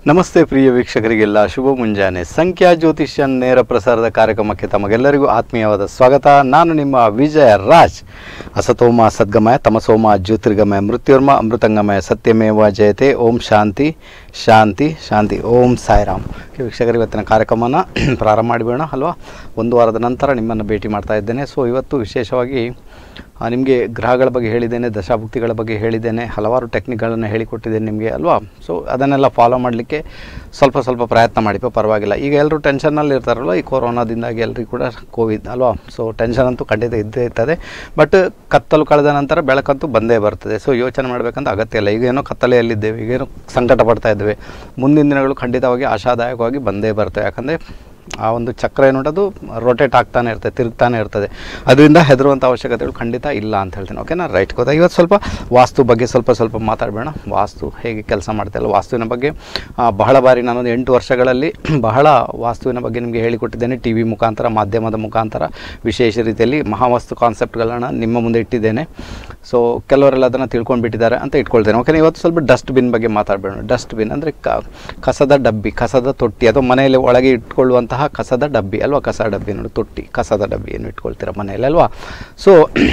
ನಮಸ್ತೆ ಪ್ರಿಯ ವೀಕ್ಷಕರಿಗೆಲ್ಲ ಶುಭ ಮುಂಜಾನೆ ಸಂಖ್ಯಾ ಜ್ಯೋತಿಷ್ಯ ನೇರ ಪ್ರಸಾರದ ಕಾರ್ಯಕ್ರಮಕ್ಕೆ ತಮಗೆಲ್ಲರಿಗೂ ಆತ್ಮೀಯವಾದ ಸ್ವಾಗತ ನಾನು ನಿಮ್ಮ ವಿಜಯ ರಾಜ್ ಅಸತೋಮ ಸದ್ಗಮಯ ತಮಸೋಮ ಜ್ಯೋತಿರ್ಗಮಯ ಮೃತ್ಯುರ್ಮ ಅಮೃತಂಗಮಯ ಸತ್ಯಮೇವ ಜಯತೆ ಓಂ ಶಾಂತಿ ಶಾಂತಿ ಶಾಂತಿ ಓಂ ಸಾಯಿರಾಮ್ ಓಕೆ, ವೀಕ್ಷಕರು ಇವತ್ತಿನ ಕಾರ್ಯಕ್ರಮನ ಪ್ರಾರಂಭ ಮಾಡಿಬೇಡ ಅಲ್ವಾ ಒಂದು ವಾರದ ನಂತರ ನಿಮ್ಮನ್ನು ಭೇಟಿ ಮಾಡ್ತಾ ಇದ್ದೇನೆ ಸೊ ಇವತ್ತು ವಿಶೇಷವಾಗಿ ನಿಮಗೆ ಗ್ರಹಗಳ ಬಗ್ಗೆ ಹೇಳಿದ್ದೇನೆ ದಶಾಭುಕ್ತಿಗಳ ಬಗ್ಗೆ ಹೇಳಿದ್ದೇನೆ ಹಲವಾರು ಟೆಕ್ನಿಕ್ಗಳನ್ನು ಹೇಳಿಕೊಟ್ಟಿದ್ದೇನೆ ನಿಮಗೆ ಅಲ್ವಾ ಸೊ ಅದನ್ನೆಲ್ಲ ಫಾಲೋ ಮಾಡಲಿಕ್ಕೆ ಸ್ವಲ್ಪ ಸ್ವಲ್ಪ ಪ್ರಯತ್ನ ಮಾಡಿಪ ಪರವಾಗಿಲ್ಲ ಈಗ ಎಲ್ಲರೂ ಟೆನ್ಷನ್ನಲ್ಲಿ ಇರ್ತಾರಲ್ವ ಈ ಕೊರೋನಾದಿಂದಾಗಿ ಎಲ್ಲರಿಗೂ ಕೂಡ ಕೋವಿಡ್ ಅಲ್ವಾ ಸೊ ಟೆನ್ಷನ್ ಅಂತೂ ಖಂಡಿತ ಇದ್ದೇ ಇರ್ತದೆ ಬಟ್ ಕತ್ತಲು ಕಳೆದ ನಂತರ ಬೆಳಕಂತೂ ಬಂದೇ ಬರ್ತದೆ ಸೊ ಯೋಚನೆ ಮಾಡಬೇಕಂತ ಅಗತ್ಯ ಇಲ್ಲ ಈಗ ಏನೋ ಕತ್ತಲೆಯಲ್ಲಿದ್ದೇವೆ ಈಗೇನೋ ಸಂಕಟ ಪಡ್ತಾ ಇದ್ದೇವೆ ಮುಂದಿನ ದಿನಗಳು ಖಂಡಿತವಾಗಿ ಆಶಾದಾಯಕವಾಗಿ ಬಂದೇ ಬರ್ತವೆ ಯಾಕಂದರೆ ಆ ಒಂದು ಚಕ್ರ ಏನುಂಟದು ರೊಟೇಟ್ ಆಗ್ತಾನೆ ಇರ್ತದೆ ತಿರುಗ್ತಾನೆ ಇರ್ತದೆ ಅದರಿಂದ ಹೆದರುವಂಥ ಅವಶ್ಯಕತೆಗಳು ಖಂಡಿತ ಇಲ್ಲ ಅಂತ ಹೇಳ್ತೀನಿ ಓಕೆನಾ ರೈಟ್ ಗೊತ್ತಾ ಇವತ್ತು ಸ್ವಲ್ಪ ವಾಸ್ತು ಬಗ್ಗೆ ಸ್ವಲ್ಪ ಸ್ವಲ್ಪ ಮಾತಾಡಬೇಡ ವಾಸ್ತು ಹೇಗೆ ಕೆಲಸ ಮಾಡ್ತಾಯಿಲ್ಲ ವಾಸ್ತುವಿನ ಬಗ್ಗೆ ಆ, ಬಹಳ ಬಾರಿ ನಾನೊಂದು ಎಂಟು ವರ್ಷಗಳಲ್ಲಿ ಬಹಳ ವಾಸ್ತುವಿನ ಬಗ್ಗೆ ನಿಮಗೆ ಹೇಳಿಕೊಟ್ಟಿದ್ದೇನೆ ಟಿ ವಿ ಮುಖಾಂತರ ಮಾಧ್ಯಮದ ಮುಖಾಂತರ ವಿಶೇಷ ರೀತಿಯಲ್ಲಿ ಮಹಾವಾಸ್ತು ಕಾನ್ಸೆಪ್ಟ್ಗಳನ್ನು ನಿಮ್ಮ ಮುಂದೆ ಇಟ್ಟಿದ್ದೇನೆ ಸೊ ಕೆಲವರೆಲ್ಲ ಅದನ್ನು ತಿಳ್ಕೊಂಡು ಬಿಟ್ಟಿದ್ದಾರೆ ಅಂತ ಇಟ್ಕೊಳ್ತೇನೆ ಓಕೆನಾ ಇವತ್ತು ಸ್ವಲ್ಪ ಡಸ್ಟ್ಬಿನ್ ಬಗ್ಗೆ ಮಾತಾಡಬೇಡ ಡಸ್ಟ್ಬಿನ್ ಅಂದರೆ ಕ ಕಸದ ಡಬ್ಬಿ ಕಸದ ತೊಟ್ಟಿ ಅಥವಾ ಮನೆಯಲ್ಲಿ ಒಳಗೆ ಇಟ್ಕೊಳ್ಳುವಂತಹ ಕಸದ ಡಬ್ಬಿ ಅಲ್ವಾ ಕಸ ಡಬ್ಬಿ ನೋಡಿ ತೊಟ್ಟಿ ಕಸದ ಡಬ್ಬಿ ಏನು ಇಟ್ಕೊಳ್ತೀರ ಮನೆಯಲ್ಲಿ ಅಲ್ವಾ ಸೊ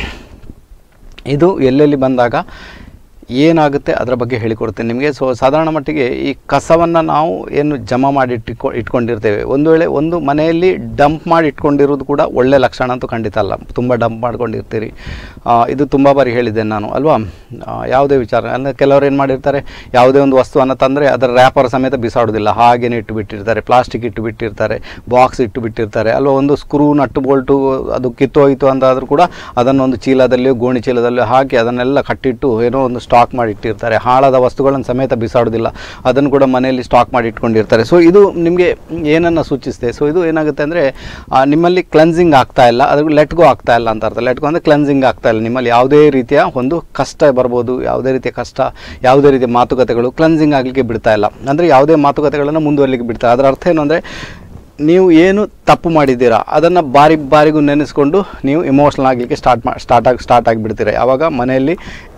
ಇದು ಎಲ್ಲೆಲ್ಲಿ ಬಂದಾಗ ಏನಾಗುತ್ತೆ ಅದರ ಬಗ್ಗೆ ಹೇಳಿಕೊಡ್ತೇನೆ ನಿಮಗೆ ಸೊ ಸಾಧಾರಣ ಮಟ್ಟಿಗೆ ಈ ಕಸವನ್ನು ನಾವು ಏನು ಜಮಾ ಮಾಡಿ ಇಟ್ಕೊ ಇಟ್ಕೊಂಡಿರ್ತೇವೆ ಒಂದು ವೇಳೆ ಒಂದು ಮನೆಯಲ್ಲಿ ಡಂಪ್ ಮಾಡಿ ಇಟ್ಕೊಂಡಿರೋದು ಕೂಡ ಒಳ್ಳೆ ಲಕ್ಷಣ ಅಂತೂ ಖಂಡಿತ ಅಲ್ಲ ತುಂಬ ಡಂಪ್ ಮಾಡ್ಕೊಂಡಿರ್ತೀರಿ ಆ, ಇದು ತುಂಬ ಬಾರಿ ಹೇಳಿದ್ದೇನೆ ನಾನು ಅಲ್ವಾ ಆ, ಯಾವುದೇ ವಿಚಾರ ಅಂದರೆ ಕೆಲವರು ಏನು ಮಾಡಿರ್ತಾರೆ ಯಾವುದೇ ಒಂದು ವಸ್ತುವನ್ನು ತಂದರೆ ಅದರ ರ್ಯಾಪರ್ ಸಮೇತ ಬಿಸಾಡೋದಿಲ್ಲ ಹಾಗೇನೆ ಇಟ್ಟು ಬಿಟ್ಟಿರ್ತಾರೆ ಪ್ಲಾಸ್ಟಿಕ್ ಇಟ್ಟು ಬಿಟ್ಟಿರ್ತಾರೆ ಬಾಕ್ಸ್ ಇಟ್ಟು ಬಿಟ್ಟಿರ್ತಾರೆ ಅಲ್ವಾ ಒಂದು ಸ್ಕ್ರೂ ನಟ್ಟು ಬೋಲ್ಟು ಅದು ಕಿತ್ತೋಯಿತು ಅಂತಾದರೂ ಕೂಡ ಅದನ್ನು ಒಂದು ಚೀಲದಲ್ಲಿಯೋ ಗೋಣಿ ಚೀಲದಲ್ಲಿಯೋ ಹಾಕಿ ಅದನ್ನೆಲ್ಲ ಕಟ್ಟಿಟ್ಟು ಏನೋ ಒಂದು ಸ್ಟಾಕ್ ಮಾಡಿ ಇಟ್ಟಿರ್ತಾರೆ ಹಾಳಾದ ವಸ್ತುಗಳನ್ನು ಸಮೇತ ಬಿಸಾಡೋದಿಲ್ಲ ಅದನ್ನು ಕೂಡ ಮನೆಯಲ್ಲಿ ಸ್ಟಾಕ್ ಮಾಡಿ ಇಟ್ಕೊಂಡಿರ್ತಾರೆ ಸೊ ಇದು ನಿಮಗೆ ಏನನ್ನು ಸೂಚಿಸುತ್ತೆ ಸೊ ಇದು ಏನಾಗುತ್ತೆ ಅಂದರೆ ನಿಮ್ಮಲ್ಲಿ ಕ್ಲೆನ್ಸಿಂಗ್ ಆಗ್ತಾ ಇಲ್ಲ ಅದು ಲೆಟ್ ಗೋ ಆಗ್ತಾ ಇಲ್ಲ ಅಂತ ಅರ್ಥ ಲೆಟ್ ಗೋ ಅಂದರೆ ಕ್ಲೆನ್ಸಿಂಗ್ ಆಗ್ತಾ ಇಲ್ಲ ನಿಮ್ಮಲ್ಲಿ ಯಾವುದೇ ರೀತಿಯ ಒಂದು ಕಷ್ಟ ಬರ್ಬೋದು ಯಾವುದೇ ರೀತಿಯ ಕಷ್ಟ ಯಾವುದೇ ರೀತಿಯ ಮಾತುಕತೆಗಳು ಕ್ಲೆನ್ಸಿಂಗ್ ಆಗಲಿಕ್ಕೆ ಬಿಡ್ತಾ ಇಲ್ಲ ಅಂದರೆ ಯಾವುದೇ ಮಾತುಕತೆಗಳನ್ನು ಮುಂದುವರಲಿಕ್ಕೆ ಬಿಡ್ತಾ ಇಲ್ಲ. ಅದರ ಅರ್ಥ ಏನು ಅಂದರೆ ನೀವು ಏನು ತಪ್ಪು ಮಾಡಿದ್ದೀರಾ ಅದನ್ನು ಬಾರಿ ಬಾರಿಗೂ ನೆನೆಸ್ಕೊಂಡು ನೀವು ಇಮೋಷ್ನಲ್ ಆಗಲಿಕ್ಕೆ ಸ್ಟಾರ್ಟ್ ಮಾ ಸ್ಟಾರ್ಟ್ ಆಗಿ ಸ್ಟಾರ್ಟ್ ಆಗಿಬಿಡ್ತೀರ ಯಾವಾಗ ಮನೆಯಲ್ಲಿ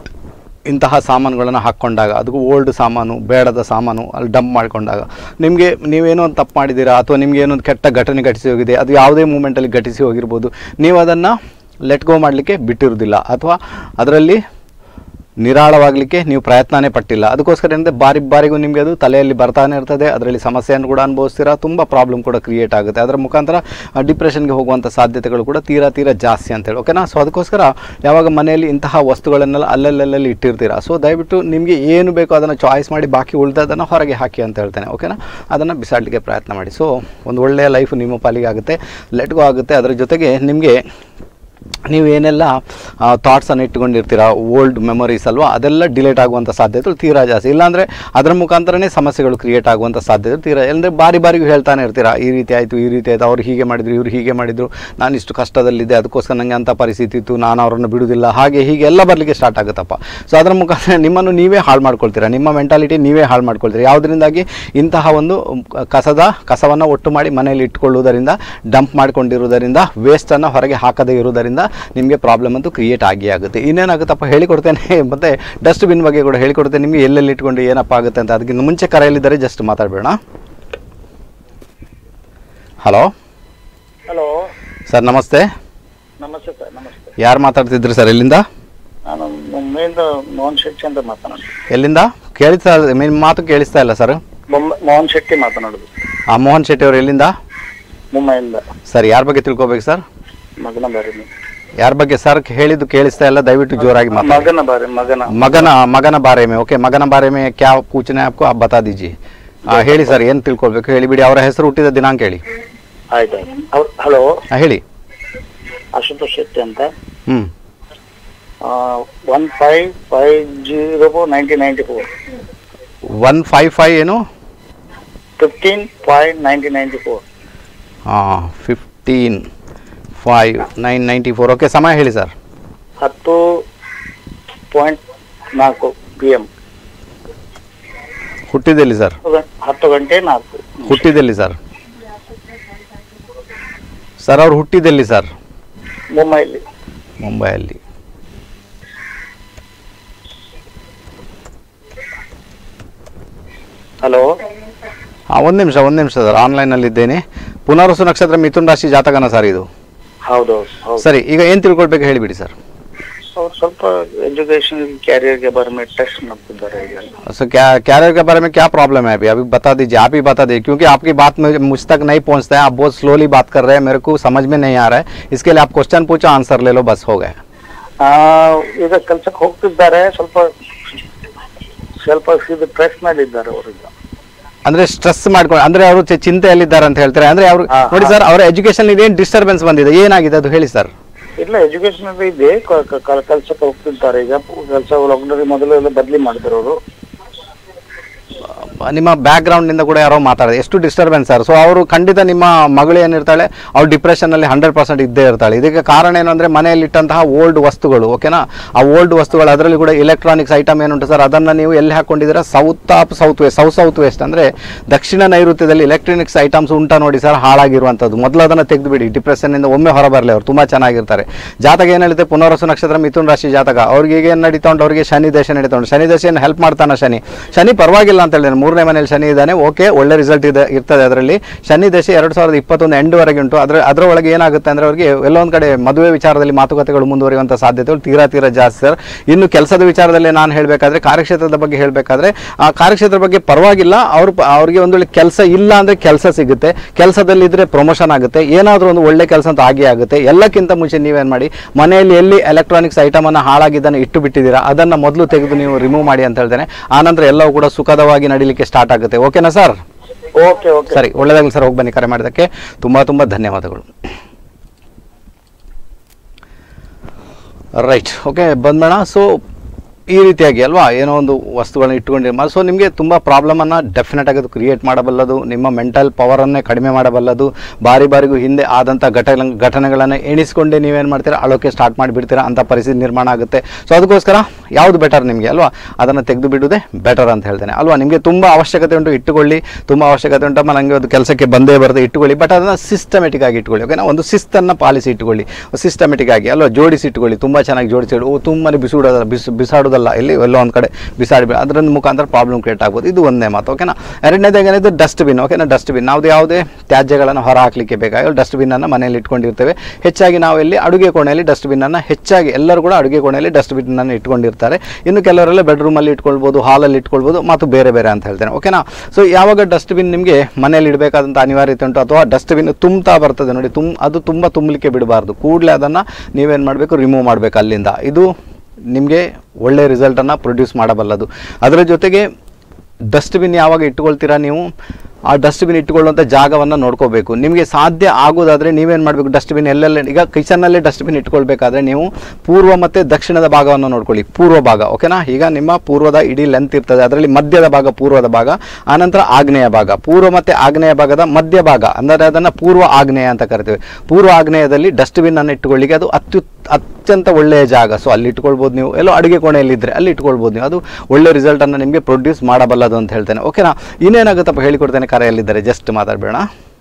ಇಂತಹ ಸಾಮಾನುಗಳನ್ನು ಹಾಕ್ಕೊಂಡಾಗ ಅದಕ್ಕೂ ಓಲ್ಡ್ ಸಾಮಾನು ಬೇಡದ ಸಾಮಾನು ಅಲ್ಲಿ ಡಂಪ್ ಮಾಡಿಕೊಂಡಾಗ ನಿಮಗೆ ನೀವೇನೋ ಒಂದು ತಪ್ಪು ಮಾಡಿದ್ದೀರಾ ಅಥವಾ ನಿಮಗೆ ಏನೋ ಒಂದು ಕೆಟ್ಟ ಘಟನೆ ಘಟಿಸಿ ಹೋಗಿದೆ ಅದು ಯಾವುದೇ ಮೂಮೆಂಟಲ್ಲಿ ಘಟಿಸಿ ಹೋಗಿರ್ಬೋದು ನೀವು ಅದನ್ನು ಲೆಟ್ ಗೋ ಮಾಡಲಿಕ್ಕೆ ಬಿಟ್ಟಿರೋದಿಲ್ಲ ಅಥವಾ ಅದರಲ್ಲಿ ನಿರಾಳವಾಗಲಿಕ್ಕೆ ನೀವು ಪ್ರಯತ್ನನೇ ಪಟ್ಟಿಲ್ಲ ಅದಕ್ಕೋಸ್ಕರ ಏನಂದರೆ ಬಾರಿ ಬಾರಿಗೂ ನಿಮಗೆ ಅದು ತಲೆಯಲ್ಲಿ ಬರ್ತಾನೆ ಇರ್ತದೆ ಅದರಲ್ಲಿ ಸಮಸ್ಯೆಯನ್ನು ಕೂಡ ಅನುಭವಿಸ್ತೀರಾ ತುಂಬ ಪ್ರಾಬ್ಲಮ್ ಕೂಡ ಕ್ರಿಯೇಟ್ ಆಗುತ್ತೆ ಅದರ ಮುಖಾಂತರ ಡಿಪ್ರೆಷನ್ಗೆ ಹೋಗುವಂಥ ಸಾಧ್ಯತೆಗಳು ಕೂಡ ತೀರಾ ತೀರಾ ಜಾಸ್ತಿ ಅಂತೇಳಿ ಓಕೆನಾ ಸೊ ಅದಕ್ಕೋಸ್ಕರ ಯಾವಾಗ ಮನೆಯಲ್ಲಿ ಇಂತಹ ವಸ್ತುಗಳನ್ನೆಲ್ಲ ಅಲ್ಲಲ್ಲಲ್ಲಿ ಇಟ್ಟಿರ್ತೀರಾ ಸೊ ದಯವಿಟ್ಟು ನಿಮಗೆ ಏನು ಬೇಕೋ ಅದನ್ನು ಚಾಯ್ಸ್ ಮಾಡಿ ಬಾಕಿ ಉಳಿದದನ್ನು ಹೊರಗೆ ಹಾಕಿ ಅಂತ ಹೇಳ್ತೇನೆ ಓಕೆನಾ ಅದನ್ನು ಬಿಸಾಡಲಿಕ್ಕೆ ಪ್ರಯತ್ನ ಮಾಡಿ ಸೊ ಒಂದು ಒಳ್ಳೆಯ ಲೈಫ್ ನಿಮ್ಮ ಪಾಲಿಗೆ ಆಗುತ್ತೆ ಲೆಟ್ಗೂ ಆಗುತ್ತೆ ಅದರ ಜೊತೆಗೆ ನಿಮಗೆ ನೀವು ಏನೆಲ್ಲ ಥಾಟ್ಸನ್ನು ಇಟ್ಕೊಂಡಿರ್ತೀರ ಓಲ್ಡ್ ಮೆಮೊರೀಸ್ ಅಲ್ವಾ ಅದೆಲ್ಲ ಡಿಲೇಟ್ ಆಗುವಂಥ ಸಾಧ್ಯತೆಗಳು ತೀರಾ ಜಾಸ್ತಿ ಇಲ್ಲಾಂದರೆ ಅದರ ಮುಖಾಂತರನೇ ಸಮಸ್ಯೆಗಳು ಕ್ರಿಯೇಟ್ ಆಗುವಂಥ ಸಾಧ್ಯತೆ ತೀರಾ ಅಂದರೆ ಬಾರಿ ಬಾರಿಗೂ ಹೇಳ್ತಾನೆ ಇರ್ತೀರಾ ಈ ರೀತಿ ಆಯಿತು ಈ ರೀತಿ ಆಯಿತು ಅವ್ರು ಹೀಗೆ ಮಾಡಿದ್ರು ಇವ್ರು ಹೀಗೆ ಮಾಡಿದರು ನಾನು ಇಷ್ಟು ಕಷ್ಟದಲ್ಲಿದ್ದೆ ಅದಕ್ಕೋಸ್ಕರ ನನಗೆ ಅಂಥ ಪರಿಸ್ಥಿತಿ ಇತ್ತು ನಾನು ಅವರನ್ನು ಬಿಡುವುದಿಲ್ಲ ಹಾಗೆ ಹೀಗೆ ಎಲ್ಲ ಬರಲಿಕ್ಕೆ ಸ್ಟಾರ್ಟ್ ಆಗುತ್ತಪ್ಪ ಸೊ ಅದರ ಮುಖಾಂತರ ನಿಮ್ಮನ್ನು ನೀವೇ ಹಾಳು ಮಾಡ್ಕೊಳ್ತೀರಾ ನಿಮ್ಮ ಮೆಂಟಾಲಿಟಿ ನೀವೇ ಹಾಳು ಮಾಡ್ಕೊಳ್ತೀರಾ ಯಾವುದರಿಂದಾಗಿ ಇಂತಹ ಒಂದು ಕಸದ ಕಸವನ್ನು ಒಟ್ಟು ಮಾಡಿ ಮನೆಯಲ್ಲಿ ಇಟ್ಕೊಳ್ಳುವುದರಿಂದ ಡಂಪ್ ಮಾಡ್ಕೊಂಡಿರುವುದರಿಂದ ವೇಸ್ಟನ್ನು ಹೊರಗೆ ಹಾಕದೇ ಇರುವುದರಿಂದ ನಿಮಗೆ ಪ್ರಾಬ್ಲಮ್ ಅಂತೂ ಕ್ರಿಯೇಟ್ ಆಗಿ ಆಗುತ್ತೆ ಇನ್ನೇನಾಗುತ್ತಪ್ಪ ಹೇಳಿಕೊಡ್ತೇನೆ ಮತ್ತು ಡಸ್ಟ್ಬಿನ್ ಬಗ್ಗೆ ಕೂಡ ಹೇಳಿಕೊಡ್ತೇನೆ ನಿಮಗೆ ಎಲ್ಲೆಲ್ಲಿ ಇಟ್ಕೊಂಡು ಏನಪ್ಪ ಆಗುತ್ತೆ ಅಂತ ಅದಕ್ಕಿಂತ ಮುಂಚೆ ಕರೆಯಲ್ಲಿದ್ದರೆ ಜಸ್ಟ್ ಮಾತಾಡಬೇಡ ಹಲೋ ಹಲೋ ಸರ್ ನಮಸ್ತೆ ನಮಸ್ತೆ ಸರ್ ನಮಸ್ತೆ ಯಾರು ಮಾತಾಡ್ತಿದ್ರಿ ಸರ್ ಎಲ್ಲಿಂದ ನಾನು ಮುಂಬೈಯಿಂದ ಮೋಹನ್ ಶೆಟ್ಟಿ ಅಂತ ಮಾತನಾಡೋದು ಎಲ್ಲಿಂದ ಕೇಳಿಸ್ತಾ ನಿಮ್ಮ ಮಾತು ಕೇಳಿಸ್ತಾ ಇಲ್ಲ ಸರ್ ಮುಂಬೈ ಮೋಹನ್ ಶೆಟ್ಟಿ ಮಾತನಾಡೋದು ಆ ಮೋಹನ್ ಶೆಟ್ಟಿ ಅವರು ಎಲ್ಲಿಂದ ಮುಂಬೈಯಿಂದ ಸರ್ ಯಾರ ಬಗ್ಗೆ ತಿಳ್ಕೊಬೇಕು ಸರ್ ಮಗನ ಬಾರಿ ಯಾರ ಬಗ್ಗೆ ಸರ್ ಹೇಳಿದ್ದು ಕೇಳಿಸ್ತಾ ಇಲ್ಲ ದಯವಿಟ್ಟು ಜೋರಾಗಿ ಮಾತಾಡಿ ಮಗನ ಬಾರಿ ಮಗನ ಮಗನ ಮಗನ ಬಾರೆ में ಓಕೆ ಮಗನ ಬಾರೆ में क्या पूछना है आपको आप बता दीजिए ಆ, ಹೇಳಿ ಸರ್ ಏನು ತಿಳ್ಕೊಳ್ಬೇಕು ಹೇಳಿಬಿಡಿ ಅವರ ಹೆಸರು ಹುಟ್ಟಿದ ದಿನಾಂಕ ಹೇಳಿ ಆಯ್ತು ಹಲೋ ಆ, ಹೇಳಿ ಅಶುತೋಷ್ ಶೆಟ್ಟಿ ಅಂತ ಹ್ಞೂ one five five zero nineteen ninety four one five five ಏನು fifteen five nineteen ninety four ಹಾಂ fifteen five nine ninety four okay ಸಮಯ ಹೇಳಿ ಸರ್ ಹತ್ತು ಪಾಯಿಂಟ್ ನಾಲ್ಕು ಪಿ ಎಮ್ ಹುಟ್ಟಿದೆಲ್ಲಿ ಸರ್ ಹತ್ತು ಗಂಟೆ ನಾಲ್ಕು ಹುಟ್ಟಿದೆಲ್ಲಿ ಸರ್ ಸರ್ ಅವ್ರು ಹುಟ್ಟಿದೆಲ್ಲಿ ಸರ್ ಮುಂಬೈಲಿ ಮುಂಬೈಯಲ್ಲಿ ಹಲೋ ಒಂದು ನಿಮಿಷ ಒಂದು ನಿಮಿಷ ಸರ್ ಆನ್ಲೈನಲ್ಲಿ ಇದ್ದೇನೆ ಪುನರ್ವಸು ನಕ್ಷತ್ರ ಮಿಥುನ್ ರಾಶಿ ಜಾತಕನ ಸರ್ ಇದು ಹೌದು ಹೌದು ಸರಿ ಈಗ ಏನು ತಿಳ್ಕೊಳ್ಬೇಕು ಹೇಳಿಬಿಡಿ ಸರ್ ಅವ್ರು ಸ್ವಲ್ಪ ಎಜುಕೇಶನ್ ಕ್ಯಾರಿಯರ್ಗೆ ಬರಮೆ ಟೆಸ್ಟ್ ಮಾಡ್ತಿದ್ದಾರೆ ಈಗ सो क्या कैरियर के बारे में क्या प्रॉब्लम है अभी अभी बता दीजिए आप ही बता दीजिए क्योंकि आपकी बात मुझे मुझ तक नहीं पहुंचता है आप बहुत स्लोली बात कर रहे हैं मेरे को समझ में नहीं आ रहा है इसके लिए आप क्वेश्चन पूछो आंसर ले लो बस हो गया ಆ, ಈಗ ಕೆಲ್ಸಕ್ಕೆ ಹೋಗ್ತಿದ್ದಾರೆ ಸ್ವಲ್ಪ ಸ್ವಲ್ಪ ಇದು ಪ್ರೆಸ್ ಮಾಡಿದ್ದಾರೆ ಅವ್ರಿಗೆ ಅಂದ್ರೆ ಸ್ಟ್ರೆಸ್ ಮಾಡ್ಕೊಂಡು ಅಂದ್ರೆ ಅವರು ಚಿ- ಚಿಂತೆಯಲ್ಲಿದ್ದಾರೆ ಅಂತ ಹೇಳ್ತಾರೆ ಅಂದ್ರೆ ಅವರು ಹಾ, ನೋಡಿ ಹಾ. ಸರ್ ಅವರ ಎಜುಕೇಶನ್ ಏನು ಡಿಸ್ಟರ್ಬೆನ್ಸ್ ಬಂದಿದೆ ಏನಾಗಿದೆ ಅದು ಹೇಳಿ ಸರ್ ಇಲ್ಲ ಎಜುಕೇಶನ್ ಇದೆ ಕ- ಕ- ಕ- ಕೆಲ್ಸಕ್ಕೆ ಹೋಗ್ತಿದ್ದಾರೆ ಈಗ ಕೆಲಸ ಲಾಕ್ಡೌನ್ ಮೊದಲು ಎಲ್ಲ ಬದಲಿ ಮಾಡಿದ್ರು ಅವರು ನಿಮ್ಮ ಬ್ಯಾಕ್ ನಿಂದ ಕೂಡ ಯಾರೋ ಮಾತಾಡಿದೆ ಎಷ್ಟು ಡಿಸ್ಟರ್ಬೆನ್ಸ್ ಸರ್ ಸೊ ಅವರು ಖಂಡಿತ ನಿಮ್ಮ ಮಗಳು ಏನಿರ್ತಾಳೆ ಅವ್ಳು ಡಿಪ್ರೆಷನ್ನಲ್ಲಿ ಹಂಡ್ರೆಡ್ ಪರ್ಸೆಂಟ್ ಇದ್ದೇ ಇರ್ತಾಳೆ ಇದಕ್ಕೆ ಕಾರಣ ಏನಂದ್ರೆ ಮನೆಯಲ್ಲಿ ಇಟ್ಟಂತಹ ಓಲ್ಡ್ ವಸ್ತುಗಳು ಓಕೆನಾ ಆ ಓಲ್ಡ್ ವಸ್ತುಗಳು ಅದರಲ್ಲಿ ಕೂಡ ಇಲೆಕ್ಟ್ರಾನಿಕ್ಸ್ ಐಟಮ್ ಏನುಂಟು ಸರ್ ಅದನ್ನು ನೀವು ಎಲ್ಲಿ ಹಾಕೊಂಡಿದ್ದೀರಾ south of south west south south west ಅಂದರೆ ದಕ್ಷಿಣ ನೈಋತ್ಯದಲ್ಲಿ ಎಲೆಕ್ಟ್ರಾನಿಕ್ಸ್ ಐಟಮ್ಸ್ ಉಂಟಾ ನೋಡಿ ಸರ್ ಹಾಳಾಗಿರುವಂಥದ್ದು ಮೊದಲು ಅದನ್ನು ತೆಗೆದುಬಿಡಿ ಡಿಪ್ರೆಷನ್ನಿಂದ ಒಮ್ಮೆ ಹೊರಬರಲಿ ಅವರು ತುಂಬ ಚೆನ್ನಾಗಿರ್ತಾರೆ ಜಾತಕ ಏನು ಹೇಳುತ್ತೆ ಪುನರ್ವಸು ನಕ್ಷತ್ರ ಮಿಥುನ್ ರಾಶಿ ಜಾತಕ ಅವ್ರಿಗೆ ಈಗ ಏನು ನಡೀತಾ ಉಂಟು ಅವರಿಗೆ ಶನಿ ದೇಶ ನಡೀತಾ ಉಂಟು ಶನಿ ದೇಶ ಏನು ಹೆಲ್ಪ್ ಮಾಡ್ತಾನೆ ಶನಿ ಶನಿ ಪರವಾಗಿಲ್ಲ ಅಂತ ಹೇಳಿದ್ರೆ ಮೂರನೇ ಮನೇಲಿ ಶನಿ ಇದ್ದಾನೆ ಓಕೆ ಒಳ್ಳೆ ರಿಸಲ್ಟ್ ಇದೆ ಇರ್ತದೆ ಅದರಲ್ಲಿ ಶನಿ ದೇಶ ಎರಡು ಸಾವಿರದ ಇಪ್ಪತ್ತೊಂದು ಎಂಡ್ವರೆಗೆ ಉಂಟು ಅದರ ಅದರ ಒಳಗೆ ಏನಾಗುತ್ತೆ ಅಂದರೆ ಅವರಿಗೆ ಎಲ್ಲೊಂದು ಕಡೆ ಮದುವೆ ವಿಚಾರದಲ್ಲಿ ಮಾತುಕತೆಗಳು ಮುಂದುವರಿಯುವಂಥ ಸಾಧ್ಯತೆಗಳು ತೀರಾ ತೀರಾ ಜಾಸ್ತಿ ಸರ್ ಇನ್ನು ಕೆಲಸದ ವಿಚಾರದಲ್ಲಿ ನಾನು ಹೇಳಬೇಕಾದ್ರೆ ಕಾರ್ಯಕ್ಷೇತ್ರದ ಬಗ್ಗೆ ಹೇಳಬೇಕಾದ್ರೆ ಆ ಕಾರ್ಯಕ್ಷೇತ್ರದ ಬಗ್ಗೆ ಪರವಾಗಿಲ್ಲ ಅವ್ರು ಪ- ಅವ್ರಿಗೆ ಒಂದು ವೇಳೆ ಕೆಲಸ ಇಲ್ಲ ಅಂದರೆ ಕೆಲಸ ಸಿಗುತ್ತೆ ಕೆಲಸದಲ್ಲಿ ಇದ್ರೆ ಪ್ರಮೋಷನ್ ಆಗುತ್ತೆ ಏನಾದರೂ ಒಂದು ಒಳ್ಳೆ ಕೆಲಸ ಅಂತ ಆಗೇ ಆಗುತ್ತೆ ಎಲ್ಲಕ್ಕಿಂತ ಮುಂಚೆ ನೀವೇನು ಮಾಡಿ ಮನೆಯಲ್ಲಿ ಎಲ್ಲಿ ಎಲೆಕ್ಟ್ರಾನಿಕ್ಸ್ ಐಟಮನ್ನು ಹಾಳಾಗಿದ್ದನ್ನು ಇಟ್ಟು ಬಿಟ್ಟಿದ್ದೀರಾ ಅದನ್ನು ಮೊದಲು ತೆಗೆದು ನೀವು ರಿಮೂವ್ ಮಾಡಿ ಅಂತ ಹೇಳ್ತೇನೆ ಆನಂತರ ಎಲ್ಲವೂ ಕೂಡ ಸುಖದವಾಗಿ ನಡೀಲಿಕ್ಕೆ ಸ್ಟಾರ್ಟ್ ಆಗುತ್ತೆ ಓಕೆನಾ ಸರ್ ಓಕೆ ಓಕೆ ಸರಿ ಒಳ್ಳೆದಾಗಲಿ ಸರ್ ಹೋಗಿ ಬನ್ನಿ ಕರೆ ಮಾಡೋದಕ್ಕೆ ತುಂಬ ತುಂಬ ಧನ್ಯವಾದಗಳು ರೈಟ್ ಓಕೆ ಬಂದ್ಬೇಡ ಸೊ ಈ ರೀತಿಯಾಗಿ ಅಲ್ವಾ ಏನೋ ಒಂದು ವಸ್ತುಗಳನ್ನ ಇಟ್ಕೊಂಡಿರ ಸೊ ನಿಮಗೆ ತುಂಬ ಪ್ರಾಬ್ಲಮನ್ನು ಡೆಫಿನೆಟ್ ಆಗಿ ಅದು ಕ್ರಿಯೇಟ್ ಮಾಡಬಲ್ಲದು ನಿಮ್ಮ ಮೆಂಟಲ್ ಪವರನ್ನೇ ಕಡಿಮೆ ಮಾಡಬಲ್ಲದು ಬಾರಿ ಬಾರಿಗೂ ಹಿಂದೆ ಆದಂಥ ಘಟನೆ ಘಟನೆಗಳನ್ನು ಎಣಿಸ್ಕೊಂಡೇ ನೀವೇನು ಮಾಡ್ತೀರಾ ಅಳೋಕೆ ಸ್ಟಾರ್ಟ್ ಮಾಡಿಬಿಡ್ತೀರಾ ಅಂಥ ಪರಿಸ್ಥಿತಿ ನಿರ್ಮಾಣ ಆಗುತ್ತೆ ಸೊ ಅದಕ್ಕೋಸ್ಕರ ಯಾವುದು ಬೆಟರ್ ನಿಮಗೆ ಅಲ್ವಾ ಅದನ್ನು ತೆಗೆದು ಬಿಡೋದೇ ಬೆಟರ್ ಅಂತ ಹೇಳ್ತೇನೆ ಅಲ್ವಾ ನಿಮಗೆ ತುಂಬ ಅವಶ್ಯಕತೆ ಉಂಟು ಇಟ್ಟುಕೊಳ್ಳಿ ತುಂಬ ಅವಶ್ಯಕತೆ ಉಂಟಮ್ಮ ನನಗೆ ಅದು ಕೆಲಸಕ್ಕೆ ಬಂದೇ ಬರದೆ ಇಟ್ಟುಕೊಳ್ಳಿ ಬಟ್ ಅದನ್ನು ಸಿಸ್ಟಮೆಟಿಕ್ ಆಗಿ ಇಟ್ಕೊಳ್ಳಿ ಓಕೆನಾ ಒಂದು ಶಿಸ್ತನ್ನು ಪಾಲಿಸಿ ಇಟ್ಟುಕೊಳ್ಳಿ ಸಿಸ್ಟಮೆಟಿಕ್ ಆಗಿ ಅಲ್ವಾ ಜೋಡಿಸಿ ಇಟ್ಕೊಳ್ಳಿ ತುಂಬ ಚೆನ್ನಾಗಿ ಜೋಡಿಸಿ ಇಡು ತುಂಬಾ ಬಿಸಿಡೋದಲ್ಲ ಬಿಸ್ ಬಿಸಾಡೋದಲ್ಲ ಇಲ್ಲಿ ಎಲ್ಲೋ ಒಂದು ಕಡೆ ಬಿಸಾಡಿ ಅದರ ಮುಖಾಂತರ ಪ್ರಾಬ್ಲಮ್ ಕ್ರಿಯೇಟ್ ಆಗ್ಬೋದು ಇದು ಒಂದೇ ಮಾತು ಓಕೆನಾ ಎರಡನೇದಾಗಿ ಏನಿದೆ ಡಸ್ಟ್ಬಿನ್ ಓಕೆನಾ ಡಸ್ಟ್ಬಿನ್ ನಾವು ಯಾವುದೇ ತ್ಯಾಜ್ಯಗಳನ್ನು ಹೊರ ಹಾಕಲಿಕ್ಕೆ ಬೇಕಾಗಿ ಡಸ್ಟ್ಬಿನ್ನನ್ನು ಮನೆಯಲ್ಲಿ ಇಟ್ಕೊಂಡಿರ್ತೇವೆ ಹೆಚ್ಚಾಗಿ ನಾವು ಇಲ್ಲಿ ಅಡುಗೆ ಕೋಣೆಯಲ್ಲಿ ಡಸ್ಟ್ಬಿನ್ನನ್ನು ಹೆಚ್ಚಾಗಿ ಎಲ್ಲರೂ ಕೂಡ ಅಡುಗೆ ಕೋಣೆಯಲ್ಲಿ ಡಸ್ಟ್ಬಿನ್ನನ್ನು ಇಟ್ಕೊಂಡಿರ್ತಾರೆ ಇನ್ನು ಕೆಲವರೆಲ್ಲ ಬೆಡ್ರೂಮಲ್ಲಿ ಇಟ್ಕೊಳ್ಬೋದು ಹಾಲಲ್ಲಿ ಇಟ್ಕೊಳ್ಬೋದು ಮತ್ತು ಬೇರೆ ಬೇರೆ ಅಂತ ಹೇಳ್ತೇನೆ ಓಕೆನಾ ಸೊ ಯಾವಾಗ ಡಸ್ಟ್ಬಿನ್ ನಿಮಗೆ ಮನೆಯಲ್ಲಿ ಇಡಬೇಕಾದಂಥ ಅನಿವಾರ್ಯತೆ ಉಂಟು ಅಥವಾ ಡಸ್ಟ್ಬಿನ್ ತುಂಬ್ತಾ ಬರ್ತದೆ ನೋಡಿ ತುಮ್ ಅದು ತುಂಬ ತುಂಬಲಿಕ್ಕೆ ಬಿಡಬಾರ್ದು ಕೂಡಲೇ ಅದನ್ನು ನೀವೇನು ಮಾಡಬೇಕು ರಿಮೂವ್ ಮಾಡಬೇಕು ಅಲ್ಲಿಂದ ಇದು ನಿಮಗೆ ಒಳ್ಳೆ ರಿಸಲ್ಟನ್ನು ಪ್ರೊಡ್ಯೂಸ್ ಮಾಡಬಲ್ಲದು ಅದರ ಜೊತೆಗೆ ಡಸ್ಟ್ಬಿನ್ ಯಾವಾಗ ಇಟ್ಕೊಳ್ತೀರಾ ನೀವು ಆ ಡಸ್ಟ್ಬಿನ್ ಇಟ್ಟುಕೊಳ್ಳುವಂಥ ಜಾಗವನ್ನು ನೋಡ್ಕೋಬೇಕು ನಿಮಗೆ ಸಾಧ್ಯ ಆಗೋದಾದರೆ ನೀವೇನು ಮಾಡಬೇಕು ಡಸ್ಟ್ಬಿನ್ ಎಲ್ಲೆಲ್ಲ ಈಗ ಕಿಚನ್ನಲ್ಲೇ ಡಸ್ಟ್ಬಿನ್ ಇಟ್ಕೊಳ್ಬೇಕಾದ್ರೆ ನೀವು ಪೂರ್ವ ಮತ್ತು ದಕ್ಷಿಣದ ಭಾಗವನ್ನು ನೋಡ್ಕೊಳ್ಳಿ ಪೂರ್ವ ಭಾಗ ಓಕೆನಾ ಈಗ ನಿಮ್ಮ ಪೂರ್ವದ ಇಡೀ ಲೆಂತ್ ಇರ್ತದೆ ಅದರಲ್ಲಿ ಮಧ್ಯದ ಭಾಗ ಪೂರ್ವದ ಭಾಗ ಆನಂತರ ಆಗ್ನೇಯ ಭಾಗ ಪೂರ್ವ ಮತ್ತು ಆಗ್ನೇಯ ಭಾಗದ ಮಧ್ಯ ಭಾಗ ಅಂದರೆ ಅದನ್ನು ಪೂರ್ವ ಆಗ್ನೇಯ ಅಂತ ಕರಿತೀವಿ ಪೂರ್ವ ಆಗ್ನೇಯದಲ್ಲಿ ಡಸ್ಟ್ಬಿನ್ ಅನ್ನು ಇಟ್ಟುಕೊಳ್ಳಿಕ್ಕೆ ಅದು ಅತ್ಯುತ್ ಅತ್ಯಂತ ಒಳ್ಳೆಯ ಜಾಗ ಸೊ ಅಲ್ಲಿ ಇಟ್ಕೊಳ್ಬೋದು ನೀವು ಎಲ್ಲೋ ಅಡುಗೆ ಕೋಣೆಯಲ್ಲಿ ಇದ್ದರೆ ಅಲ್ಲಿ ಇಟ್ಕೊಳ್ಬೋದು ನೀವು ಅದು ಒಳ್ಳೆ ರಿಸಲ್ಟನ್ನು ನಿಮಗೆ ಪ್ರೊಡ್ಯೂಸ್ ಮಾಡಬಲ್ಲದು ಅಂತ ಹೇಳ್ತೇನೆ ಓಕೆನಾ ಇನ್ನೇನಾಗುತ್ತಪ್ಪ ಹೇಳಿಕೊಡ್ತೇನೆ ಕರೆಯಲ್ಲಿದ್ದಾರೆ ಜಸ್ಟ್ ಮಾತಾಡಬೇಡ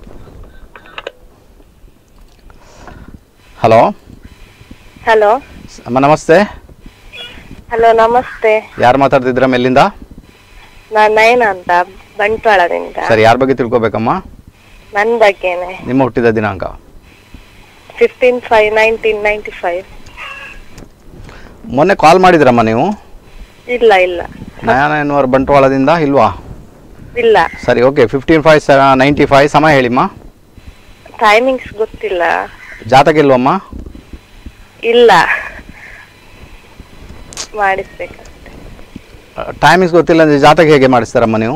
ಹಲೋ ಹಲೋ ಅಮ್ಮ ನಮಸ್ತೆ ಹಲೋ ನಮಸ್ತೆ ಯಾರು ಮಾತಾಡ್ತಿದ್ದೀರಾ ಎಲ್ಲಿಂದ ನಾನ್ ನಯನ ಅಂತ ಬಂಟ್ವಾಳದಿಂದ ಸರಿ ಯಾರ ಬಗ್ಗೆ ತಿಳ್ಕೊಬೇಕಮ್ಮ ನನ್ ಬಗ್ಗೆನೆ ನಿಮ್ಮ ಹುಟ್ಟಿದ ದಿನಾಂಕ fifteen five nineteen ninety five ಮೊನ್ನೆ ಕಾಲ್ ಮಾಡಿದ್ರಮ್ಮ ನೀವು ಇಲ್ಲ ಇಲ್ಲ ನಯನ ಎನ್ನುವರು ಬಂಟ್ವಾಳದಿಂದ ಇಲ್ವಾ ಇಲ್ಲ ಸರಿ okay fifteen five ninety five ಸಮಯ ಹೇಳಿಮ್ಮ ಟೈಮಿಂಗ್ಸ್ ಗೊತ್ತಿಲ್ಲ ಜಾತಕ ಇಲ್ವಮ್ಮ ಇಲ್ಲ ಮಾಡಿಸ್ಬೇಕಷ್ಟೆ ಟೈಮಿಂಗ್ಸ್ ಗೊತ್ತಿಲ್ಲ ಅಂದರೆ ಜಾತಕ ಹೇಗೆ ಮಾಡಿಸ್ತಾರಮ್ಮ ನೀವು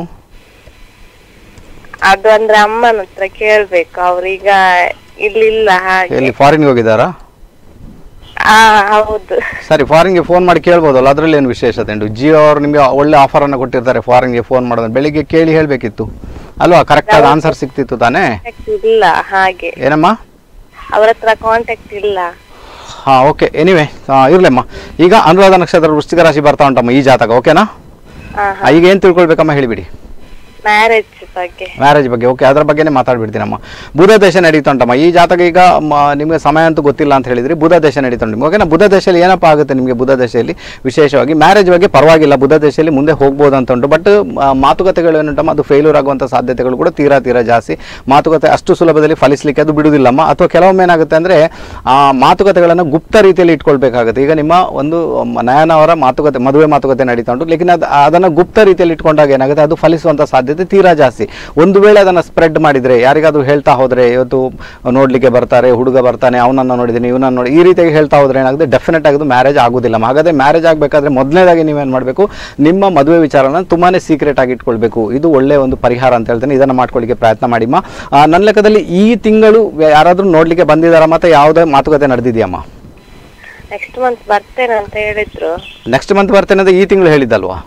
ಅದು ಅಂದ್ರೆ ಅಮ್ಮನ ಹತ್ರ ಕೇಳ್ಬೇಕು ಅವ್ರೀಗ ಇಲ್ಲಿಲ್ಲ ಹಾಗೆ ಎಲ್ಲಿ ಫಾರಿನ್ಗೆ ಹೋಗಿದ್ದಾರಾ ಆ ಹೌದು ಸರಿ ಫಾರಿನ್ಗೆ ಫೋನ್ ಮಾಡಿ ಕೇಳ್ಬೋದಲ್ಲ ಅದರಲ್ಲಿ ಏನು ವಿಶೇಷತೆ ಉಂಟು ಜಿಯೋ ಅವರು ನಿಮಗೆ ಒಳ್ಳೆ ಆಫರನ್ನು ಕೊಟ್ಟಿರ್ತಾರೆ ಫಾರಿನ್ಗೆ ಫೋನ್ ಮಾಡೋದು ಬೆಳಿಗ್ಗೆ ಕೇಳಿ ಹೇಳಬೇಕಿತ್ತು ಅಲ್ವಾ ಕರೆಕ್ಟಾದ ಆನ್ಸರ್ ಸಿಕ್ತಿತ್ತು ತಾನೇ Contact ಇಲ್ಲ ಹಾಗೆ ಏನಮ್ಮ ಅವ್ರ ಹತ್ರ ಕಾಂಟ್ಯಾಕ್ಟ್ ಇಲ್ಲ ಹಾಂ ಓಕೆ ಎನಿವೆ ಇರಲಮ್ಮ ಈಗ ಅನುರಾಧ ನಕ್ಷತ್ರ ವೃಶ್ಚಿಕ ರಾಶಿ ಬರ್ತಾ ಉಂಟಮ್ಮ ಈ ಜಾತಕ ಓಕೆನಾ ಹಾ ಆ, ಈಗ ಏನು ತಿಳ್ಕೊಳ್ಬೇಕಮ್ಮ ಹೇಳಿಬಿಡಿ ಮ್ಯಾರೇಜ್ ಬಗ್ಗೆ ಮ್ಯಾರೇಜ್ ಬಗ್ಗೆ ಓಕೆ ಅದರ ಬಗ್ಗೆನೇ ಮಾತಾಡ್ಬಿಡ್ತೀನಮ್ಮ ಬುಧ ದೇಶ ನಡೀತುಂಟಮ್ಮ ಈ ಜಾತಕ ಈಗ ಮ- ನಿಮಗೆ ಸಮಯ ಅಂತೂ ಗೊತ್ತಿಲ್ಲ ಅಂತ ಹೇಳಿದ್ರಿ ಬುಧ ದೇಶ ನಡೀತುಂಟು ಓಕೆನಾ ಬುಧ ದೇಶದಲ್ಲಿ ಏನಪ್ಪ ಆಗುತ್ತೆ ನಿಮಗೆ ಬುಧ ದೇಶದಲ್ಲಿ ವಿಶೇಷವಾಗಿ ಮ್ಯಾರೇಜ್ ಬಗ್ಗೆ ಪರವಾಗಿಲ್ಲ ಬುಧ ದೇಶದಲ್ಲಿ ಮುಂದೆ ಹೋಗ್ಬೋದು ಅಂತ ಉಂಟು ಬಟ್ ಮಾತುಕತೆಗಳು ಏನುಂಟಮ್ಮ ಅದು ಫೇಲ್ಯೂರ್ ಆಗುವಂಥ ಸಾಧ್ಯತೆಗಳು ಕೂಡ ತೀರಾ ತೀರಾ ಜಾಸ್ತಿ ಮಾತುಕತೆ ಅಷ್ಟು ಸುಲಭದಲ್ಲಿ ಫಲಿಸಲಿಕ್ಕೆ ಅದು ಬಿಡುವುದಿಲ್ಲಮ್ಮ ಅಥವಾ ಕೆಲವೊಮ್ಮೆ ಏನಾಗುತ್ತೆ ಅಂದರೆ ಆ ಮಾತುಕತೆಗಳನ್ನು ಗುಪ್ತ ರೀತಿಯಲ್ಲಿ ಇಟ್ಕೊಳ್ಬೇಕಾಗುತ್ತೆ ಈಗ ನಿಮ್ಮ ಒಂದು ಮ- ನಯನ ಅವರ ಮಾತುಕತೆ ಮದುವೆ ಮಾತುಕತೆ ನಡೀತಾ ಉಂಟು ಲೇಕಿನ್ ಅದು ಅದನ್ನು ಗುಪ್ತ ರೀತಿಯಲ್ಲಿ ಇಟ್ಕೊಂಡಾಗ ಏನಾಗುತ್ತೆ ಅದು ಫಲಿಸುವಂಥ ಸಾಧ್ಯತೆ ತೀರಾ ಜಾಸ್ತಿ ಒಂದು ವೇಳೆ ಅದನ್ನು ಸ್ಪ್ರೆಡ್ ಮಾಡಿದರೆ ಯಾರಿಗಾದ್ರೂ ಹೇಳ್ತಾ ಹೋದರೆ ಇವತ್ತು ನೋಡಲಿಕ್ಕೆ ಬರ್ತಾರೆ ಹುಡುಗ ಬರ್ತಾನೆ ಅವನನ್ನು ನೋಡಿದ್ದೀನಿ ಇವನನ್ನು ನೋಡಿ ಈ ರೀತಿಯಾಗಿ ಹೇಳ್ತಾ ಹೋದ್ರೆ ಏನಾಗುತ್ತೆ ಡೆಫಿನೆಟ್ ಆಗಿ ಅದು ಮ್ಯಾರೇಜ್ ಆಗೋದಿಲ್ಲ ಹಾಗಾದ್ರೆ ಮ್ಯಾರೇಜ್ ಆಗಬೇಕಾದ್ರೆ ಮೊದಲನೇದಾಗಿ ನೀವೇನು ಮಾಡಬೇಕು ನಿಮ್ಮ ಮದುವೆ ವಿಚಾರನ ತುಂಬಾ ಸೀಕ್ರೆಟ್ ಆಗಿ ಇಟ್ಕೊಳ್ಬೇಕು ಇದು ಒಳ್ಳೆಯ ಒಂದು ಪರಿಹಾರ ಅಂತ ಹೇಳ್ತೇನೆ ಇದನ್ನು ಮಾಡ್ಕೊಳ್ಳಿಕ್ಕೆ ಪ್ರಯತ್ನ ಮಾಡಿಮ್ಮ ಆ, ನನ್ನ ಲೆಕ್ಕದಲ್ಲಿ ಈ ತಿಂಗಳು ಯಾರಾದರೂ ನೋಡಲಿಕ್ಕೆ ಬಂದಿದ್ದಾರಾ ಮತ್ತೆ ಯಾವುದೇ ಮಾತುಕತೆ ನಡೆದಿದೆಯಮ್ಮ ನೆಕ್ಸ್ಟ್ ಮಂತ್ ಬರ್ತೇನೆ ಅಂತ ಹೇಳಿದ್ರು ನೆಕ್ಸ್ಟ್ ಮಂತ್ ಬರ್ತೇನೆ ಅಂತ ಈ ತಿಂಗಳು ಹೇಳಿದ್ದಲ್ವಾ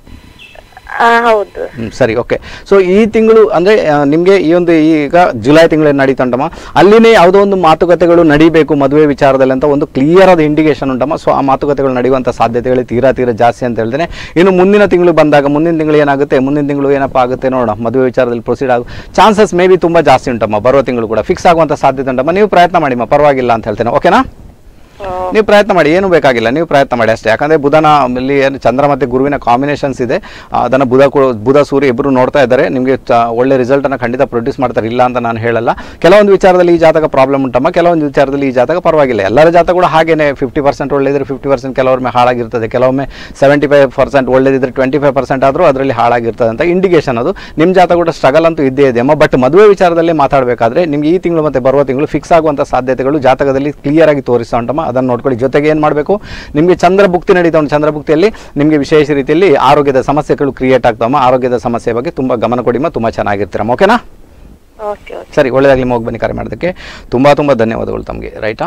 ಆ ಹೌದು ಹ್ಮ್, ಸರಿ ಓಕೆ ಸೊ ಈ ತಿಂಗಳು ಅಂದರೆ ನಿಮಗೆ ಈ ಒಂದು ಈಗ ಜುಲೈ ತಿಂಗಳು ನಡೀತಾ ಉಂಟಮ್ಮ ಅಲ್ಲಿನೇ ಯಾವುದೋ ಒಂದು ಮಾತುಕತೆಗಳು ನಡಿಬೇಕು ಮದುವೆ ವಿಚಾರದಲ್ಲಿ ಅಂತ ಒಂದು ಕ್ಲಿಯರ್ ಆದ ಇಂಡಿಕೇಶನ್ ಉಂಟಮ್ಮ ಸೊ ಆ ಮಾತುಕತೆಗಳು ನಡೆಯುವಂಥ ಸಾಧ್ಯತೆಗಳು ತೀರಾ ತೀರಾ ಜಾಸ್ತಿ ಅಂತ ಹೇಳ್ತೇನೆ ಇನ್ನು ಮುಂದಿನ ತಿಂಗಳು ಬಂದಾಗ ಮುಂದಿನ ತಿಂಗಳು ಏನಾಗುತ್ತೆ ಮುಂದಿನ ತಿಂಗಳು ಏನಪ್ಪ ಆಗುತ್ತೆ ನೋಡೋಣ ಮದುವೆ ವಿಚಾರದಲ್ಲಿ ಪ್ರೊಸೀಡ್ ಆಗೋ ಚಾನ್ಸಸ್ ಮೇ ಬಿ ತುಂಬ ಜಾಸ್ತಿ ಉಂಟಮ್ಮ ಬರೋ ತಿಂಗಳು ಕೂಡ ಫಿಕ್ಸ್ ಆಗುವಂಥ ಸಾಧ್ಯತೆ ಉಂಟಮ್ಮ ನೀವು ಪ್ರಯತ್ನ ಮಾಡಿಮ್ಮ ಪರವಾಗಿಲ್ಲ ಅಂತ ಹೇಳ್ತೇನೆ ಓಕೆನಾ ಹ್ಮ್. ನೀವು ಪ್ರಯತ್ನ ಮಾಡಿ ಏನು ಬೇಕಾಗಿಲ್ಲ ನೀವು ಪ್ರಯತ್ನ ಮಾಡಿ ಅಷ್ಟೇ ಯಾಕಂದರೆ ಬುಧನ ಇಲ್ಲಿ ಏನು ಚಂದ್ರ ಮತ್ತು ಗುರುವಿನ ಕಾಂಬಿನೇಷನ್ಸ್ ಇದೆ ಆ, ಅದನ್ನು ಬುಧ ಕೂ- ಬುಧ ಸೂರ್ಯ ಇಬ್ಬರು ನೋಡ್ತಾ ಇದ್ದಾರೆ ನಿಮಗೆ ಚ- ಒಳ್ಳೆ ರಿಸಲ್ಟನ್ನು ಖಂಡಿತ ಪ್ರೊಡ್ಯೂಸ್ ಮಾಡ್ತಾರೆ ಇಲ್ಲ ಅಂತ ನಾನು ಹೇಳಲ್ಲ ಕೆಲವೊಂದು ವಿಚಾರದಲ್ಲಿ ಈ ಜಾತಕ ಪ್ರಾಬ್ಲಮ್ ಉಂಟಮ್ಮ ಕೆಲವೊಂದು ವಿಚಾರದಲ್ಲಿ ಈ ಜಾತಕ ಪರವಾಗಿಲ್ಲ ಎಲ್ಲರ ಜಾತಕ ಕೂಡ ಹಾಗೇನೆ ಫಿಫ್ಟಿ ಪರ್ಸೆಂಟ್ ಒಳ್ಳೆದಿದ್ರೆ ಫಿಫ್ಟಿ ಪರ್ಸೆಂಟ್ ಕೆಲವೊಮ್ಮೆ ಹಾಳಾಗಿರ್ತದೆ ಕೆಲವೊಮ್ಮೆ ಸೆವೆಂಟಿ ಫೈವ್ ಪರ್ಸೆಂಟ್ ಒಳ್ಳೆದಿದ್ರೆ ಟ್ವೆಂಟಿ ಫೈವ್ ಪರ್ಸೆಂಟ್ ಆದರೂ ಅದರಲ್ಲಿ ಹಾಳಾಗಿರ್ತದೆ ಅಂತ ಇಂಡಿಕೇಶನ್ ಅದು ನಿಮ್ಮ ಜಾತಕ ಕೂಡ ಸ್ಟ್ರಗಲ್ ಅಂತೂ ಇದ್ದೇ ಇದೆ ಅಮ್ಮ ಬಟ್ ಮದುವೆ ವಿಚಾರದಲ್ಲಿ ಮಾತಾಡಬೇಕಾದ್ರೆ ನಿಮ್ಗೆ ಈ ತಿಂಗಳು ಮತ್ತು ಬರುವ ತಿಂಗಳು ಫಿಕ್ಸ್ ಆಗುವಂಥ ಸಾಧ್ಯತೆಗಳು ಜಾತಕದಲ್ಲಿ ಕ್ಲಿಯರ್ ಆಗಿ ತೋರಿಸ್ತಾ ಉಂಟಮ್ಮ ಅದನ್ನು ನೋಡ್ಕೊಳ್ಳಿ ಜೊತೆಗೆ ಏನು ಮಾಡಬೇಕು ನಿಮಗೆ ಚಂದ್ರ ಭುಕ್ತಿ ನಡೀತಾ ಉಂಟು ಚಂದ್ರ ಭುಕ್ತಿಯಲ್ಲಿ ನಿಮಗೆ ವಿಶೇಷ ರೀತಿಯಲ್ಲಿ ಆರೋಗ್ಯದ ಸಮಸ್ಯೆಗಳು ಕ್ರಿಯೇಟ್ ಆಗ್ತಾವಮ್ಮ ಆರೋಗ್ಯದ ಸಮಸ್ಯೆ ಬಗ್ಗೆ ತುಂಬ ಗಮನ ಕೊಡಿಮ್ಮ ತುಂಬ ಚೆನ್ನಾಗಿರ್ತೀರಮ್ಮ ಓಕೆನಾ ಓಕೆ ಓಕೆ ಸರಿ ಒಳ್ಳೆಯದಾಗಲಿ ಹೋಗಿ ಬನ್ನಿ ಕರೆ ಮಾಡೋದಕ್ಕೆ ತುಂಬ ತುಂಬ ಧನ್ಯವಾದಗಳು ತಮಗೆ ರೈಟಾ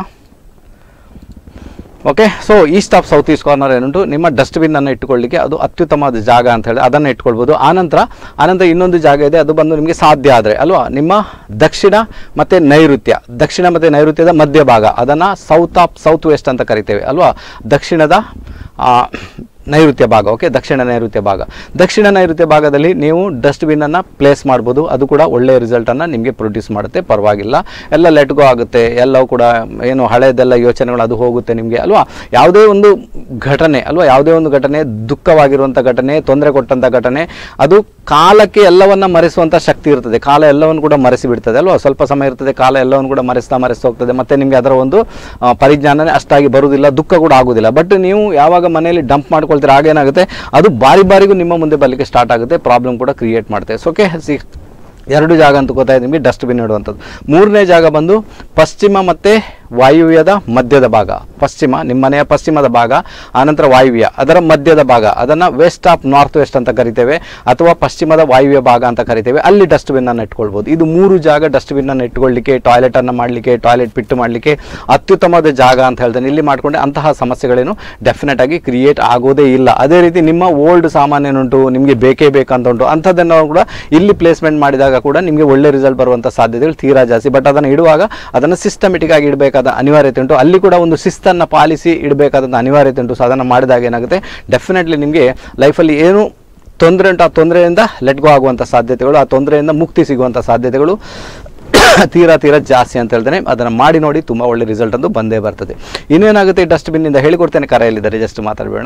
okay so east of south east corner ಏನುಂಟು ನಿಮ್ಮ ಡಸ್ಟ್ಬಿನ್ನನ್ನು ಇಟ್ಟುಕೊಳ್ಳಿಕ್ಕೆ ಅದು ಅತ್ಯುತ್ತಮವಾದ ಜಾಗ ಅಂತ ಹೇಳಿ ಅದನ್ನು ಇಟ್ಕೊಳ್ಬೋದು ಆನಂತರ ಆನಂತರ ಇನ್ನೊಂದು ಜಾಗ ಇದೆ ಅದು ಬಂದು ನಿಮಗೆ ಸಾಧ್ಯ ಆದರೆ ಅಲ್ವಾ ನಿಮ್ಮ ದಕ್ಷಿಣ ಮತ್ತು ನೈಋತ್ಯ ದಕ್ಷಿಣ ಮತ್ತು ನೈಋತ್ಯದ ಮಧ್ಯಭಾಗ ಅದನ್ನು ಸೌತ್ ಆಫ್ ಸೌತ್ ವೆಸ್ಟ್ ಅಂತ ಕರಿತೇವೆ ಅಲ್ವಾ ದಕ್ಷಿಣದ ಆ, ನೈಋತ್ಯ ಭಾಗ ಓಕೆ ದಕ್ಷಿಣ ನೈಋತ್ಯ ಭಾಗ ದಕ್ಷಿಣ ನೈಋತ್ಯ ಭಾಗದಲ್ಲಿ ನೀವು ಡಸ್ಟ್ಬಿನ್ನನ್ನು ಪ್ಲೇಸ್ ಮಾಡ್ಬೋದು ಅದು ಕೂಡ ಒಳ್ಳೆಯ ರಿಸಲ್ಟನ್ನು ನಿಮಗೆ ಪ್ರೊಡ್ಯೂಸ್ ಮಾಡುತ್ತೆ ಪರವಾಗಿಲ್ಲ ಎಲ್ಲ ಲೆಟ್ ಗೋ ಆಗುತ್ತೆ ಎಲ್ಲವೂ ಕೂಡ ಏನು ಹಳೆಯದೆಲ್ಲ ಯೋಚನೆಗಳು ಅದು ಹೋಗುತ್ತೆ ನಿಮಗೆ ಅಲ್ವಾ ಯಾವುದೇ ಒಂದು ಘಟನೆ ಅಲ್ವಾ ಯಾವುದೇ ಒಂದು ಘಟನೆ ದುಃಖವಾಗಿರುವಂಥ ಘಟನೆ ತೊಂದರೆ ಕೊಟ್ಟಂಥ ಘಟನೆ ಅದು ಕಾಲಕ್ಕೆ ಎಲ್ಲವನ್ನ ಮರೆಸುವಂಥ ಶಕ್ತಿ ಇರ್ತದೆ ಕಾಲ ಎಲ್ಲವನ್ನು ಕೂಡ ಮರೆಸಿ ಬಿಡ್ತದೆ ಅಲ್ವಾ ಸ್ವಲ್ಪ ಸಮಯ ಇರ್ತದೆ ಕಾಲ ಎಲ್ಲವನ್ನು ಕೂಡ ಮರೆಸ್ತಾ ಮರೆಸ್ತಾ ಹೋಗ್ತದೆ ಮತ್ತೆ ನಿಮಗೆ ಅದರ ಒಂದು ಆ, ಪರಿಜ್ಞಾನನೇ ಅಷ್ಟಾಗಿ ಬರುವುದಿಲ್ಲ ದುಃಖ ಕೂಡ ಆಗುವುದಿಲ್ಲ ಬಟ್ ನೀವು ಯಾವಾಗ ಮನೆಯಲ್ಲಿ ಡಂಪ್ ಮಾಡ್ಕೊಳ್ತೀರಾ ಆಗೇನಾಗುತ್ತೆ ಅದು ಬಾರಿ ಬಾರಿಗೂ ನಿಮ್ಮ ಮುಂದೆ ಬರಲಿಕ್ಕೆ ಸ್ಟಾರ್ಟ್ ಆಗುತ್ತೆ ಪ್ರಾಬ್ಲಮ್ ಕೂಡ ಕ್ರಿಯೇಟ್ ಮಾಡುತ್ತೆ ಸೊ ಓಕೆ ಸಿ ಎರಡು ಜಾಗ ಅಂತ ಗೊತ್ತಾಯ್ತು ನಿಮಗೆ ಡಸ್ಟ್ಬಿನ್ ಇಡುವಂಥದ್ದು ಮೂರನೇ ಜಾಗ ಬಂದು ಪಶ್ಚಿಮ ಮತ್ತು ವಾಯುವ್ಯದ ಮಧ್ಯದ ಭಾಗ ಪಶ್ಚಿಮ ನಿಮ್ಮ ಮನೆಯ ಪಶ್ಚಿಮದ ಭಾಗ ಆನಂತರ ವಾಯುವ್ಯ ಅದರ ಮಧ್ಯದ ಭಾಗ ಅದನ್ನು ವೆಸ್ಟ್ ಆಫ್ ನಾರ್ತ್ ವೆಸ್ಟ್ ಅಂತ ಕರಿತೇವೆ ಅಥವಾ ಪಶ್ಚಿಮದ ವಾಯುವ್ಯ ಭಾಗ ಅಂತ ಕರಿತೇವೆ ಅಲ್ಲಿ ಡಸ್ಟ್ಬಿನ್ನನ್ನು ಇಟ್ಕೊಳ್ಬೋದು ಇದು ಮೂರು ಜಾಗ ಡಸ್ಟ್ಬಿನ್ನನ್ನು ಇಟ್ಕೊಳ್ಳಿಕ್ಕೆ ಟಾಯ್ಲೆಟನ್ನು ಮಾಡಲಿಕ್ಕೆ ಟಾಯ್ಲೆಟ್ ಪಿಟ್ಟು ಮಾಡಲಿಕ್ಕೆ ಅತ್ಯುತ್ತಮವಾದ ಜಾಗ ಅಂತ ಹೇಳ್ತೇನೆ ಇಲ್ಲಿ ಮಾಡಿಕೊಂಡೆ ಅಂತಹ ಸಮಸ್ಯೆಗಳೇನು ಡೆಫಿನೆಟ್ ಆಗಿ ಕ್ರಿಯೇಟ್ ಆಗೋದೇ ಇಲ್ಲ ಅದೇ ರೀತಿ ನಿಮ್ಮ ಓಲ್ಡ್ ಸಾಮಾನ್ಯನುಂಟು ನಿಮಗೆ ಬೇಕೇ ಬೇಕಂತ ಉಂಟು ಅಂಥದ್ದನ್ನು ಕೂಡ ಇಲ್ಲಿ ಪ್ಲೇಸ್ಮೆಂಟ್ ಮಾಡಿದಾಗ ಕೂಡ ನಿಮಗೆ ಒಳ್ಳೆ ರಿಸಲ್ಟ್ ಬರುವಂಥ ಸಾಧ್ಯತೆಗಳು ತೀರಾ ಜಾಸ್ತಿ ಬಟ್ ಅದನ್ನು ಇಡುವಾಗ ಅದನ್ನು ಸಿಸ್ಟಮೆಟಿಕ್ ಆಗಿ ಇಡಬೇಕಾದ ಅನಿವಾರ್ಯತೆ ಉಂಟು ಅಲ್ಲಿ ಕೂಡ ಒಂದು ಶಿಸ್ತನ್ನು ಪಾಲಿಸಿ ಇಡಬೇಕಾದಂಥ ಅನಿವಾರ್ಯತೆ ಉಂಟು ಸೊ ಅದನ್ನು ಮಾಡಿದಾಗ ಏನಾಗುತ್ತೆ ಡೆಫಿನೆಟ್ಲಿ ನಿಮಗೆ ಲೈಫಲ್ಲಿ ಏನು ತೊಂದರೆ ಉಂಟು ಆ ತೊಂದರೆಯಿಂದ ಲೆಟ್ ಗೋ ಆಗುವಂಥ ಸಾಧ್ಯತೆಗಳು ಆ ತೊಂದರೆಯಿಂದ ಮುಕ್ತಿ ಸಿಗುವಂಥ ಸಾಧ್ಯತೆಗಳು ತೀರಾ ತೀರಾ ಜಾಸ್ತಿ ಅಂತ ಹೇಳ್ತೇನೆ ಅದನ್ನು ಮಾಡಿ ನೋಡಿ ತುಂಬ ಒಳ್ಳೆ ರಿಸಲ್ಟ್ ಅಂತೂ ಬಂದೇ ಬರ್ತದೆ ಇನ್ನೇನಾಗುತ್ತೆ ಡಸ್ಟ್ಬಿನ್ನಿಂದ ಹೇಳಿಕೊಡ್ತೇನೆ ಕರೆಯಲ್ಲಿದ್ದಾರೆ ಜಸ್ಟ್ ಮಾತಾಡಬೇಡ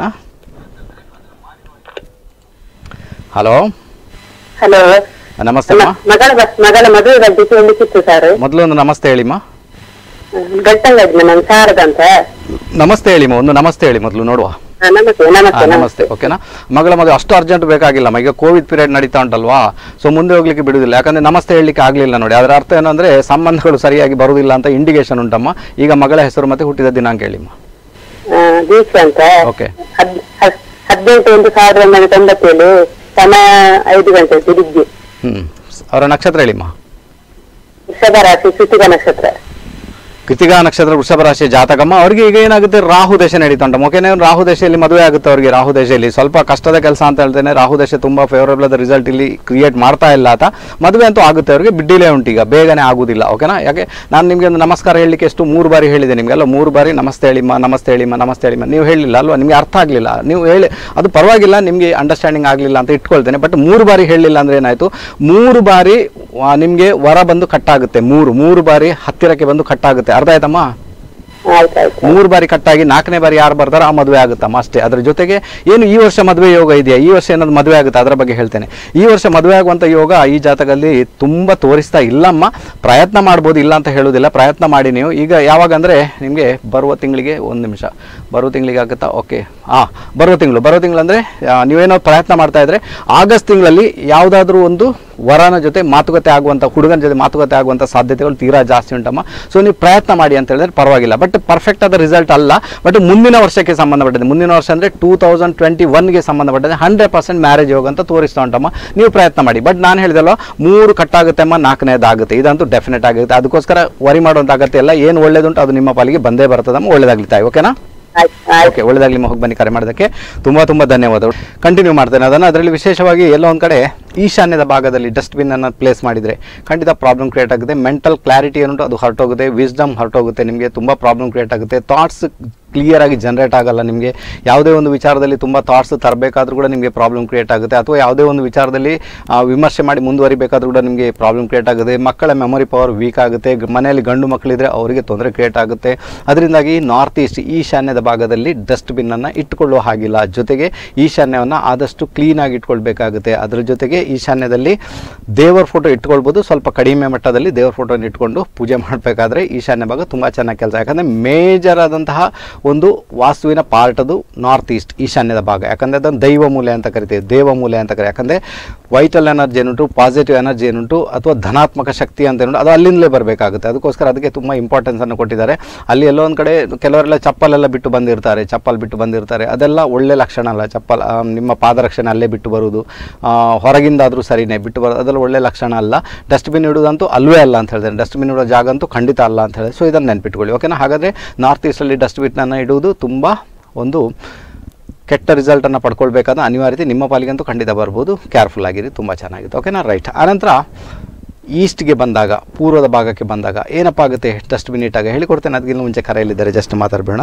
ಹಲೋ ಹಲೋ ನಮಸ್ತೆ ಅಮ್ಮ ಮಗಳ ಬ- ಮಗಳ ಮದುವೆ ಬಗ್ಗೆ ಕೇಳಲಿಕ್ಕಿತ್ತು ಸರ್ ಮೊದಲು ಒಂದು ನಮಸ್ತೆ ಹೇಳಿಮ್ಮ ಬೆಳ್ತಂಗಡಿನ ನಾನು ಶಾರದಾ ಅಂತ ನಮಸ್ತೆ ಹೇಳಿಮ್ಮ ಒಂದು ನಮಸ್ತೆ ಹೇಳಿ ಮೊದಲು ನೋಡುವ ಹಾ, ನಮಸ್ತೆ ಹಾ, ನಮಸ್ತೆ ನಮಸ್ತೆ ಓಕೆನಾ ಮಗಳ ಮದುವೆ ಅಷ್ಟು ಅರ್ಜೆಂಟ್ ಬೇಕಾಗಿಲ್ಲಮ್ಮ ಈಗ ಕೋವಿಡ್ ಪೀರಿಯಡ್ ನಡೀತಾ ಉಂಟಲ್ವಾ ಸೊ ಮುಂದೆ ಹೋಗ್ಲಿಕ್ಕೆ ಬಿಡುದಿಲ್ಲ ಯಾಕಂದ್ರೆ ನಮಸ್ತೆ ಹೇಳಲಿಕ್ಕೆ ಆಗಲಿಲ್ಲ ನೋಡಿ ಅದರ ಅರ್ಥ ಏನಂದ್ರೆ ಸಂಬಂಧಗಳು ಸರಿಯಾಗಿ ಬರುವುದಿಲ್ಲ ಅಂತ ಇಂಡಿಕೇಶನ್ ಉಂಟಮ್ಮ ಈಗ ಮಗಳ ಹೆಸರು ಮತ್ತೆ ಹುಟ್ಟಿದ ದಿನಾಂಕ ಹೇಳಿಮ್ಮ ಆ, ದೀಕ್ಷಾ ಅಂತ ಓಕೆ ಹದ್- ಹದ್- ಹದಿನೆಂಟು ಒಂದು ಸಾವಿರದ ಒಂಬೈನೂರ ತೊಂಬತ್ತೇಳು ಸಮಯ ಐದು ಗಂಟೆ ಬೆಳಿಗ್ಗೆ ಹ್ಮ್ ಅವರ ನಕ್ಷತ್ರ ಹೇಳಿಮ್ಮ ವೃಷಭ ರಾಶಿ ಕೃತಿಕ ನಕ್ಷತ್ರ ಕೃತಿಕಾ ನಕ್ಷತ್ರ ವೃಷಭ ರಾಶಿ ಜಾತಕಮ್ಮ ಅವ್ರಿಗೆ ಈಗ ಏನಾಗುತ್ತೆ ರಾಹು ದಶೆ ನಡೀತಾ ಉಂಟು ಓಕೆನೇ ರಾಹು ದಶೆಯಲ್ಲಿ ಮದುವೆ ಆಗುತ್ತೆ ಅವ್ರಿಗೆ ರಾಹು ದಶೆಯಲ್ಲಿ ಸ್ವಲ್ಪ ಕಷ್ಟದ ಕೆಲಸ ಅಂತ ಹೇಳ್ತೇನೆ ರಾಹು ದಶೆ ತುಂಬ ಫೇವರಬಲ್ ಆದ ರಿಸಲ್ಟ್ ಇಲ್ಲಿ ಕ್ರಿಯೇಟ್ ಮಾಡ್ತಾ ಇಲ್ಲ ಆತ ಮದುವೆ ಅಂತೂ ಆಗುತ್ತೆ ಅವ್ರಿಗೆ ಬಿಡ್ಡಿಲೇ ಉಂಟು ಈಗ ಬೇಗನೆ ಆಗುದಿಲ್ಲ ಓಕೆನಾ ಯಾಕೆ ನಾನು ನಿಮಗೆ ಒಂದು ನಮಸ್ಕಾರ ಹೇಳಲಿಕ್ಕೆ ಎಷ್ಟು ಮೂರು ಬಾರಿ ಹೇಳಿದೆ ನಿಮಗೆಲ್ಲ ಮೂರು ಬಾರಿ ನಮಸ್ತೆ ಹೇಳಿಮ್ಮ ನಮಸ್ತೆ ಹೇಳಿಮ್ಮ ನಮಸ್ತೆ ಹೇಳಿಮ್ಮ ನೀವು ಹೇಳಿಲ್ಲ ಅಲ್ವಾ ನಿಮಗೆ ಅರ್ಥ ಆಗಲಿಲ್ಲ ನೀವು ಹೇಳಿ ಅದು ಪರವಾಗಿಲ್ಲ ನಿಮಗೆ ಅಂಡರ್ಸ್ಟ್ಯಾಂಡಿಂಗ್ ಆಗಲಿಲ್ಲ ಅಂತ ಇಟ್ಕೊಳ್ತೇನೆ ಬಟ್ ಮೂರು ಬಾರಿ ಹೇಳಿಲ್ಲ ಅಂದ್ರೆ ಏನಾಯಿತು ಮೂರು ಬಾರಿ ನಿಮಗೆ ವರ ಬಂದು ಕಟ್ಟಾಗುತ್ತೆ ಮೂರು ಮೂರು ಬಾರಿ ಹತ್ತಿರಕ್ಕೆ ಬಂದು ಕಟ್ಟಾಗುತ್ತೆ ಅರ್ಥ ಆಯ್ತಮ್ಮ ಆಯ್ತಾಯ್ತು ಮೂರು ಬಾರಿ ಕಟ್ಟಾಗಿ ನಾಲ್ಕನೇ ಬಾರಿ ಯಾರು ಬರ್ತಾರೋ ಆ ಮದುವೆ ಆಗುತ್ತಮ್ಮ ಅಷ್ಟೇ ಅದ್ರ ಜೊತೆಗೆ ಏನು ಈ ವರ್ಷ ಮದುವೆ ಯೋಗ ಇದೆಯಾ ಈ ವರ್ಷ ಏನಾದ್ರು ಮದುವೆ ಆಗುತ್ತೆ ಅದರ ಬಗ್ಗೆ ಹೇಳ್ತೇನೆ ಈ ವರ್ಷ ಮದುವೆ ಆಗುವಂಥ ಯೋಗ ಈ ಜಾತಕದಲ್ಲಿ ತುಂಬ ತೋರಿಸ್ತಾ ಇಲ್ಲಮ್ಮ ಪ್ರಯತ್ನ ಮಾಡ್ಬೋದು ಇಲ್ಲ ಅಂತ ಹೇಳೋದಿಲ್ಲ ಪ್ರಯತ್ನ ಮಾಡಿ ನೀವು ಈಗ ಯಾವಾಗ ಅಂದರೆ ನಿಮಗೆ ಬರುವ ತಿಂಗಳಿಗೆ ಒಂದು ನಿಮಿಷ ಬರುವ ತಿಂಗಳಿಗೆ ಆಗುತ್ತಾ ಓಕೆ ಹಾಂ ಬರುವ ತಿಂಗಳು ಬರುವ ತಿಂಗಳು ಅಂದರೆ ನೀವೇನೋ ಪ್ರಯತ್ನ ಮಾಡ್ತಾ ಇದ್ರೆ ಆಗಸ್ಟ್ ತಿಂಗಳಲ್ಲಿ ಯಾವುದಾದ್ರೂ ಒಂದು ವರನ ಜೊತೆ ಮಾತುಕತೆ ಆಗುವಂಥ ಹುಡುಗನ ಜೊತೆ ಮಾತುಕತೆ ಆಗುವಂಥ ಸಾಧ್ಯತೆಗಳು ತೀರಾ ಜಾಸ್ತಿ ಉಂಟಮ್ಮ ಸೊ ನೀವು ಪ್ರಯತ್ನ ಮಾಡಿ ಅಂತ ಹೇಳಿದ್ರೆ ಪರವಾಗಿಲ್ಲ ಬಟ್ ಪರ್ಫೆಕ್ಟ್ ಆದ ರಿಸಲ್ಟ್ ಅಲ್ಲ ಬಟ್ ಮುಂದಿನ ವರ್ಷಕ್ಕೆ ಸಂಬಂಧಪಟ್ಟಿದೆ ಮುಂದಿನ ವರ್ಷ ಅಂದರೆ ಟೂ ತೌಸಂಡ್ ಟ್ವೆಂಟಿ ಒನ್ಗೆ ಸಂಬಂಧಪಟ್ಟಿದೆ ಹಂಡ್ರೆಡ್ ಪರ್ಸೆಂಟ್ ಮ್ಯಾರೇಜ್ ಯೋಗ ಅಂತ ತೋರಿಸ್ತಾ ಉಂಟಮ್ಮ ನೀವು ಪ್ರಯತ್ನ ಮಾಡಿ ಬಟ್ ನಾನು ಹೇಳಿದಲ್ವ ಮೂರು ಕಟ್ಟಾಗುತ್ತೆ ಅಮ್ಮ ನಾಲ್ಕನೇದಾಗುತ್ತೆ ಇದಂತೂ ಡೆಫಿನೆಟ್ ಆಗುತ್ತೆ ಅದಕ್ಕೋಸ್ಕರ ವರಿ ಮಾಡುವಂಥ ಅಗತ್ಯ ಇಲ್ಲ ಏನು ಒಳ್ಳೇದುಂಟು ಅದು ನಿಮ್ಮ ಪಾಲಿಗೆ ಬಂದೇ ಬರ್ತದಮ್ಮ ಒಳ್ಳೇದಾಗ್ಲಿ ತಾಯಿ ಓಕೆನಾ ಆಯ್ತು ಆಯ್ತು ಓಕೆ ಒಳ್ಳೆದಾಗಲಿ ಹೋಗಿ ಬನ್ನಿ ಕರೆ ಮಾಡೋದಕ್ಕೆ ತುಂಬ ತುಂಬ ಧನ್ಯವಾದಗಳು ಕಂಟಿನ್ಯೂ ಮಾಡ್ತೇನೆ ಅದನ್ನು ಅದರಲ್ಲಿ ವಿಶೇಷವಾಗಿ ಎಲ್ಲೋ ಒಂದು ಕಡೆ ಈಶಾನ್ಯದ ಭಾಗದಲ್ಲಿ ಡಸ್ಟ್ಬಿನ್ ಅನ್ನು ಪ್ಲೇಸ್ ಮಾಡಿದರೆ ಖಂಡಿತ ಪ್ರಾಬ್ಲಮ್ ಕ್ರಿಯೇಟ್ ಆಗುತ್ತೆ ಮೆಂಟಲ್ ಕ್ಲಾರಿಟಿ ಏನುಂಟು ಅದು ಹೊರಟೋಗುತ್ತೆ ವಿಸ್ಡಮ್ ಹೊರಟೋಗುತ್ತೆ ನಿಮಗೆ ತುಂಬ ಪ್ರಾಬ್ಲಮ್ ಕ್ರಿಯೇಟ್ ಆಗುತ್ತೆ ಥಾಟ್ಸ್ ಕ್ಲಿಯರ್ ಆಗಿ ಜನರೇಟ್ ಆಗಲ್ಲ ನಿಮಗೆ ಯಾವುದೇ ಒಂದು ವಿಚಾರದಲ್ಲಿ ತುಂಬ ಥಾಟ್ಸ್ ತರಬೇಕಾದ್ರೂ ಕೂಡ ನಿಮಗೆ ಪ್ರಾಬ್ಲಮ್ ಕ್ರಿಯೇಟ್ ಆಗುತ್ತೆ ಅಥವಾ ಯಾವುದೇ ಒಂದು ವಿಚಾರದಲ್ಲಿ ಆ, ವಿಮರ್ಶೆ ಮಾಡಿ ಮುಂದುವರಿಬೇಕಾದ್ರೂ ಕೂಡ ನಿಮಗೆ ಪ್ರಾಬ್ಲಮ್ ಕ್ರಿಯೇಟ್ ಆಗುತ್ತೆ ಮಕ್ಕಳ ಮೆಮೊರಿ ಪವರ್ ವೀಕ್ ಆಗುತ್ತೆ ಗ- ಮನೆಯಲ್ಲಿ ಗಂಡು ಮಕ್ಕಳಿದ್ರೆ ಅವರಿಗೆ ತೊಂದರೆ ಕ್ರಿಯೇಟ್ ಆಗುತ್ತೆ ಅದರಿಂದಾಗಿ ನಾರ್ತ್ ಈಸ್ಟ್ ಈಶಾನ್ಯದ ಭಾಗದಲ್ಲಿ ಡಸ್ಟ್ಬಿನ್ನನ್ನು ಇಟ್ಕೊಳ್ಳೋ ಹಾಗಿಲ್ಲ ಜೊತೆಗೆ ಈಶಾನ್ಯವನ್ನು ಆದಷ್ಟು ಕ್ಲೀನಾಗಿ ಇಟ್ಕೊಳ್ಬೇಕಾಗುತ್ತೆ ಅದರ ಜೊತೆಗೆ ಈಶಾನ್ಯದಲ್ಲಿ ದೇವರ ಫೋಟೋ ಇಟ್ಕೊಳ್ಬೋದು ಸ್ವಲ್ಪ ಕಡಿಮೆ ಮಟ್ಟದಲ್ಲಿ ದೇವರ ಫೋಟೋನ ಇಟ್ಕೊಂಡು ಪೂಜೆ ಮಾಡಬೇಕಾದ್ರೆ ಈಶಾನ್ಯ ಭಾಗ ತುಂಬ ಚೆನ್ನಾಗಿ ಕೆಲಸ ಯಾಕಂದರೆ ಮೇಜರ್ ಆದಂತಹ ಒಂದು ವಾಸ್ತುವಿನ ಪಾರ್ಟ್ ಅದು ನಾರ್ತ್ ಈಸ್ಟ್ ಈಶಾನ್ಯದ ಭಾಗ ಯಾಕಂದರೆ ಅದನ್ನು ದೈವ ಮೂಲೆ ಅಂತ ಕರಿತೀವಿ ದೇವ ಮೂಲೆ ಅಂತ ಕರಿ ಯಾಕಂದರೆ ವೈಟಲ್ ಎನರ್ಜಿ ಏನುಂಟು ಪಾಸಿಟಿವ್ ಎನರ್ಜಿ ಏನುಂಟು ಅಥವಾ ಧನಾತ್ಮಕ ಶಕ್ತಿ ಅಂತ ಏನುಂಟು ಅದು ಅಲ್ಲಿಂದಲೇ ಬರಬೇಕಾಗುತ್ತೆ ಅದಕ್ಕೋಸ್ಕರ ಅದಕ್ಕೆ ತುಂಬ ಇಂಪಾರ್ಟೆನ್ಸನ್ನು ಕೊಟ್ಟಿದ್ದಾರೆ ಅಲ್ಲಿ ಎಲ್ಲೋ ಒಂದು ಕಡೆ ಕೆಲವರೆಲ್ಲ ಚಪ್ಪಲೆಲ್ಲ ಬಿಟ್ಟು ಬಂದಿರ್ತಾರೆ ಚಪ್ಪಲ್ ಬಿಟ್ಟು ಬಂದಿರ್ತಾರೆ ಅದೆಲ್ಲ ಒಳ್ಳೆ ಲಕ್ಷಣ ಅಲ್ಲ ಚಪ್ಪಲ್ ಆ, ನಿಮ್ಮ ಪಾದರಕ್ಷಣೆ ಅಲ್ಲೇ ಬಿಟ್ಟು ಬರುವುದು ಆ, ಹೊರಗಿಂದಾದರೂ ಸರಿನೇ ಬಿಟ್ಟು ಬರೋದು ಅದೆಲ್ಲ ಒಳ್ಳೆ ಲಕ್ಷಣ ಅಲ್ಲ ಡಸ್ಟ್ಬಿನ್ ಇಡೋದಂತೂ ಅಲ್ವೇ ಅಲ್ಲ ಅಂತ ಹೇಳಿದ್ರೆ ಡಸ್ಟ್ಬಿನ್ ಇಡೋ ಜಾಗ ಅಂತೂ ಖಂಡಿತ ಅಲ್ಲ ಅಂತ ಹೇಳಿದ್ರೆ ಸೊ ಇದನ್ನು ನೆನ್ಪಿಟ್ಕೊಳ್ಳಿ ಓಕೆನಾ ಹಾಗಾದರೆ ನಾರ್ತ್ ಈಸ್ಟಲ್ಲಿ ಡಸ್ಟ್ಬಿನ್ನನ್ನು ಇಡುವುದು ತುಂಬ ಒಂದು ಕೆಟ್ಟ ರಿಸಲ್ಟನ್ನು ಪಡ್ಕೊಳ್ಬೇಕಾದ ಅನಿವಾರ್ಯತೆ ನಿಮ್ಮ ಪಾಲಿಗಂತೂ ಖಂಡಿತ ಬರ್ಬೋದು ಕೇರ್ಫುಲ್ ಆಗಿರಿ ತುಂಬ ಚೆನ್ನಾಗಿದೆ ಓಕೆನಾ ರೈಟ್ ಆನಂತರ ಈಸ್ಟ್ಗೆ ಬಂದಾಗ ಪೂರ್ವದ ಭಾಗಕ್ಕೆ ಬಂದಾಗ ಏನಪ್ಪ ಆಗುತ್ತೆ ಡಸ್ಟ್ಬಿನ್ ಇಟ್ಟಾಗ ಹೇಳಿಕೊಡ್ತೇನೆ ಅದಕ್ಕಿಂತ ಮುಂಚೆ ಕರೆಯಲ್ಲಿದ್ದಾರೆ ಜಸ್ಟ್ ಮಾತಾಡಬೇಡ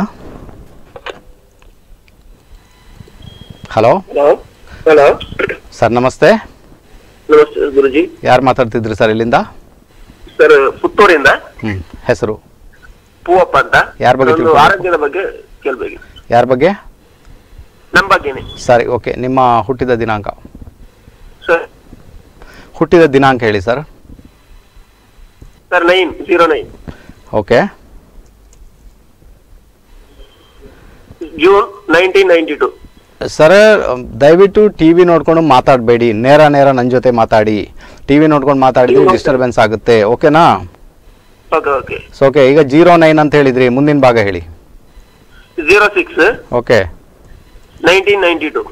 ಹಲೋ ಹಲೋ ಹಲೋ ಸರ್ ನಮಸ್ತೆ ನಮಸ್ತೆ ಗುರುಜಿ ಯಾರು ಮಾತಾಡ್ತಿದ್ರಿ ಸರ್ ಇಲ್ಲಿಂದ ಸರ್ ಪುತ್ತೂರಿಂದ ಹ್ಞೂ ಹೆಸರು ಪೂವಪ್ಪ ಅಂತ ಯಾರ್ ಬಗ್ಗೆ ಒಂದು ತಿಳ್ಕೊಳ್ಬೇಕು? ಆರೋಗ್ಯದ ಬಗ್ಗೆ ಕೇಳ್ಬೇಕು ಯಾರ ಬಗ್ಗೆ ನಮ್ಮ ಬಗ್ಗೆನೆ ಸರಿ ಓಕೆ ನಿಮ್ಮ ಹುಟ್ಟಿದ ದಿನಾಂಕ ಸರ್ ಹುಟ್ಟಿದ ದಿನಾಂಕ ಹೇಳಿ sir sir nine zero nine okay June nineteen ninety two sir ದಯವಿಟ್ಟು ಟಿ ವಿ ನೋಡ್ಕೊಂಡು ಮಾತಾಡಬೇಡಿ ನೇರ ನೇರ ನನ್ನ ಜೊತೆ ಮಾತಾಡಿ ಟಿ ವಿ ನೋಡ್ಕೊಂಡು ಮಾತಾಡಿದ್ರೆ ಡಿಸ್ಟರ್ಬೆನ್ಸ್ ಆಗುತ್ತೆ ಓಕೆನಾ ಓಕೆ ಓಕೆ ಸೊ ಓಕೆ ಈಗ ಜೀರೋ ನೈನ್ ಅಂತ ಹೇಳಿದ್ರಿ ಮುಂದಿನ ಭಾಗ ಹೇಳಿ zero six okay nineteen ninety two